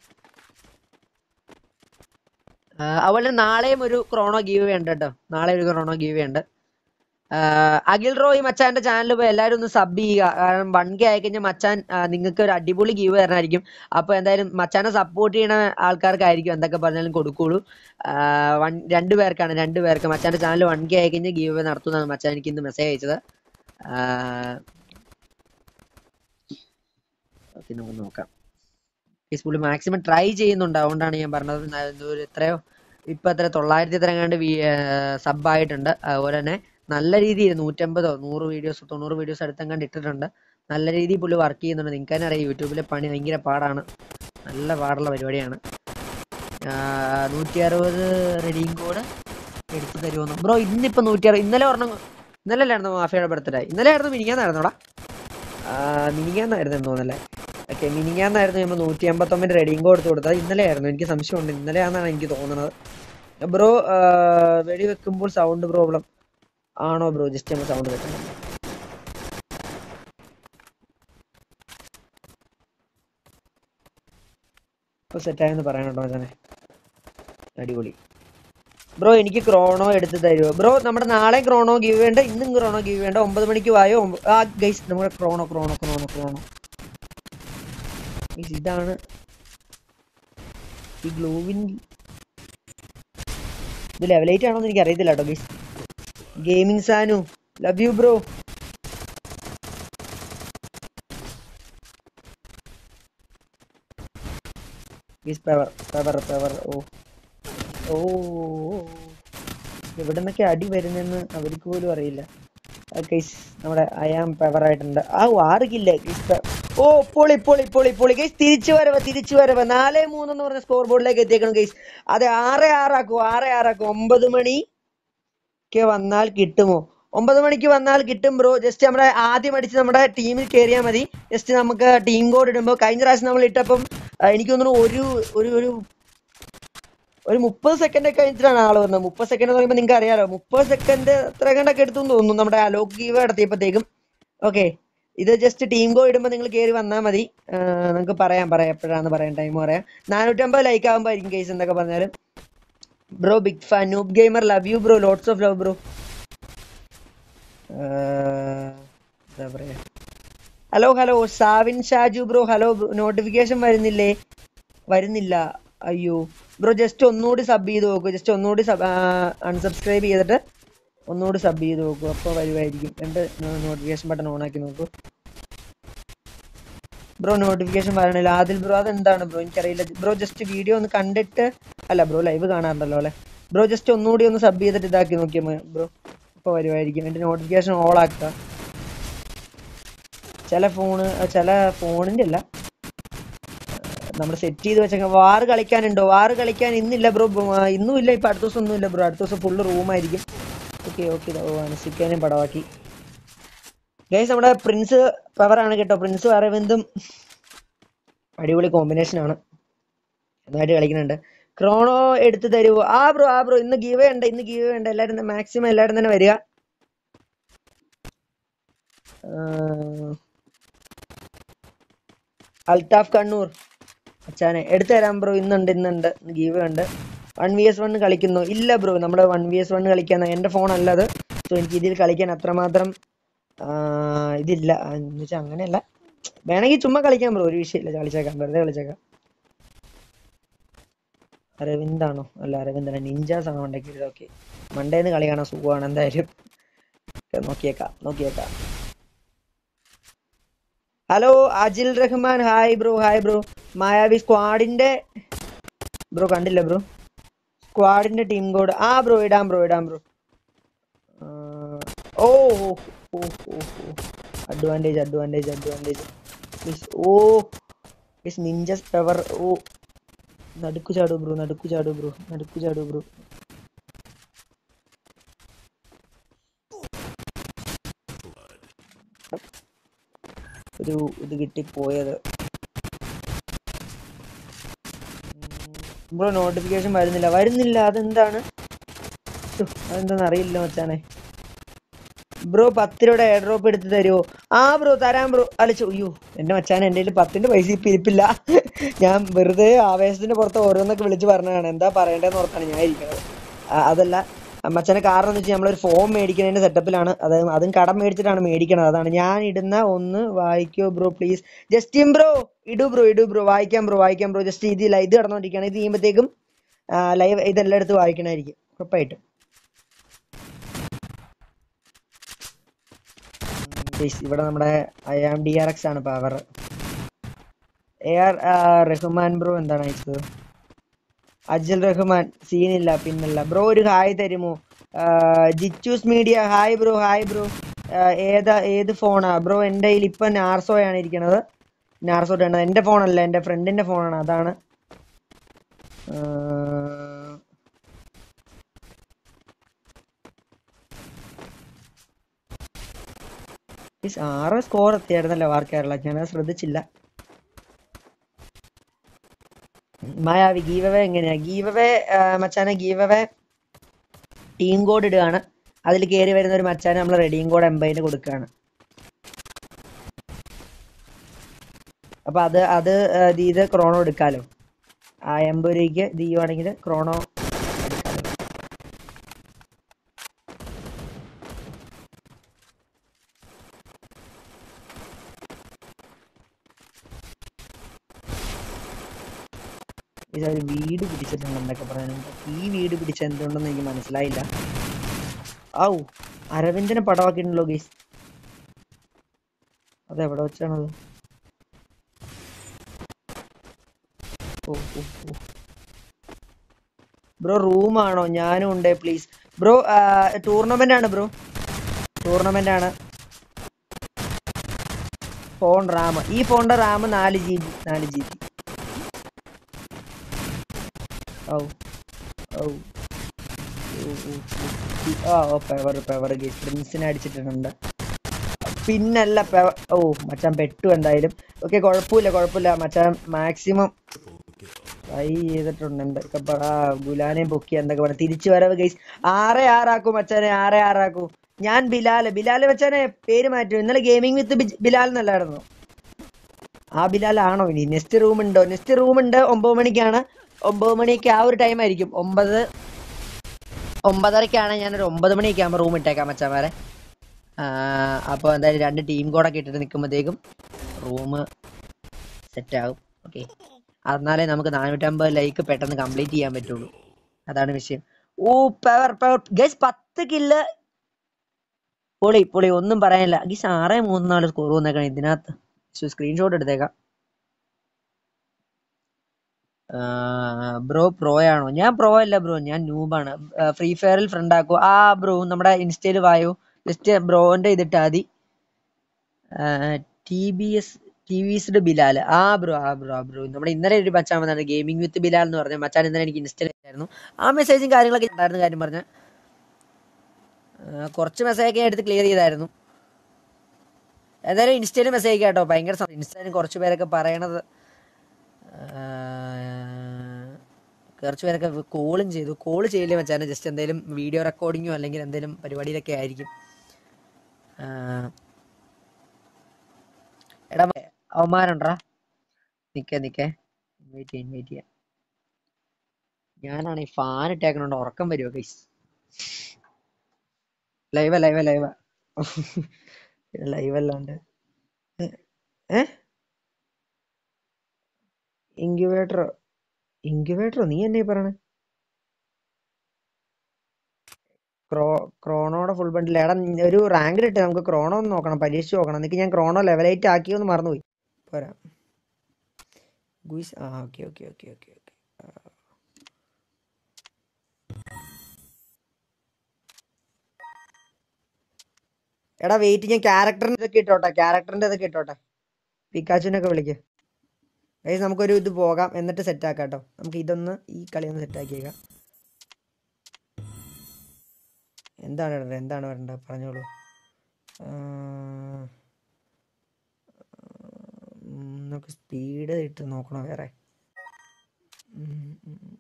അതുപോലെ നാളെയും ഒരു ക്രോണോ ഗീവ് ഉണ്ട് കേട്ടോ നാളെ ഒരു ക്രോണോ ഗീവ് ഉണ്ട് ആഹ് അഖിൽ റോയ് മച്ചാന്റെ ചാനൽ പോയി എല്ലാവരും ഒന്ന് സബ് ചെയ്യുക കാരണം വൺ കെ ആയി കഴിഞ്ഞാൽ മച്ചാൻ നിങ്ങൾക്ക് ഒരു അടിപൊളി ഗീവ് തരണമായിരിക്കും അപ്പൊ എന്തായാലും മച്ചാനെ സപ്പോർട്ട് ചെയ്യണ ആൾക്കാർക്കായിരിക്കും എന്തൊക്കെ പറഞ്ഞാലും കൊടുക്കുള്ളൂ ആഹ് വൺ രണ്ടു പേർക്കാണ് രണ്ടു പേർക്ക് മച്ചാന്റെ ചാനൽ വൺ കെ ആയി കഴിഞ്ഞാൽ ഗീവ് നടത്തുന്നതാണ് മച്ചാൻ എനിക്ക് ഇന്ന് മെസ്സേജ് അയച്ചത് ഓക്കെ നമുക്ക് നോക്കാം പുള്ളി മാക്സിമം ട്രൈ ചെയ്യുന്നുണ്ട് അതുകൊണ്ടാണ് ഞാൻ പറഞ്ഞത് ന- ഒരു എത്രയോ ഇപ്പൊ എത്ര തൊള്ളായിരത്തി എത്ര കണ്ട് സബ് ആയിട്ടുണ്ട് അതുപോലെ തന്നെ നല്ല രീതിയിൽ നൂറ്റമ്പതോ നൂറ് വീഡിയോസ് തൊണ്ണൂറ് വീഡിയോസ് അടുത്തെങ്ങാണ്ട് ഇട്ടിട്ടുണ്ട് നല്ല രീതിയിൽ പുള്ളി വർക്ക് ചെയ്യുന്നുണ്ട് നിങ്ങൾക്ക് തന്നെ അറിയാം യൂട്യൂബിലെ പണി ഭയങ്കര പാടാണ് നല്ല പാടുള്ള പരിപാടിയാണ് നൂറ്റി അറുപത് റെഡിയും കോഡ് എടുത്തു തരുമെന്ന് ബ്രോ ഇന്നിപ്പോ നൂറ്റി അറുപത് ഇന്നലെ ഒരെണ്ണം ഇന്നലെ അല്ലായിരുന്നു മാഫിയുടെ ബർത്ത്ഡേ ഇന്നലെ ആയിരുന്നു മിനിങ്ങാന്നായിരുന്നോടാ മിനിങ്ങാന്നായിരുന്നു തോന്നല്ലേ ഓക്കെ മിനിങ്ങാന്നായിരുന്നു നമ്മൾ നൂറ്റി അമ്പത്തൊമ്പത് റെഡിയും കോഡ് എടുത്ത് കൊടുത്തത് ഇന്നലെ ആയിരുന്നു എനിക്ക് സംശയമുണ്ട് ഇന്നലെയാണെന്നാണ് എനിക്ക് തോന്നുന്നത് ബ്രോ വെടി വെക്കുമ്പോൾ സൗണ്ട് പ്രോബ്ലം ആണോ ബ്രോ ജസ്റ്റ് നമ്മൾ സൗണ്ട് വെക്കണം ഇപ്പൊ സെറ്റായെന്ന് പറയാനുണ്ടോ തന്നെ അടിപൊളി ബ്രോ എനിക്ക് ക്രോണോ എടുത്ത് തരുമോ ബ്രോ നമ്മുടെ നാളെ ക്രോണോ ഗീവ് വേണ്ട ഇന്നും ക്രോണോ ഗീവ് വേണ്ട ഒമ്പത് മണിക്ക് വായോ ഒമ്പ- ആ ഗൈസ് നമ്മുടെ Chrono Chrono Chrono Chrono Guys, ഇതാണ് ഈ ഗ്ലൂവിൻ ഇത് ലെവൽ എയ്റ്റ് ആണോന്ന് എനിക്ക് അറിയത്തില്ല കേട്ടോ guys gaming Sanu love you bro power power power ഓ ഓ എവിടെ നിന്നൊക്കെ അടി വരുന്നെന്ന് അവർക്ക് പോലും അറിയില്ല ഗൈസ് നമ്മുടെ അയാം പവർ ആയിട്ടുണ്ട് ആ ആറ് കില്ല ഓ പൊളി പൊളി പൊളി പൊളി ഗൈസ് തിരിച്ചു വരവ് തിരിച്ചു വരവ് നാല് മൂന്ന് എന്ന് പറഞ്ഞ സ്കോർ ബോർഡിലേക്ക് എത്തിയേക്കണം ഗൈസ് അതെ ആറ് ആറാക്കും ആറ് ആറാക്കും ഒമ്പത് മണി ഒക്കെ വന്നാൽ കിട്ടുമോ ഒമ്പത് മണിക്ക് വന്നാൽ കിട്ടും ബ്രോ ജസ്റ്റ് നമ്മുടെ ആദ്യം അടിച്ച് നമ്മുടെ ടീമിൽ കയറിയാൽ മതി ജസ്റ്റ് നമുക്ക് ടീം കോഡ് ഇടുമ്പോൾ കഴിഞ്ഞ പ്രാവശ്യം നമ്മൾ ഇട്ടപ്പം ആ, എനിക്ക് തോന്നുന്നു ഒരു ഒരു ഒരു ഒരു മുപ്പത് സെക്കൻഡ് ഒക്കെ കഴിഞ്ഞിട്ടാണ് ആള് വന്നത് മുപ്പത് സെക്കൻഡ് എന്ന് പറയുമ്പോൾ നിങ്ങൾക്ക് അറിയാലോ മുപ്പത് സെക്കൻഡ് എത്ര കണ്ടൊക്കെ എടുത്തു എന്ന് തോന്നുന്നു നമ്മുടെ അലോക് ഗീവ് നടത്തിയപ്പോഴത്തേക്കും ഓക്കെ ഇത് ജസ്റ്റ് ടീം ഗോ ഇടുമ്പോൾ നിങ്ങൾ കയറി വന്നാൽ മതി ആ, നിങ്ങൾക്ക് പറയാം പറയാം എപ്പോഴാന്ന് പറയാം ടൈം പറയാം നാനൂറ്റമ്പത് ലൈക്ക് ആകുമ്പോൾ ആയിരിക്കും കേസ് എന്തൊക്കെ പറഞ്ഞാലും bro big fan noob gamer love you bro lots of love bro എന്താ പറയാ hello hello Savin Shaju bro hello notification വരുന്നില്ലേ വരുന്നില്ല അയ്യോ ബ്രോ ജസ്റ്റ് ഒന്നുകൂടി സബ് ചെയ്ത് നോക്കൂ ജസ്റ്റ് ഒന്നുകൂടി സബ് അൺസബ്സ്ക്രൈബ് ചെയ്തിട്ട് ഒന്നുകൂടി സബ് ചെയ്ത് നോക്കൂ അപ്പോൾ വരുമായിരിക്കും എൻ്റെ നോട്ടിഫിക്കേഷൻ ബട്ടൺ ഓൺ ആക്കി നോക്കൂ ബ്രോ നോട്ടിഫിക്കേഷൻ വരണില്ല ആദിൽ ബ്രോ അതെന്താണ് ബ്രോ എനിക്കറിയില്ല ബ്രോ ജസ്റ്റ് വീഡിയോ ഒന്ന് കണ്ടിട്ട് അല്ല ബ്രോ ലൈവ് കാണാറുണ്ടല്ലോ അല്ലേ ബ്രോ ജസ്റ്റ് ഒന്നുകൂടി ഒന്ന് സബ് ചെയ്തിട്ട് ഇതാക്കി നോക്കിയാൽ മതി ബ്രോ ഇപ്പോൾ വരുമായിരിക്കും എൻ്റെ നോട്ടിഫിക്കേഷൻ ഓൾ ആക്കുക ചില ഫോണ് ചില ഫോണിൻ്റെ അല്ല നമ്മൾ സെറ്റ് ചെയ്ത് വെച്ച വാറ് കളിക്കാനുണ്ടോ വാറ് കളിക്കാൻ ഇന്നില്ല ബ്രോ ഇന്നും ഇല്ല ഇപ്പൊ അടുത്ത ദിവസം ഒന്നും ഇല്ല ബ്രോ അടുത്ത ദിവസം ഫുള്ള് റൂമായിരിക്കും ഓക്കെ ഓക്കെ അനുസിക്കാനും പടവാക്കി ഗൈസ് നമ്മുടെ പ്രിൻസ് പവർ ആണ് കേട്ടോ പ്രിൻസ് അരവിന്ദും അടിപൊളി കോമ്പിനേഷൻ ആണ് നന്നായിട്ട് കളിക്കുന്നുണ്ട് ക്രോണോ എടുത്തു തരുമോ ആ ബ്രോ ആ ബ്രോ ഇന്ന് ഗീവേ ഉണ്ട് ഇന്ന് ഗീവേ ഉണ്ട് എല്ലാവരും മാക്സിമം എല്ലാവരും തന്നെ വരിക ആഹ് അൽത്താഫ് കണ്ണൂർ അച്ഛാനെ എടുത്തു തരാം ബ്രോ ഇന്നുണ്ട് ഇന്നുണ്ട് ഗീവ് ഉണ്ട് വൺ വി എസ് വൺ കളിക്കുന്നു ഇല്ല ബ്രോ നമ്മുടെ വൺ വി എസ് വൺ കളിക്കാൻ എൻ്റെ ഫോൺ അല്ലത് സോ എനിക്ക് ഇതിൽ കളിക്കാൻ അത്രമാത്രം ആ, ഇതില്ല എന്ന് വെച്ചാൽ അങ്ങനെയല്ല വേണമെങ്കിൽ ചുമ്മാ കളിക്കാം ബ്രോ ഒരു വിഷയമില്ല കളിച്ചേക്കാം വെറുതെ കളിച്ചേക്കാം അരവിന്ദാണോ അല്ല അരവിന്ദന നിഞ്ചാസ് ആണോ ഉണ്ടാക്കിയത് ഓക്കെ മണ്ടേന്ന് കളി കാണാൻ സുഖമാണ് എന്തായാലും നോക്കിയേക്കാം നോക്കിയേക്കാം hello Ajil Rahman hi bro hi bro Mayavi സ്ക്വാഡിന്റെ ബ്രോ കണ്ടില്ല ബ്രോ സ്ക്വാഡിന്റെ ടീം കോഡ് ആ ബ്രോ ഇടാം ബ്രോ ഇടാം ബ്രോ ഓ ഓ ഓ ഓ അഡ്വാൻറ്റേജ് അഡ്വാൻറ്റേജ് അഡ്വാൻറ്റേജ് ഓ ഇസ് നിഞ്ചസ് പവർ ഓ നടുക്കു ചാടു ബ്രോ നടുക്കു ചാടു ബ്രോ നടുക്കു ചാടു ബ്രോ ഒരു ഇത് കിട്ടിപ്പോയത് ബ്രോ നോട്ടിഫിക്കേഷൻ വരുന്നില്ല വരുന്നില്ല അതെന്താണ് ഛു, അതെന്താന്ന് അറിയില്ല മച്ചാനെ ബ്രോ പത്ത് രൂപയുടെ എയർ ഡ്രോപ്പ് എടുത്ത് തരുമോ ആ ബ്രോ തരാം ബ്രോ അലച്ചു അയ്യോ എന്റെ മച്ചാനെ എൻ്റെ കയ്യിൽ പത്തിന്റെ പൈസ ഇപ്പം ഇരിപ്പില്ല ഞാൻ വെറുതെ ആവേശത്തിന്റെ പുറത്ത് ഓരോന്നൊക്കെ വിളിച്ച് പറഞ്ഞതാണ് എന്താ പറയണ്ടേന്ന് ഓർത്താണ് ഞാൻ ഇരിക്കുന്നത് ആ, അതല്ല മച്ചാനെ കാരണം എന്ന് വെച്ചാൽ നമ്മളൊരു ഫോം മേടിക്കുന്നതിന്റെ സെറ്റപ്പിലാണ് അത് അതും കടം മേടിച്ചിട്ടാണ് മേടിക്കണത് അതാണ് ഞാൻ ഇടുന്ന ഒന്ന് വായിക്കോ ബ്രോ പ്ലീസ് ജസ്റ്റിൻ ബ്രോ ഇടു ബ്രോ ഇടു ബ്രോ വായിക്കാം ബ്രോ വായിക്കാം ബ്രോ ജസ്റ്റ് ഇത് ലൈ- ഇത് കടന്നുകൊണ്ടിരിക്കുകയാണ് ഇത് ചെയ്യുമ്പോഴത്തേക്കും ലൈവ് ഇതെല്ലാം എടുത്ത് വായിക്കണമായിരിക്കും ഉറപ്പായിട്ടും ഗയ്സ്, ഇവിടെ നമ്മുടെ I am D R X ആണ് power A R Rahman bro എന്താണ് അയച്ചത് അജൽ റഹ്മാൻ സീനില്ല പിന്നല്ല ബ്രോ ഒരു ഹായ് തരുമോ Jichus media hi bro hi bro ഏതാ ഏത് ഫോണാ ബ്രോ എൻ്റെ കയ്യിൽ ഇപ്പം നാർസോയാണ് ഇരിക്കണത് നാർസോ ആണ് എൻ്റെ ഫോണല്ല എൻ്റെ ഫ്രണ്ടിൻ്റെ ഫോണാണ് അതാണ് ആ, ഗയ്സ്, ആറ് സ്കോർ എത്തിയായിരുന്നല്ലോ വാർ കേരള ഞാനത് ശ്രദ്ധിച്ചില്ല മായാവി ഗീവവേ എങ്ങനെയാ ഗീവവേ മച്ചാനെ ഗീവവേ ടീം കോഡ് ഇടുകയാണ് അതിൽ കയറി വരുന്ന ഒരു മച്ചാനെ നമ്മൾ റെഡിയും കോഡ് എംബൈന് കൊടുക്കുകയാണ് അപ്പൊ അത് അത് ആ, ഇത് ക്രോണോ എടുക്കാലോ ആ എൺപത് രൂപയ്ക്ക് ഇത് ചെയ്യുവാണെങ്കിൽ ക്രോണോ എടുക്കാലോ ഇതൊരു വീട് പിടിച്ചിട്ടുണ്ട് എന്നൊക്കെ പറയാനുണ്ട് ഈ വീട് പിടിച്ച എന്തുകൊണ്ടെന്ന് എനിക്ക് മനസ്സിലായില്ല ഔ അരവിന്ദനെ പടവാക്കിയിട്ടുണ്ടല്ലോ ഗീസ് അത് എവിടെ വെച്ചാണത് ഓ ഓ ഓ ബ്രോ റൂമാണോ ഞാനും ഉണ്ട് പ്ലീസ് ബ്രോ ടൂർണമെന്റ് ആണ് ബ്രോ ടൂർണമെന്റ് ആണ് ഫോൺ റാം ഈ ഫോണിന്റെ റാം നാല് ജി ബി നാല് ജി ബി ഔ ഔ ഓ, ഓ, ഓ. ആ ഓ പെവർ പെവർ പ്രിൻസിനെ അടിച്ചിട്ടുണ്ട് പിന്നല്ല പെവർ ഓ മച്ചാൻ പെട്ടു എന്തായാലും ഓക്കെ കുഴപ്പമില്ല കുഴപ്പമില്ല മച്ചാൻ മാക്സിമം ട്രൈ ചെയ്തിട്ടുണ്ട് എന്തൊക്കെ പറ ഗുലാനെയും പൊക്കി എന്തൊക്കെ പറ തിരിച്ചു വരവ് ഗൈസ് ആറെ ആറാക്കൂ മച്ചാനെ ആറെ ആറാക്കൂ ഞാൻ ബിലാല് ബിലാല് മച്ചാനെ പേര് മാറ്റും ഇന്നലെ ഗെയിമിംഗ് വിത്ത് ബിലാൽ എന്നല്ലായിരുന്നു ആ ബിലാൽ ആണോ ഇനി നെക്സ്റ്റ് റൂം ഉണ്ടോ നെക്സ്റ്റ് റൂം ഉണ്ട് ഒമ്പത് മണിക്കാണ് ഒമ്പത് മണിക്ക് ആ ഒരു ടൈം ആയിരിക്കും ഒമ്പത് ഒമ്പതരക്കാണ് ഞാനൊരു ഒമ്പത് മണിയൊക്കെ ആകുമ്പോൾ റൂം ഇട്ടേക്കാം മച്ചാമാരെ അപ്പോൾ എന്തായാലും രണ്ട് ടീം കോഡൊക്കെ ഇട്ടിട്ട് നിൽക്കുമ്പോഴത്തേക്കും റൂം സെറ്റ് ആകും ഓക്കെ എന്നാലേ നമുക്ക് നാനൂറ്റമ്പത് ലൈക്ക് പെട്ടെന്ന് കംപ്ലീറ്റ് ചെയ്യാൻ പറ്റുള്ളൂ അതാണ് വിഷയം ഓ പവർ പവർ ഗൈസ് പത്ത് കില്ല് പൊളി പൊളി ഒന്നും പറയാനില്ല ഗീസ് ആറ് മൂന്ന് നാല് സ്കോർ വന്നേക്കണം ഇതിനകത്ത് സ്ക്രീൻഷോട്ട് എടുത്തേക്കാം ബ്രോ പ്രോ ആണോ ഞാൻ പ്രോ അല്ല ബ്രോ ഞാൻ നൂബാണ് ഫ്രീ ഫയറിൽ ഫ്രണ്ട് ആക്കൂ ആ ബ്രോ നമ്മുടെ ഇൻസ്റ്റയിൽ വായോ ജസ്റ്റ് ബ്രോന്റെ ഇതിട്ടാ മതി T B S T V എസ്ഡ് ബിലാൽ ആ ബ്രോ ആ ബ്രോ ആ ബ്രോ നമ്മുടെ ഇന്നലെ ഒരു മച്ചാൻ വന്നാണ് ഗെയിമിംഗ് വിത്ത് ബിലാൽ എന്ന് പറഞ്ഞ മച്ചാൻ ഇന്നലെ എനിക്ക് ഇൻസ്റ്റയിൽ ആയിരുന്നു ആ മെസ്സേജും കാര്യങ്ങളൊക്കെ ഉണ്ടായിരുന്ന കാര്യം പറഞ്ഞ കുറച്ച് മെസ്സേജൊക്കെ ഞാൻ എടുത്ത് ക്ലിയർ ചെയ്തായിരുന്നു എന്തായാലും ഇൻസ്റ്റയിൽ മെസ്സേജ് അയക്കാം കേട്ടോ ഭയങ്കര സന്തോഷം. ഇൻസ്റ്റയിൽ കുറച്ച് പേരൊക്കെ പറയണത് കുറച്ച് പേരൊക്കെ കോളും ചെയ്തു കോൾ ചെയ്യില്ല വെച്ചാൽ ജസ്റ്റ് എന്തെങ്കിലും വീഡിയോ റെക്കോർഡിങ്ങോ അല്ലെങ്കിൽ എന്തെങ്കിലും പരിപാടിയിലൊക്കെ ആയിരിക്കും ആ, എടാ അവന്മാരുണ്ടാ നിക്കേ നിക്കേ വെയിറ്റ് ചെയ്യാൻ വെയിറ്റ് ചെയ്യാം ഞാനാണ് ഈ ഫാൻ ഇട്ടേക്കണോണ്ട് ഉറക്കം വരുമോ guys live live live live അല്ലാണ്ട് ഏ ഇൻക്യുബേറ്ററോ ഇൻക്യുബേറ്ററോ നീ എന്നെ പറയണേ ക്രോ ക്രോണോടെ ഫുൾ ബണ്ടിൽ എടാ നി- ഒരു റാങ്കിൽ ഇട്ട് നമുക്ക് ക്രോണോ ഒന്ന് നോക്കണം പരീക്ഷിച്ച് നോക്കണം എന്നിട്ട് ഞാൻ ക്രോണോ ലെവൽ എയ്റ്റ് ആക്കിയോന്ന് മറന്നുപോയി പോരാ ഗുയിസ് ആ okay okay okay okay okay എടാ വെയിറ്റ് ഞാൻ ക്യാരക്ടറിന്റെ ഇതൊക്കെ ഇട്ടോട്ടെ ക്യാരക്ടറിന്റെ ഇതൊക്കെ ഇട്ടോട്ടെ പിക്കാച്ചുവിനൊക്കെ വിളിക്ക് ഗൈസ് നമുക്കൊരു ഇത് പോകാം എന്നിട്ട് സെറ്റ് ആക്കാം കേട്ടോ നമുക്ക് ഇതൊന്ന് ഈ കളി ഒന്ന് സെറ്റ് ആക്കിയേക്കാം എന്താണ് ഇടേണ്ടത് എന്താണ് വരേണ്ടത് പറഞ്ഞോളൂ ആ, ഉം, നമുക്ക് സ്പീഡ് ഇട്ട് നോക്കണോ വേറെ ഉം, ഉം, ഉം.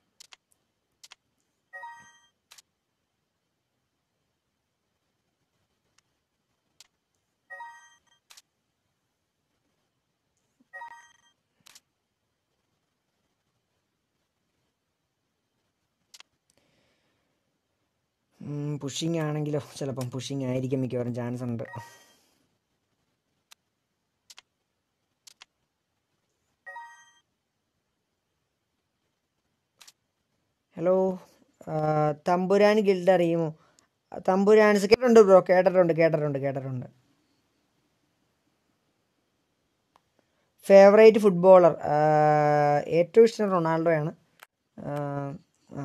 പുഷിങ് ആണെങ്കിലോ ചിലപ്പം പുഷിങ് ആയിരിക്കും മിക്കവാറും ചാൻസ് ഉണ്ട് ഹലോ തമ്പുരാൻ ഗിൽഡ് അറിയുമോ തമ്പുരാൻസ് കേട്ടിട്ടുണ്ട് ബ്രോ കേട്ടിട്ടുണ്ട് കേട്ടിട്ടുണ്ട് കേട്ടിട്ടുണ്ട് ഫേവറേറ്റ് ഫുട്ബോളർ ഏറ്റവും ഇഷ്ടം റൊണാൾഡോയാണ് ആ ആ.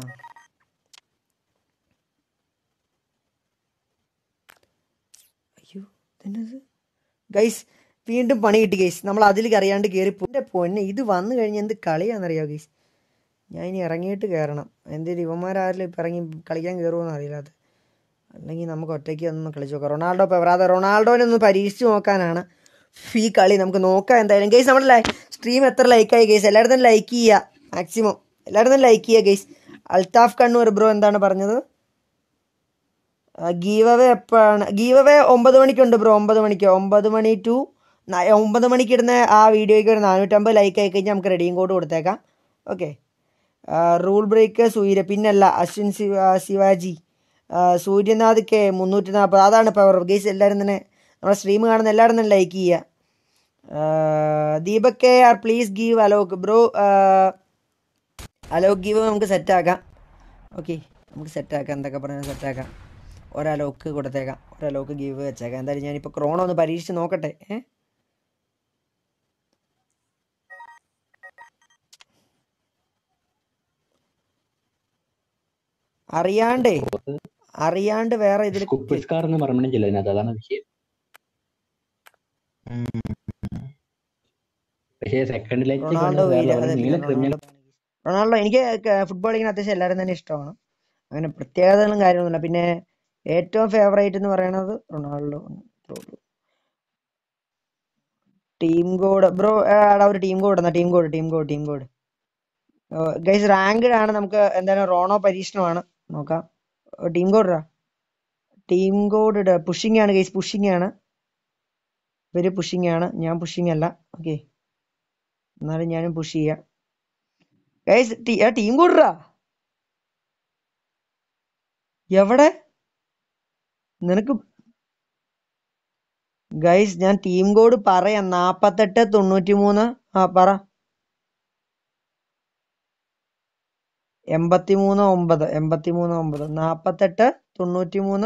അയ്യോ ഇതെന്നത് ഗൈസ് വീണ്ടും പണി കിട്ടി ഗൈസ് നമ്മൾ അതിൽ അറിയാണ്ട് കയറി എൻ്റെ പൊന്നെ ഇത് വന്നു കഴിഞ്ഞ് എന്ത് കളിയാണെന്നറിയോ ഗൈസ് ഞാൻ ഇനി ഇറങ്ങിയിട്ട് കയറണം എന്തെങ്കിലും ഇവന്മാരാരെങ്കിലും ഇപ്പം ഇറങ്ങി കളിക്കാൻ കയറുമെന്ന് അറിയില്ല അത് അല്ലെങ്കിൽ നമുക്ക് ഒറ്റയ്ക്ക് ഒന്ന് കളിച്ച് നോക്കാം റൊണാൾഡോ ഇപ്പോൾ വരാതെ റൊണാൾഡോനെ ഒന്ന് പരീക്ഷിച്ച് നോക്കാനാണ് ഈ കളി നമുക്ക് നോക്കാം എന്തായാലും ഗൈസ് നമ്മുടെ സ്ട്രീം എത്ര ലൈക്കായി ഗൈസ് എല്ലായിടത്തും ലൈക്ക് ചെയ്യുക മാക്സിമം എല്ലായിടത്തും ലൈക്ക് ചെയ്യുക ഗൈസ് അൽത്താഫ് കണ്ണൂർ ബ്രോ എന്താണ് പറഞ്ഞത് ഗീവ് അവേ എപ്പോഴാണ് ഗീവ് അവേ ഒമ്പത് മണിക്കുണ്ട് ബ്രോ ഒമ്പത് മണിക്ക് ഒമ്പത് മണി ടു ഒമ്പത് മണിക്ക് ഇടുന്ന ആ വീഡിയോയ്ക്ക് ഒരു നാനൂറ്റമ്പത് ലൈക്ക് ആയി കഴിഞ്ഞാൽ നമുക്ക് റെഡിയും കോഡ് കൊടുത്തേക്കാം ഓക്കെ റൂൾ ബ്രേക്ക് സൂര്യ പിന്നല്ല അശ്വിൻ ശിവ ശിവാജി ആ, സൂര്യനാഥ് കെ മുന്നൂറ്റി നാൽപ്പത് അതാണ് പവർ ഗേസ് എല്ലാവരും തന്നെ നമ്മുടെ സ്ട്രീം കാണുന്ന എല്ലാവരും തന്നെ ലൈക്ക് ചെയ്യുക ആ, Deepak K R please give Alok bro Alok give നമുക്ക് സെറ്റാക്കാം ഓക്കെ നമുക്ക് സെറ്റാക്കാം എന്തൊക്കെ പറഞ്ഞാൽ സെറ്റാക്കാം ഒരലോക്ക് കൊടുത്തേക്കാം ഒരലോക്ക് ഗീവ് വെച്ചേക്കാം എന്തായാലും ഞാനിപ്പോൾ ക്രോണോ ഒന്ന് പരീക്ഷിച്ച് നോക്കട്ടെ ഏ അറിയാണ്ടേ അറിയാണ്ട് വേറെ ഇതിൽ കുപ്പിസ്കാർ എന്ന് പറഞ്ഞില്ല അതിനകത്ത് അതാണ് വിഷയം പക്ഷേ സെക്കൻഡ് ലെഗ് റൊണാൾഡോ വേറെ വീര level. അതെ നിങ്ങൾ ക്രിമിനൽ റൊണാൾഡോ റൊണാൾഡോ എനിക്ക് ഫുട്ബോളിങ്ങിന് അത്യാവശ്യം എല്ലാവരും തന്നെ ഇഷ്ടമാണ് അങ്ങനെ പ്രത്യേകതകളും കാര്യമൊന്നുമില്ല പിന്നെ ഏറ്റവും ഫേവറേറ്റ് എന്ന് പറയുന്നത് റൊണാൾഡോ ടീം കോഡ് ബ്രോ എടാ ഒരു ടീം കോഡ് എന്നാ team code team code team code guys ranked ആണ് നമുക്ക് എന്തായാലും റോണോ പരീക്ഷണമാണ് നോക്കാം ടീം കോഡ് ടീം കോഡ് പുഷിംഗ് ആണ് ഗൈസ് പുഷിംഗ് ആണ് ഇവര് പുഷിംഗ് ആണ് ഞാൻ പുഷിംഗ് അല്ല ഓക്കെ എന്നാലും ഞാനും പുഷ് ചെയ്യാം ഗൈസ് ടീം കൂടാ എവിടെ നിനക്ക് ഗൈസ് ഞാൻ ടീം കോഡ് പറയാം നാപ്പത്തെട്ട് തൊണ്ണൂറ്റി മൂന്ന് ആ പറ എൺപത്തി മൂന്ന് ഒമ്പത് എൺപത്തി മൂന്ന് ഒമ്പത് നാപ്പത്തെട്ട് തൊണ്ണൂറ്റി മൂന്ന്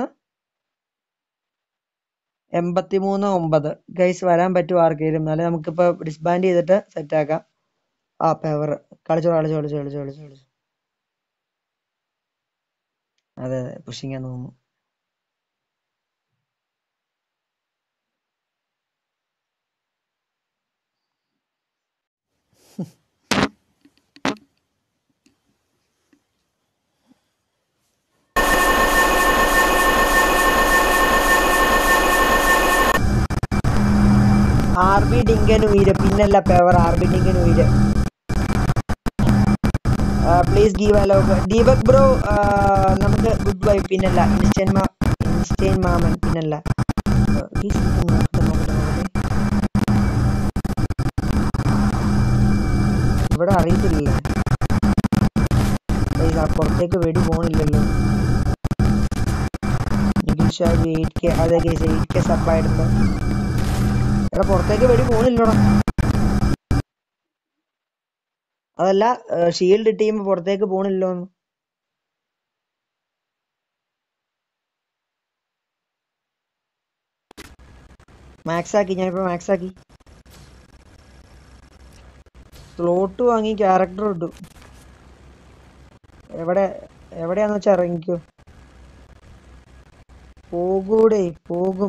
എൺപത്തി മൂന്ന് ഒമ്പത് ഗൈസ് വരാൻ പറ്റുമോ ആർക്കെങ്കിലും എന്നാലും നമുക്കിപ്പോ ഡിസ്ബാൻഡ് ചെയ്തിട്ട് സെറ്റ് ആക്കാം ആ പെവർ കളിച്ചോ കളിച്ചോ കളിച്ചോ കളിച്ചോ കളിച്ചോ കളിച്ചോ അതെ അതെ പുഷിങ് ആന്ന് തോന്നുന്നു ആർ ബി ഡിങ്കൻ ഉയര് പിന്നല്ല പെവർ ആർ ബി ഡിങ്കൻ ഉയര് പ്ലീസ് ഗീവ് അലോ ദീപക് ബ്രോ നമുക്ക് ഗുഡ് ബൈ പിന്നല്ല ഇൻസ്റ്റൻ മാ ഇൻസ്റ്റൈൻ മാമൻ പിന്നല്ല ആ, please നോക്കട്ടെ, നോക്കട്ടെ, നോക്കട്ടെ. ഇവിടെ അറിയത്തില്ലല്ലേ Guys, ആ പുറത്തേക്ക് വെടി പോണില്ലല്ലോ നിഖിൽ ഷാജി എയ്റ്റ് കെ അതെ കേസ് എയ്റ്റ് കെ സബായിട്ടുണ്ട് എടാ പുറത്തേക്ക് വെടി പോണില്ലടാ അതല്ല ഷീൽഡ് ടീം പുറത്തേക്ക് പോണില്ലോന്ന് മാക്സ് ആക്കി ഞാനിപ്പോ മാക്സ് ആക്കി സ്ലോട്ട് വാങ്ങി ക്യാരക്ടർ ഇട്ടു എവിടെ എവിടെയാന്ന് വെച്ചാ ഇറങ്ങിക്കോ പോകൂടെ പോകും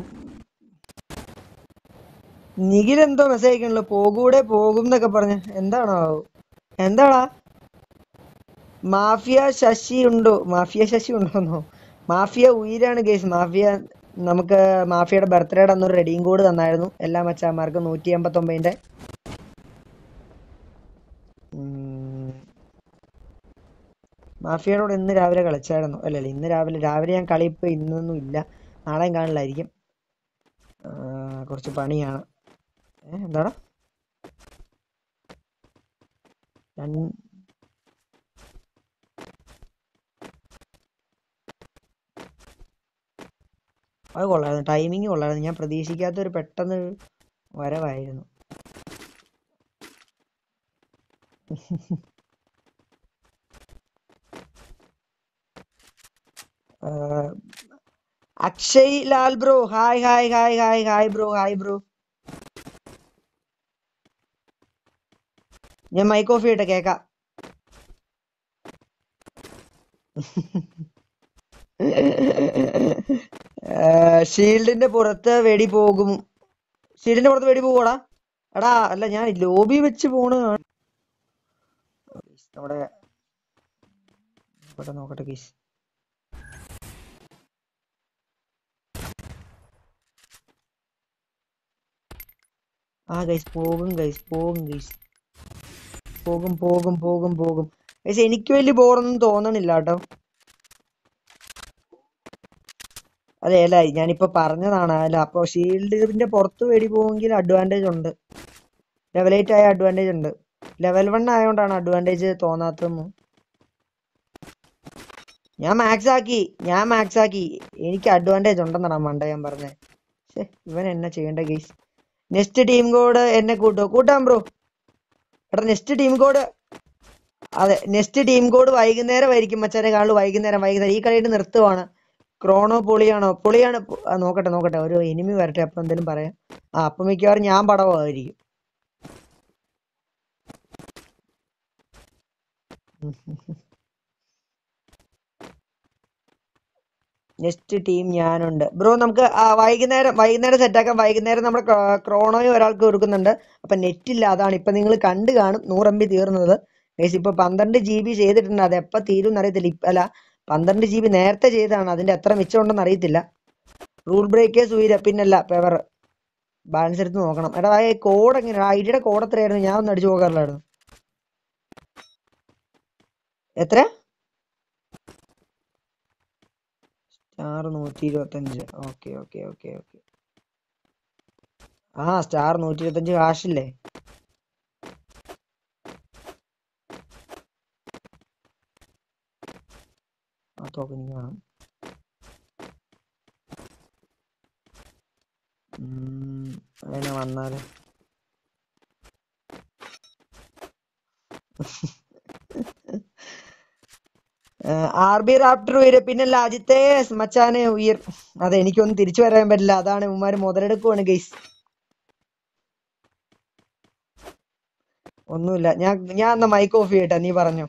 നിഖിൽ എന്തോ മെസ്സേജ് അയക്കണല്ലോ പോകൂടെ പോകും എന്നൊക്കെ പറഞ്ഞ് എന്താണോ എന്താടാ മാഫിയ ശശി ഉണ്ടോ മാഫിയ ശശി ഉണ്ടോന്നോ മാഫിയ ഉയരാണ് കേസ് മാഫിയ നമുക്ക് മാഫിയയുടെ ബർത്ത്ഡേയുടെ അന്നൊരു റെഡിയും കോഡ് തന്നായിരുന്നു എല്ലാ മച്ചാന്മാർക്കും നൂറ്റി എൺപത്തി ഒമ്പതിന്റെ മാഫിയയോട് ഇന്ന് രാവിലെ കളിച്ചായിരുന്നു അല്ലല്ല ഇന്ന് രാവിലെ രാവിലെ ഞാൻ കളി ഇപ്പൊ ഇന്നൊന്നും ഇല്ല നാളെയും കാണില്ലായിരിക്കും ആ, കുറച്ച് പണിയാണ് ഏ എന്താടാ രൺ- അത് കൊള്ളായിരുന്നു ടൈമിങ് കൊള്ളായിരുന്നു ഞാൻ പ്രതീക്ഷിക്കാത്ത ഒരു പെട്ടെന്ന് വരവായിരുന്നു ആ, Akshay Lal bro hi hi hi hi hi bro hi bro ഞാൻ മൈക്ക് ഓഫ് ചെയ്യട്ടെ കേക്കാം ഷീൽഡിന്റെ പുറത്ത് വെടി പോകും ഷീൽഡിന്റെ പുറത്ത് വെടി പോകൂടാ എടാ അല്ല ഞാൻ ലോബി വെച്ച് പോണ നമ്മുടെ ഇവിടെ നോക്കട്ടെ കേസ് ആ ഗൈസ് പോകും ഗൈസ് പോകും ഗൈസ് പോകും പോകും പോകും പോകും ഗൈസ് എനിക്ക് വലിയ ബോറൊന്നും തോന്നണില്ല കേട്ടോ അതെ അല്ല ഞാനിപ്പോ പറഞ്ഞതാണ് അല്ല അപ്പൊ ഷീൽഡിന്റെ പുറത്ത് വെടി പോവെങ്കിൽ അഡ്വാൻറ്റേജ് ഉണ്ട് ലെവൽ എയ്റ്റ് ആയ അഡ്വാൻറ്റേജ് ഉണ്ട് ലെവൽ വൺ ആയതുകൊണ്ടാണ് അഡ്വാൻറ്റേജ് തോന്നാത്തതെന്ന് ഞാൻ മാക്സ് ആക്കി ഞാൻ മാക്സ് ആക്കി എനിക്ക് അഡ്വാൻറ്റേജ് ഉണ്ടെന്നാണ് മണ്ട ഞാൻ പറഞ്ഞത് പക്ഷേ ഇവൻ എന്നെ ചെയ്യേണ്ട ഗെയ്സ് നെക്സ്റ്റ് ടീം കോഡ് എന്നെ കൂട്ടോ കൂട്ടാം ബ്രോ എടാ നെക്സ്റ്റ് ടീം കോഡ് അതെ നെക്സ്റ്റ് ടീം കോഡ് വൈകുന്നേരം ആയിരിക്കും മച്ചാനെ കാണു വൈകുന്നേരം വൈകുന്നേരം ഈ കളിയിട്ട് നിർത്തുവാണ് ക്രോണോ പൊളിയാണോ പൊളിയാണ് പൊ- ആ, നോക്കട്ടെ നോക്കട്ടെ ഒരു എനിമി വരട്ടെ അപ്പൊ എന്തെങ്കിലും പറയാം ആ അപ്പൊ മിക്കവാറും ഞാൻ പടമായിരിക്കും നെക്സ്റ്റ് ടീം ഞാനുണ്ട് ബ്രോ നമുക്ക് ആ, വൈകുന്നേരം വൈകുന്നേരം സെറ്റാക്കാം വൈകുന്നേരം നമ്മുടെ ക്രോ- ക്രോണോയും ഒരാൾക്ക് കൊടുക്കുന്നുണ്ട് അപ്പൊ നെറ്റ് ഇല്ല അതാണ് ഇപ്പൊ നിങ്ങൾ കണ്ടു കാണും നൂറ് എം ബി തീർന്നത് ഗൈസ് ഇപ്പൊ പന്ത്രണ്ട് ജി ബി ചെയ്തിട്ടുണ്ട് അത് എപ്പോ തീരും എന്നറിയത്തില്ല ഇപ്പ അല്ല പന്ത്രണ്ട് ജി ബി നേരത്തെ ചെയ്തതാണ് അതിന്റെ എത്ര മിച്ചം ഉണ്ടെന്ന് അറിയത്തില്ല റൂൾ ബ്രേക്കേഴ്സ് ഉയര പിന്നല്ല പെവർ ബാലൻസ് എടുത്ത് നോക്കണം എടാ ആ കോഡ് എങ്ങനെയാണ് ഐഡിയുടെ കോഡ് എത്രയായിരുന്നു ഞാൻ ഒന്ന് അടിച്ചു നോക്കാറില്ലായിരുന്നു എത്ര സ്റ്റാർ നൂറ്റി ഇരുപത്തഞ്ച് ഓക്കെ ഓക്കെ ഓക്കെ ഓക്കെ ആ സ്റ്റാർ നൂറ്റി ഇരുപത്തഞ്ച് കാശില്ലേ ആ ടോക്കൺ വേണം ഉം, അതിനെ വന്നാല് ആർ ബി റാപ്റ്റർ ഉയര് പിന്നല്ല അജിത്തെ മച്ചാനെ ഉയർ അതെ എനിക്കൊന്നും തിരിച്ചു വരാൻ പറ്റില്ല അതാണ് ഉമ്മാര് മുതലെടുക്കുവാണ് ഗൈസ് ഒന്നുമില്ല ഞാൻ ഞാൻ എന്നാ മൈക്ക് ഓഫ് ചെയ്യട്ടെ നീ പറഞ്ഞു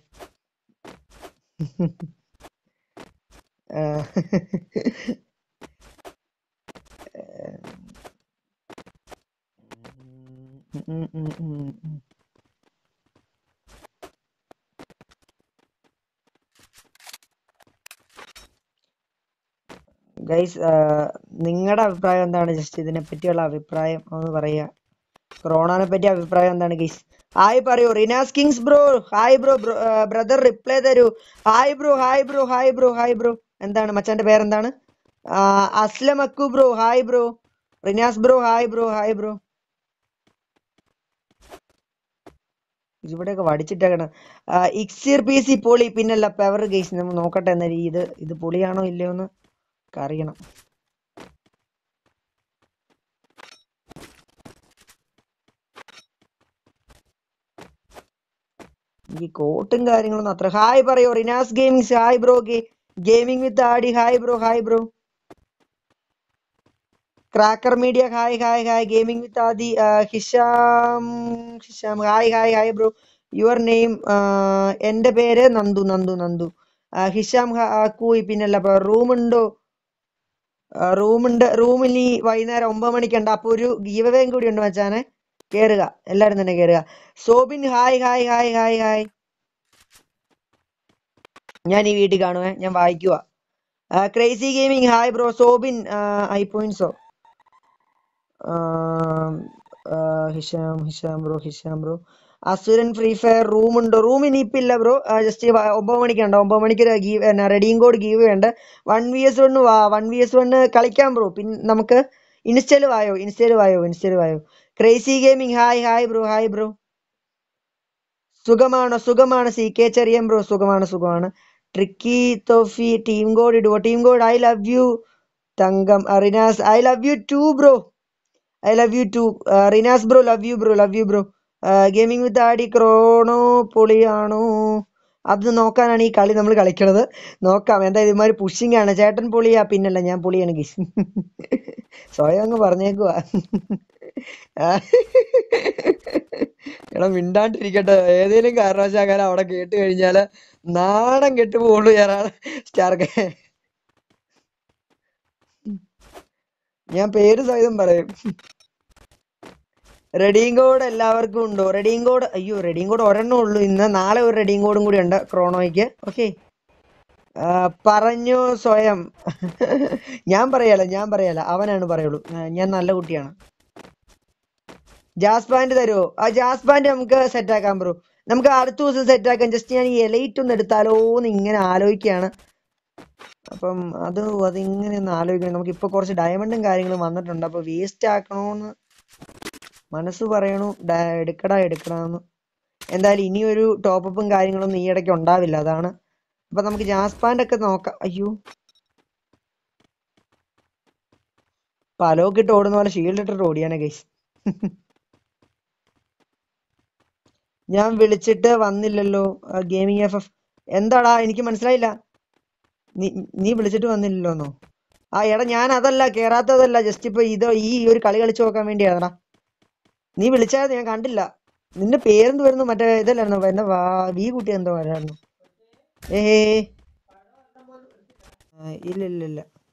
ഗൈസ് നിങ്ങളുടെ അഭിപ്രായം എന്താണ് ജസ്റ്റ് ഇതിനെ പറ്റിയുള്ള അഭിപ്രായം ഒന്ന് പറയുക കൊറോണനെ പറ്റി അഭിപ്രായം എന്താണ് ഗൈസ് ഹായ് പറയൂ Rinas kings bro hi bro brother reply തരൂ hi bro hi bro hi bro hi bro എന്താണ് മച്ചാന്റെ പേരെന്താണ് ആ, Aslam Akku bro hi bro Rinas bro hi bro hi bro ഇവിടെയൊക്കെ വടിച്ചിട്ടേക്കണം ഇക്സിർ പി സി പൊളി പിന്നല്ല പെവർ ഗെയ്സ് നമ്മൾ നോക്കട്ടെ എന്നാ ഇത് ഇത് പൊളിയാണോ ഇല്ലയോ എന്ന് ഒക്കെ അറിയണം ഈ കോട്ടും കാര്യങ്ങളൊന്നും അത്ര ഹായ് പറയോ Rinas gamings hi bro gaming with Aadi hi bro hi bro cracker media hi hi hi gaming with Aadi Hisham Hisham hi hi hi bro your name എന്റെ പേര് നന്ദു നന്ദു നന്ദു ആ, ഹിഷാം ഹ- ആ, കൂയി പിന്നല്ല റൂമുണ്ടോ റൂമുണ്ട് റൂമിൽ ഈ വൈകുന്നേരം ഒമ്പത് മണിക്കുണ്ട് അപ്പൊ ഒരു ഗീവവേയും കൂടി ഉണ്ട് മച്ചാനെ കേറുക എല്ലാരും തന്നെ കേറുക Sobin hi hi hi hi hi ഞാൻ ഈ വീട്ടിൽ കാണുവേ ഞാൻ വായിക്കുക crazy gaming hi bro Sobin I പോയിന്റ്സോ Hisham Hisham bro Hisham bro Asuran free fire room ഉണ്ടോ റൂം ഇനിയിപ്പില്ല ബ്രോ ജസ്റ്റ് ഒമ്പത് മണിക്കുണ്ട് ഒമ്പത് മണിക്ക് ഗീവ് റെഡിയും കോഡ് ഗീവ് ഉണ്ട് വൺ വി എസ് വണ് വാ വൺ വി എസ് വണ് കളിക്കാം ബ്രോ പിന്നെ നമുക്ക് ഇൻസ്റ്റയിൽ വായോ ഇൻസ്റ്റയിൽ വായോ ഇൻസ്റ്റയിൽ വായോ crazy gaming hi hi bro hi bro സുഖമാണോ സുഖമാണ് സി കെ ചെറിയൻ ബ്രോ സുഖമാണ് സുഖമാണ് ട്രിക്കി തോഫി ടീം കോഡ് ഇടുവോ team code I love you തങ്കം Rinas I love you too bro I love you too Rinas bro love you bro love you bro gaming with Aadi chrono പൊളിയാണോ അത് നോക്കാനാണ് ഈ കളി നമ്മൾ കളിക്കണത് നോക്കാം എന്തായാലും ഇമാര് പുഷിംഗ് ആണ് ചേട്ടൻ പൊളിയാ പിന്നല്ല ഞാൻ പൊളിയാണ് ഗീസ് സ്വയം അങ്ങ് പറഞ്ഞേക്കുവാ എടാ മിണ്ടാണ്ടിരിക്കട്ടെ ഏതേലും കാരണവശാൽ അവിടെ കേട്ട് കഴിഞ്ഞാല് നാണം കെട്ട് പോകുള്ളൂ ഞാൻ സ്റ്റാർക്ക് ഞാൻ പേര് സഹിതം പറയും റെഡിയും കോഡ് എല്ലാവർക്കും ഉണ്ടോ റെഡിയും കോഡ് അയ്യോ റെഡിയും കോഡ് ഒരെണ്ണം ഉള്ളൂ ഇന്ന് നാളെ ഒരു റെഡിയും കോഡും കൂടി ഉണ്ട് ക്രോണോയ്ക്ക് ഓക്കെ പറഞ്ഞു സ്വയം ഞാൻ പറയാല ഞാൻ പറയാല അവനാണ് പറയുള്ളൂ ആ, ഞാൻ നല്ല കുട്ടിയാണ് ജാസ് ബാൻഡ് തരുമോ ആ ജാസ് ബാൻഡ് നമുക്ക് സെറ്റ് ആക്കാം ബ്രോ നമുക്ക് അടുത്ത ദിവസം സെറ്റ് ആക്കാം ജസ്റ്റ് ഞാൻ ഈ എലൈറ്റ് ഒന്ന് എടുത്താലോ എന്ന് ഇങ്ങനെ ആലോചിക്കുകയാണ് അപ്പം അത് അതിങ്ങനെ ഒന്ന് ആലോചിക്കണം നമുക്ക് ഇപ്പൊ കുറച്ച് ഡയമണ്ടും കാര്യങ്ങളും വന്നിട്ടുണ്ട് അപ്പൊ വേസ്റ്റ് ആക്കണോന്ന് മനസ്സ് പറയണു ഡ- എടുക്കടാ എടുക്കടാന്ന് എന്തായാലും ഇനിയൊരു ടോപ്പും കാര്യങ്ങളൊന്നും ഈ ഇടയ്ക്ക് ഉണ്ടാവില്ല അതാണ് അപ്പൊ നമുക്ക് ജാസ്പാൻഡ് ഒക്കെ നോക്കാം അയ്യോ പലോക്ക് ഇട്ട് ഓടുന്ന പോലെ ഷീൽഡ് ഇട്ടിട്ട് ഓടിയാനെ ഗൈസ് ഞാൻ വിളിച്ചിട്ട് വന്നില്ലല്ലോ ഗെയിമിംഗ് എഫ് എഫ് എന്താടാ എനിക്ക് മനസ്സിലായില്ല നീ നീ വിളിച്ചിട്ട് വന്നില്ലല്ലോന്നോ ആ എടാ ഞാൻ അതല്ല കേറാത്തതല്ല ജസ്റ്റ് ഇപ്പൊ ഇത് ഈ ഒരു കളി കളിച്ചു നോക്കാൻ വേണ്ടിയാണെടാ നീ വിളിച്ചായിരുന്നു ഞാൻ കണ്ടില്ല നിന്റെ പേരെന്ത് വരുന്നു മറ്റേ ഇതല്ലായിരുന്നു എന്റെ വാ വീ കുട്ടി എന്തോ വരായിരുന്നു ഏ ഇല്ല ഇല്ല ഇല്ല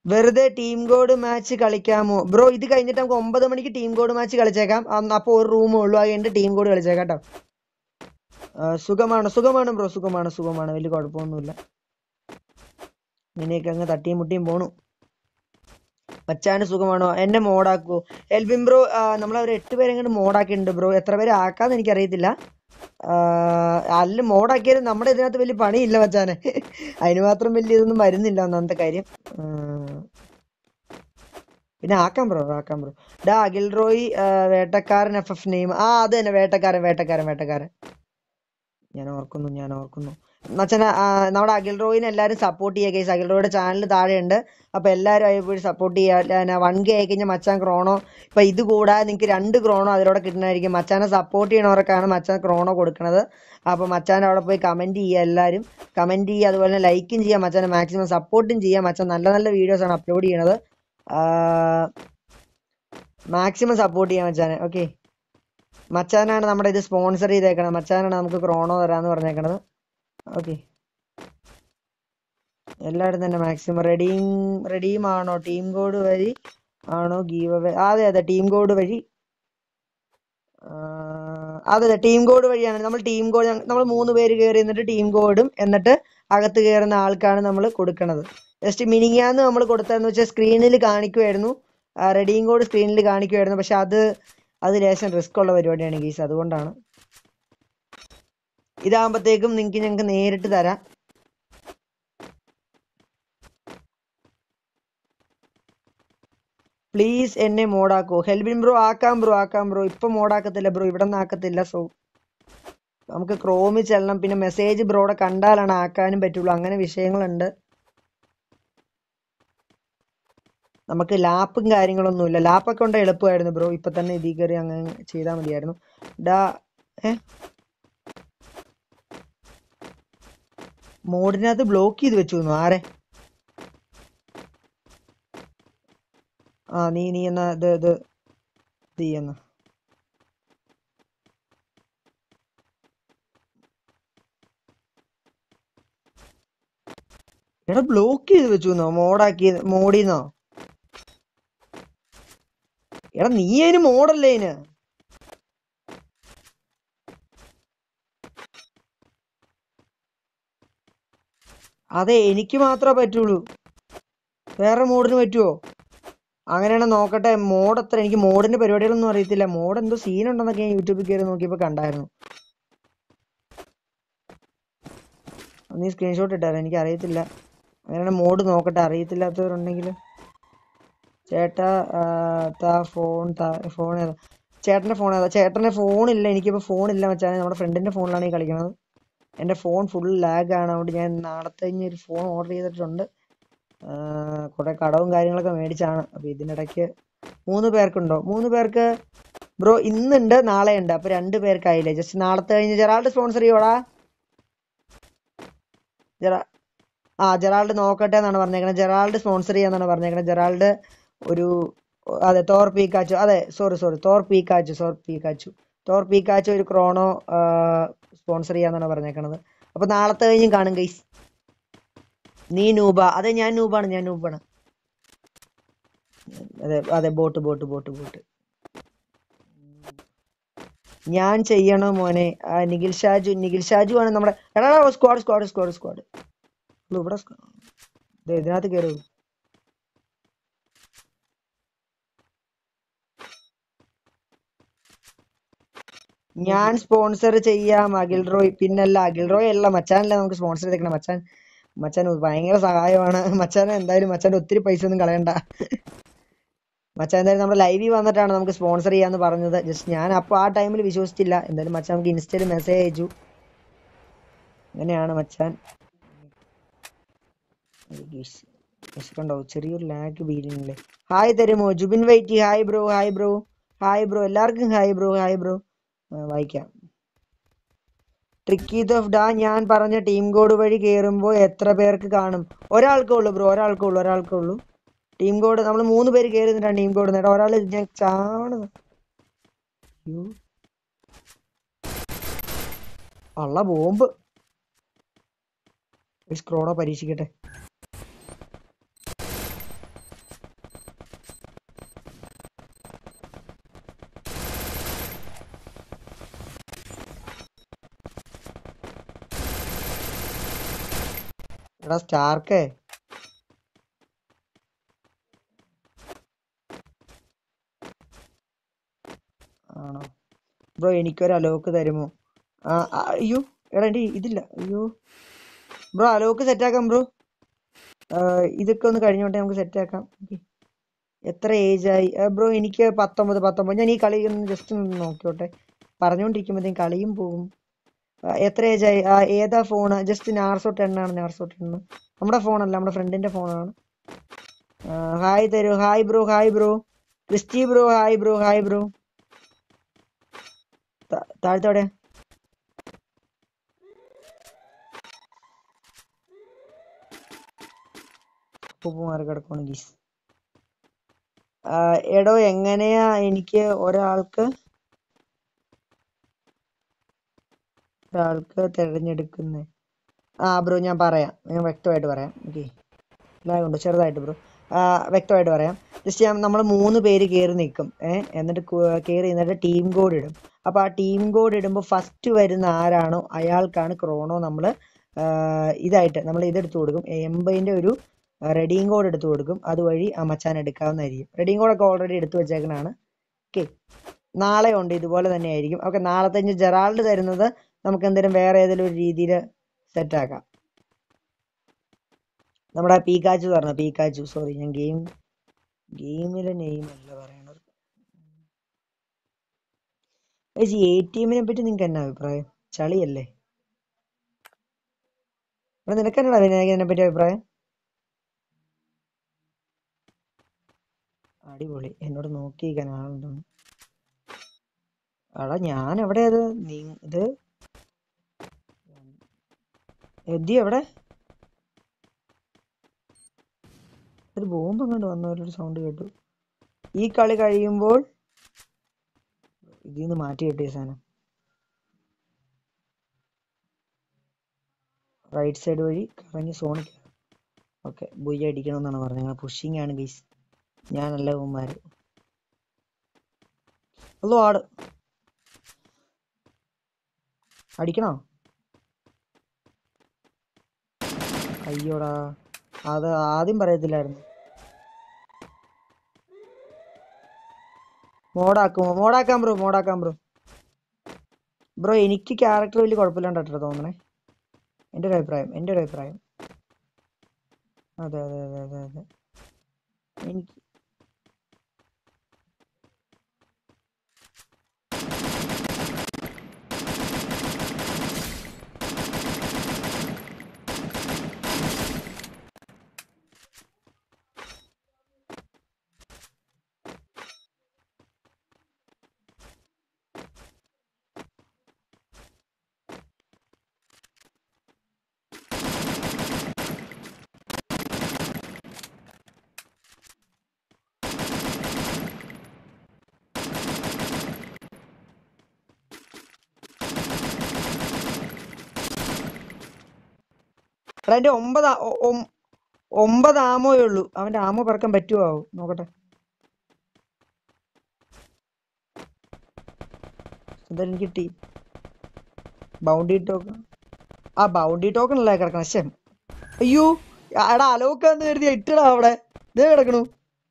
വെറുതെ ടീം കോഡ് മാച്ച് കളിക്കാമോ ബ്രോ ഇത് കഴിഞ്ഞിട്ട് നമുക്ക് ഒമ്പത് മണിക്ക് ടീം കോഡ് മാച്ച് കളിച്ചേക്കാം അന്ന് അപ്പോൾ ഒരു റൂമേ ഉള്ളൂ അത് കഴിഞ്ഞിട്ട് ടീം കോഡ് കളിച്ചേക്കാം കേട്ടോ ആ, സുഖമാണ് സുഖമാണ് ബ്രോ സുഖമാണ് സുഖമാണ് വലിയ കുഴപ്പമൊന്നുമില്ല ഇങ്ങനെയൊക്കെ അങ്ങ് തട്ടിയും മുട്ടിയും പോണു മച്ചാന് സുഖമാണോ എന്നെ മോഡാക്കോ എൽബിൻ ബ്രോ നമ്മൾ അവർ എട്ട് പേരെ കണ്ട് മോഡാക്കിയിട്ടുണ്ട് ബ്രോ എത്ര പേര് ആക്കാന്ന് എനിക്കറിയത്തില്ല അല്ല മോഡാക്കിയാലും നമ്മുടെ ഇതിനകത്ത് വലിയ പണിയില്ല മച്ചാനെ അതിന് മാത്രം വലിയ ഇതൊന്നും വരുന്നില്ല ഒന്നാമത്തെ കാര്യം ആ, പിന്നെ ആക്കാം ബ്രോ ആക്കാം ബ്രോ ഡാ അഖിൽ റോയ് ആ, വേട്ടക്കാരൻ എഫ് എഫ് നെയിം ആ അത് തന്നെ വേട്ടക്കാരൻ വേട്ടക്കാരൻ വേട്ടക്കാരൻ ഞാൻ ഓർക്കുന്നു ഞാൻ ഓർക്കുന്നു മച്ചന നമ്മുടെ അഖിൽ റോയിനെ എല്ലാവരും സപ്പോർട്ട് ചെയ്യുക ഗൈസ് അഖിൽ റോയുടെ ചാനൽ താഴെയുണ്ട് അപ്പൊ എല്ലാവരും അതിൽ പോയി സപ്പോർട്ട് ചെയ്യുക വൺ കെ ആയി കഴിഞ്ഞാൽ മച്ചാൻ ക്രോണോ ഇപ്പൊ ഇത് കൂടാതെ നിങ്ങൾക്ക് രണ്ട് ക്രോണോ അതിലൂടെ കിട്ടുന്നതായിരിക്കും മച്ചാനെ സപ്പോർട്ട് ചെയ്യണവർക്കാണ് മച്ചാൻ ക്രോണോ കൊടുക്കുന്നത് അപ്പൊ മച്ചാൻ അവിടെ പോയി കമന്റ് ചെയ്യുക എല്ലാവരും കമന്റ് ചെയ്യുക അതുപോലെ തന്നെ ലൈക്കും ചെയ്യുക മച്ചാനെ മാക്സിമം സപ്പോർട്ടും ചെയ്യുക മച്ചാൻ നല്ല നല്ല വീഡിയോസ് ആണ് അപ്ലോഡ് ചെയ്യണത് മാക്സിമം സപ്പോർട്ട് ചെയ്യാം മച്ചാനെ ഓക്കെ മച്ചാനാണ് നമ്മുടെ ഇത് സ്പോൺസർ ചെയ്തേക്കണത് മച്ചാനാണ് നമുക്ക് ക്രോണോ തരാന്ന് പറഞ്ഞേക്കണത് ഓക്കെ എല്ലായിടും തന്നെ മാക്സിമം റെഡീം റെഡീം ആണോ ടീം കോഡ് വഴി ആണോ ഗീവ് അവേ അതെ അതെ ടീം കോഡ് വഴി ആ, അതെ അതെ ടീം കോഡ് വഴിയാണ് നമ്മൾ ടീം കോഡ് നമ്മൾ മൂന്ന് പേര് കയറി എന്നിട്ട് ടീം കോഡും എന്നിട്ട് അകത്ത് കയറുന്ന ആൾക്കാണ് നമ്മൾ കൊടുക്കണത് ജസ്റ്റ് മിനിങ്ങാന്ന് നമ്മൾ കൊടുത്തതെന്ന് വെച്ചാൽ സ്ക്രീനിൽ കാണിക്കുമായിരുന്നു റെഡീം കോഡ് സ്ക്രീനിൽ കാണിക്കുമായിരുന്നു പക്ഷെ അത് അത് ലേശം റിസ്ക് ഉള്ള പരിപാടിയാണ് ഗീസ് അതുകൊണ്ടാണ് ഇതാകുമ്പോഴത്തേക്കും നിങ്ങൾക്ക് ഞങ്ങൾക്ക് നേരിട്ട് തരാം പ്ലീസ് എന്നെ മോഡാക്കോ ഹെൽബിൻ ബ്രോ ആക്കാം ബ്രോ ആക്കാം ബ്രോ ഇപ്പൊ മോഡാക്കത്തില്ല ബ്രോ ഇവിടെ നിന്ന് ആക്കത്തില്ല സോ നമുക്ക് ക്രോമിൽ ചെല്ലണം പിന്നെ മെസ്സേജ് ബ്രോടെ കണ്ടാലാണ് ആക്കാനും പറ്റുള്ളൂ അങ്ങനെ വിഷയങ്ങളുണ്ട് നമുക്ക് ലാപ്പും കാര്യങ്ങളൊന്നുമില്ല ലാപ്പൊക്കെ ഉണ്ട് എളുപ്പമായിരുന്നു ബ്രോ ഇപ്പൊ തന്നെ ഇതിൽ കയറി അങ്ങനെ ചെയ്താൽ മതിയായിരുന്നു ഡാ ഏ മോഡിനകത്ത് ബ്ലോക്ക് ചെയ്ത് വെച്ചു തന്നു ആരെ ആ നീ നീ എന്നാ ഇത് ഇത് ഇത് ചെയ്യുന്ന എടാ ബ്ലോക്ക് ചെയ്ത് വെച്ചു മോഡാക്കി മോഡിന്നോ എടാ നീ അതിന് മോഡല്ലേ അതിന് അതെ എനിക്ക് മാത്രമേ പറ്റുള്ളൂ വേറെ മോഡിന് പറ്റുമോ അങ്ങനെയാണെ നോക്കട്ടെ മോഡ് എത്ര എനിക്ക് മോഡിന്റെ പരിപാടികളൊന്നും അറിയത്തില്ല മോഡ് എന്തോ സീൻ ഉണ്ടെന്നൊക്കെ ഞാൻ യൂട്യൂബിൽ കയറി നോക്കിയപ്പോൾ കണ്ടായിരുന്നു നീ സ്ക്രീൻഷോട്ട് ഇട്ടായിരുന്നു എനിക്ക് അറിയത്തില്ല അങ്ങനെയാണ് മോഡ് നോക്കട്ടെ അറിയത്തില്ലാത്തവരുണ്ടെങ്കിൽ ചേട്ടാ ആ, താ ഫോൺ താ ഫോൺ ഏതാ ചേട്ടൻ്റെ ഫോൺ ഏതാ ചേട്ടൻ്റെ ഫോണില്ല എനിക്കിപ്പോൾ ഫോണില്ല വെച്ചാൽ നമ്മുടെ ഫ്രണ്ടിൻ്റെ ഫോണിലാണ് ഈ കളിക്കുന്നത് എൻ്റെ ഫോൺ ഫുൾ ലാഗ് ആണ് അതുകൊണ്ട് ഞാൻ നാളത്തെ കഴിഞ്ഞ് ഒരു ഫോൺ ഓർഡർ ചെയ്തിട്ടുണ്ട് കുറെ കടവും കാര്യങ്ങളൊക്കെ മേടിച്ചാണ് അപ്പൊ ഇതിനിടയ്ക്ക് മൂന്ന് പേർക്കുണ്ടോ മൂന്ന് പേർക്ക് ബ്രോ ഇന്നുണ്ട് നാളെ ഉണ്ട് അപ്പൊ രണ്ട് പേർക്കായില്ലേ ജസ്റ്റ് നാളത്തെ കഴിഞ്ഞ് ജെറാൾഡ് സ്പോൺസർ ചെയ്യോടാ ജെറാ ആ ജെറാൾഡ് നോക്കട്ടെ എന്നാണ് പറഞ്ഞേക്കണത് ജെറാൾഡ് സ്പോൺസർ ചെയ്യാന്നാണ് പറഞ്ഞേക്കണത് ജെറാൾഡ് ഒരു അതെ തോർ പീക്കാച്ചു അതെ സോറി സോറി തോർ പീക്കാച്ചു സോർ പീക്കാച്ചു തോർ പീക്കാച്ചു ഒരു ക്രോണോ സ്പോൺസർ ചെയ്യാന്നാണ് പറഞ്ഞേക്കണത് അപ്പൊ നാളത്തെ കഴിഞ്ഞും കാണും ഗൈസ് നീ നൂബ അതെ ഞാൻ നൂബാണ് ഞാൻ നൂബാണ് അതെ അതെ ബോട്ട് ബോട്ട് ബോട്ട് ബോട്ട് ഞാൻ ചെയ്യണോ മോനെ ആ, നിഖിൽ ഷാജു നിഖിൽ ഷാജു ആണ് നമ്മുടെ എടാ സ്ക്വാഡ് സ്ക്വാഡ് സ്ക്വാഡ് സ്ക്വാഡ് ഇവിടെ squad. ദേ, ഇതിനകത്ത് കയറി ഞാൻ സ്പോൺസർ ചെയ്യാം അഖിൽ റോയ് പിന്നല്ല അഖിൽ റോയ് അല്ല മച്ചാനല്ല നമുക്ക് സ്പോൺസർ ചെയ്തേക്കണം മച്ചാൻ മച്ചാൻ ഭയങ്കര സഹായമാണ് മച്ചാൻ എന്തായാലും മച്ചാന്റെ ഒത്തിരി പൈസ ഒന്നും കളയണ്ട മച്ചാൻ എന്തായാലും നമ്മുടെ ലൈവിൽ വന്നിട്ടാണ് നമുക്ക് സ്പോൺസർ ചെയ്യാന്ന് പറഞ്ഞത് ജസ്റ്റ് ഞാൻ അപ്പോൾ ആ ടൈമിൽ വിശ്വസിച്ചില്ല എന്തായാലും മച്ചാൻ നമുക്ക് ഇൻസ്റ്റയിൽ മെസ്സേജ് അയച്ചു അങ്ങനെയാണ് മച്ചാൻ കണ്ടോ ചെറിയൊരു ലാഗ് ഫീലിംഗ് ഹായ് തരുമോ ജുബിൻ വൈറ്റി hi bro hi bro hi bro എല്ലാവർക്കും ഹായ് ബ്രോ ഹായ് ബ്രോ വായിക്കാം ട്രിക്കി ഓഫ് ഡാ ഞാൻ പറഞ്ഞ ടീം കോഡ് വഴി കയറുമ്പോൾ എത്ര പേർക്ക് കാണും ഒരാൾക്കേ ഉള്ളൂ ബ്രോ ഒരാൾക്കേ ഉള്ളൂ ഒരാൾക്കേ ഉള്ളൂ ടീം കോഡ് നമ്മൾ മൂന്ന് പേര് കയറി നിന്നിട്ടാണ് ടീം കോഡ് നേടാ ഒരാൾ ഞാൻ ചാവണത് അയ്യോ അള്ള ബോംബ് സ്ക്രോണോ പരീക്ഷിക്കട്ടെ എടാ സ്റ്റാർക്കേ ആണോ ബ്രോ എനിക്കൊരു അലോക്ക് തരുമോ ആ ആ, അയ്യോ എടാ എൻ്റെ ഇതില്ല അയ്യോ ബ്രോ അലോക്ക് സെറ്റാക്കാം ബ്രോ ഇതൊക്കെ ഒന്ന് കഴിഞ്ഞോട്ടെ നമുക്ക് സെറ്റാക്കാം ഓക്കെ എത്ര ഏജ് ആയി ബ്രോ എനിക്ക് പത്തൊമ്പത് പത്തൊമ്പത് ഞാൻ ഈ കളി ഒന്ന് ജസ്റ്റ് ഒന്ന് നോക്കിയോട്ടെ പറഞ്ഞുകൊണ്ടിരിക്കുമ്പോഴത്തേക്കും കളിയും പോകും ആ, എത്ര ഏജ് ആയി ആ, ഏതാ ഫോണ് ജസ്റ്റ് നാർസോ ടെൻ ആണ് നാർസോ ടെൻ നമ്മുടെ ഫോണല്ല നമ്മുടെ ഫ്രണ്ടിന്റെ ഫോണാണ് ഹായ് തരൂ hi bro hi bro Christy bro hi bro hi bro താഴത്തോടെ ഉപ്പ് മാറി കിടക്കണം ഗീസ് എടോ എങ്ങനെയാ എനിക്ക് ഒരാൾക്ക് ഒരാൾക്ക് തിരഞ്ഞെടുക്കുന്നത് ആ ബ്രോ ഞാൻ പറയാം ഞാൻ വ്യക്തമായിട്ട് പറയാം ഓക്കെ ലാഗുണ്ട് ചെറുതായിട്ട് ബ്രോ വ്യക്തമായിട്ട് പറയാം ജസ്റ്റ് ഞാൻ നമ്മൾ മൂന്ന് പേര് കയറി നിൽക്കും ഏഹ് എന്നിട്ട് കയറി നിന്നിട്ട് ടീം കോഡ് ഇടും അപ്പോൾ ആ ടീം കോഡ് ഇടുമ്പോൾ ഫസ്റ്റ് വരുന്ന ആരാണോ അയാൾക്കാണ് ക്രോണോ നമ്മൾ ഇതായിട്ട് നമ്മൾ ഇതെടുത്ത് കൊടുക്കും എൺപതിൻ്റെ ഒരു റെഡിയും കോഡ് എടുത്തു കൊടുക്കും അതുവഴി ആ മച്ചാൻ എടുക്കാവുന്നതായിരിക്കും റെഡിയും കോഡൊക്കെ ഓൾറെഡി എടുത്തു വെച്ചേക്കണാണ് ഓക്കെ നാളെ ഉണ്ട് ഇതുപോലെ തന്നെ ആയിരിക്കും ഓക്കെ നാളത്തെ ഇനി ജെറാൾഡ് തരുന്നത് നമുക്ക് എന്തെങ്കിലും വേറെ ഏതെങ്കിലും ഒരു രീതിയിൽ സെറ്റാക്കാം നമ്മുടെ പീക്കാച്ചു പറഞ്ഞു പീക്കാച്ചു സോറി ഞാൻ ഗെയിം ഗെയിമിലെ നെയിം അല്ല പറയണത് ഈ എ ടി എമ്മിനെ പറ്റി നിങ്ങൾക്ക് എന്നാ അഭിപ്രായം ചളിയല്ലേ ഇവിടെ നിനക്ക് എന്നാ വിനായകനെ ഇതിനെ പറ്റി അഭിപ്രായം അടിപൊളി എന്നോട് നോക്കിയിരിക്കാൻ ആളുണ്ടെന്ന് എടാ ഞാൻ എവിടെ അത് നീ ഇത് എത്തി എവിടെ ഒരു ബോംബ് അങ്ങോട്ട് വന്ന ഒരു സൗണ്ട് കേട്ടു ഈ കളി കഴിയുമ്പോൾ ഇതിൽ നിന്ന് മാറ്റി കിട്ടിയ സാധനം റൈറ്റ് സൈഡ് വഴി കറങ്ങി സോണിൽ കയറും ഓക്കെ ബുയ്യ അടിക്കണമെന്നാണ് പറഞ്ഞത് ഞങ്ങൾ പുഷിങ് ആണ് ഗൈസ് ഞാനല്ല ഉമ്മാര് അല്ലോ ആട് അടിക്കണോ അയ്യോടാ അത് ആദ്യം പറയത്തില്ലായിരുന്നു മോഡാക്കുമോ മോഡാക്കാം ബ്രോ മോഡാക്കാം ബ്രോ ബ്രോ എനിക്ക് ക്യാരക്ടർ വലിയ കുഴപ്പമില്ലാണ്ടാട്ടോ തോന്നണേ എൻ്റെ ഒരു അഭിപ്രായം എൻ്റെ ഒരു അഭിപ്രായം അതെ അതെ അതെ അതെ അതെ എനിക്ക് എടാ എൻ്റെ ഒമ്പത് ആ- ഒ- ഒം- ഒമ്പത് ആമോയേ ഉള്ളൂ അവൻ്റെ ആമോ പറക്കാൻ പറ്റുമോ ആവോ നോക്കട്ടെ എന്തായാലും എനിക്ക് കിട്ടി ബൗണ്ടി ടോക്കൺ ആ ബൗണ്ടി ടോക്കൺ അല്ലേ കിടക്കണം ശം അയ്യോ എടാ അലോക്കാന്ന് കരുതി ഇട്ടടാ അവിടെ ഇതേ കിടക്കണു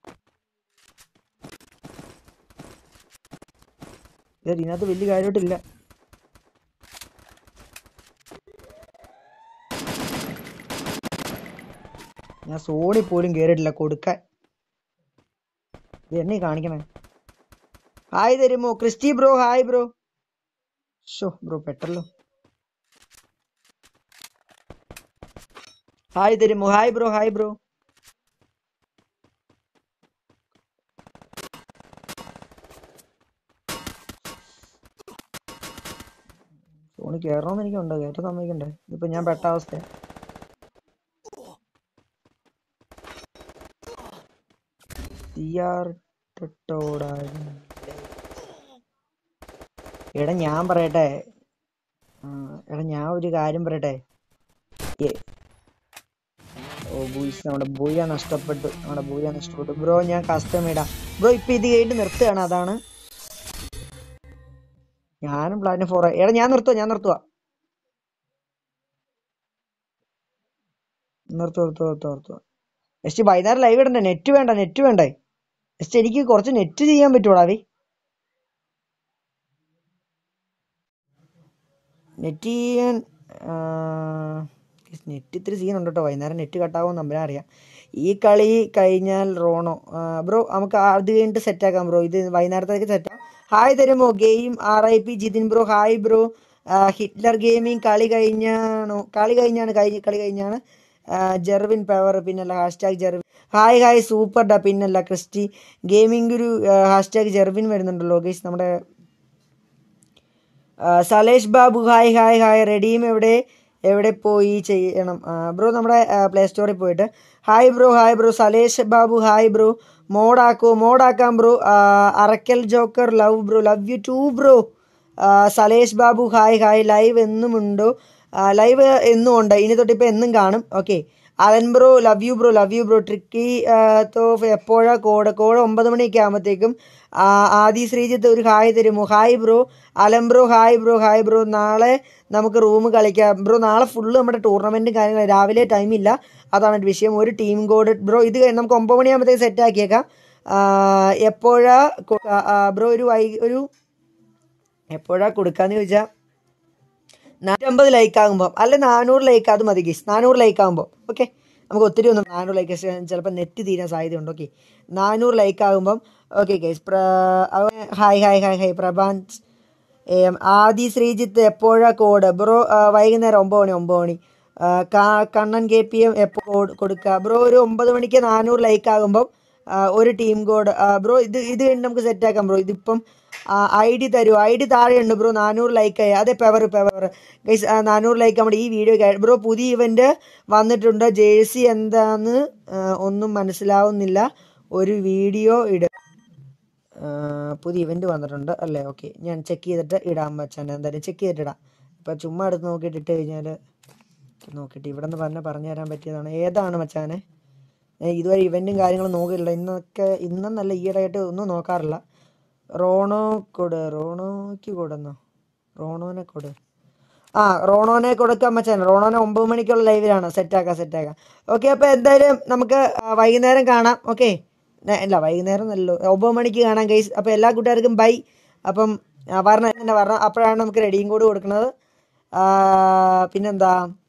ഇതാ, ഇതിനകത്ത് വലിയ കാര്യമായിട്ടില്ല ഞാൻ സോണി പോലും കേറിയിട്ടില്ല കൊടുക്കാൻ ഇത് എന്നെ ഈ കാണിക്കണേ ഹായ് തരുമോ Christy bro hi bro show bro പെട്ടല്ലോ ഹായ് തരുമോ ഹായ് ബ്രോ ഹായ് ബ്രോ സോണി കയറണമെന്ന് എനിക്കുണ്ട് കയറ്റം സമ്മതിക്കണ്ടേ ഇതിപ്പോ ഞാൻ പെട്ട അവസ്ഥ സിആർ എടാ ഞാൻ പറയട്ടെ ആ, എടാ ഞാൻ ഒരു കാര്യം പറയട്ടെ ഏ- ഓ ബൂയ്സ് നമ്മുടെ ബൂയ നഷ്ടപ്പെട്ടു നമ്മുടെ ബൂയ നഷ്ടപ്പെട്ടു ബ്രോ ഞാൻ കസ്റ്റം ഇടാം ബ്രോ ഇപ്പൊ ഇത് കഴിഞ്ഞ് നിർത്തുകയാണ് അതാണ് ഞാനും പ്ലാറ്റിനം ഫോർ എടാ ഞാൻ നിർത്തുക ഞാൻ നിർത്തുക നിർത്ത് നിർത്ത് നിർത്ത് നിർത്ത് ജസ്റ്റ് വൈകുന്നേരം ലൈവ് ഇടണ്ടേ നെറ്റ് വേണ്ട നെറ്റ് വേണ്ടേ ജസ്റ്റ് എനിക്ക് കുറച്ച് നെറ്റ് ചെയ്യാൻ പറ്റുമോടാ വി നെറ്റ് ചെയ്യാൻ നെറ്റ് ഇത്തിരി സീനുണ്ട് കേട്ടോ വൈകുന്നേരം നെറ്റ് കട്ടാവും നമ്പരാൻ അറിയാം ഈ കളി കഴിഞ്ഞാൽ റോണോ ബ്രോ നമുക്ക് അത് കഴിഞ്ഞിട്ട് സെറ്റാക്കാം ബ്രോ ഇത് വൈകുന്നേരത്തേക്ക് സെറ്റാക്കാം ഹായ് തരുമോ game R I P Jithin bro hi bro Hitler gaming കളി കഴിഞ്ഞാണോ കളി കഴിഞ്ഞാണ് കഴിഞ്ഞ കളി കഴിഞ്ഞാണ് ആ, ജെർവിൻ പവർ പിന്നല്ല hashtag Jervin hi hi super ഡാ പിന്നല്ല ക്രിസ്റ്റി ഗെയിമിംഗ് ഒരു ഹാഷ്ടാഗ് ജെർവിൻ വരുന്നുണ്ടല്ലോ ഗൈസ് നമ്മുടെ ആ, Salesh Babu hi hi hi redeem എവിടെ എവിടെ പോയി ചെയ്യണം ബ്രോ നമ്മുടെ പ്ലേ സ്റ്റോറിൽ പോയിട്ട് hi bro hi bro Salesh Babu hi bro മോഡാക്കോ മോഡാക്കാം bro Arakkal joker love bro love you too bro Salesh Babu hi hi live എന്നും ഉണ്ടോ ലൈവ് എന്നും ഉണ്ട് ഇനി തൊട്ട് ഇപ്പോൾ എന്നും കാണും okay Alan bro love you bro love you bro tricky തോഫ് എപ്പോഴാ കോഡ് കോഡ് ഒമ്പത് മണിയൊക്കെ ആകുമ്പോഴത്തേക്കും ആദി ശ്രീജിത്ത് ഒരു ഹായ് തരുമോ hi bro Alan bro hi bro hi bro നാളെ നമുക്ക് റൂം കളിക്കാം ബ്രോ നാളെ ഫുള്ള് നമ്മുടെ ടൂർണമെൻറ്റും കാര്യങ്ങളും രാവിലെ ടൈമില്ല അതാണ് ഒരു വിഷയം ഒരു ടീം കോഡ് ബ്രോ ഇത് കഴിഞ്ഞ് നമുക്ക് ഒമ്പത് മണിയാകുമ്പോഴത്തേക്ക് സെറ്റ് ആക്കിയേക്കാം എപ്പോഴാ ബ്രോ ഒരു വൈ ഒരു എപ്പോഴാ കൊടുക്കാന്ന് ചോദിച്ചാൽ നാനൂറ്റമ്പത് ലൈക്ക് ആകുമ്പോൾ അല്ല നാനൂറ് ലൈക്ക് അത് മതി ഗീസ് നാനൂറ് ലൈക്ക് ആകുമ്പോൾ ഓക്കെ നമുക്ക് ഒത്തിരി ഒന്നും നാനൂറ് ലൈക്ക് ചിലപ്പോൾ നെറ്റ് തീരാൻ സാധ്യതയുണ്ട് ഓക്കെ നാനൂറ് ലൈക്ക് ആകുമ്പം okay guys hi hi hi hi പ്രഭാൻസ് ഏം, ആദി ശ്രീജിത്ത് എപ്പോഴാ കോഡ് ബ്രോ ആ, വൈകുന്നേരം ഒമ്പത് മണി ഒമ്പത് മണി ആ, കാ- കണ്ണൻ കെ പി എം എപ്പോൾ കോഡ് കൊടുക്കുക ബ്രോ ഒരു ഒമ്പത് മണിക്ക് നാനൂറ് ലൈക്ക് ആകുമ്പം ആ, ഒരു ടീം കോഡ് ബ്രോ ഇത് ഇത് കഴിഞ്ഞ് നമുക്ക് സെറ്റ് ആക്കാം ബ്രോ ഇതിപ്പം ഐ ഡി തരൂ ഐ ഡി താഴെയുണ്ട് ബ്രോ നാനൂറ് ലൈക്ക് ആയി അതെ പെവർ പെവർ ഗൈസ് നാനൂറ് ലൈക്ക് നമ്മുടെ ഈ വീഡിയോ ബ്രോ പുതിയ ഇവന്റ് വന്നിട്ടുണ്ട് ജേഴ്സി എന്താന്ന് ആ, ഒന്നും മനസ്സിലാവുന്നില്ല ഒരു വീഡിയോ ഇട ആ, പുതിയ ഇവന്റ് വന്നിട്ടുണ്ട് അല്ലേ ഓക്കെ ഞാൻ ചെക്ക് ചെയ്തിട്ട് ഇടാൻ വെച്ചാൽ എന്തായാലും ചെക്ക് ചെയ്തിട്ട് ഇടാം ഇപ്പം ചുമ്മാ എടുത്ത് നോക്കിയിട്ട് ഇട്ട് കഴിഞ്ഞാൽ നോക്കിയിട്ട് ഇവിടെ നിന്ന് പറഞ്ഞാൽ പറഞ്ഞു തരാൻ പറ്റിയതാണ് ഏതാണ് മച്ചാനെ ഞാൻ ഇതുവരെ ഇവൻറ്റും കാര്യങ്ങളും നോക്കിയില്ല ഇന്നൊക്കെ ഇന്നെന്നല്ല ഈയിടെയായിട്ട് ഒന്നും നോക്കാറില്ല റോണോ കൊട് റോണോയ്ക്ക് കൊടുന്നോ റോണോനെ കൊട് ആ റോണോനെ കൊടുക്കാൻ മച്ചാൻ റോണോനെ ഒമ്പത് മണിക്കുള്ള ലൈവിലാണ് സെറ്റാക്കാം സെറ്റാക്കാം ഓക്കെ അപ്പോൾ എന്തായാലും നമുക്ക് ആ, വൈകുന്നേരം കാണാം ഓക്കെ ഇല്ല വൈകുന്നേരം നല്ലോ ഒമ്പത് മണിക്ക് കാണാം ഗൈസ് അപ്പോൾ എല്ലാ കൂട്ടുകാർക്കും ബൈ അപ്പം ആ, വരണം തന്നെ വരണം അപ്പോഴാണ് നമുക്ക് റെഡിയും കോഡ് കൊടുക്കുന്നത് ആ, പിന്നെന്താ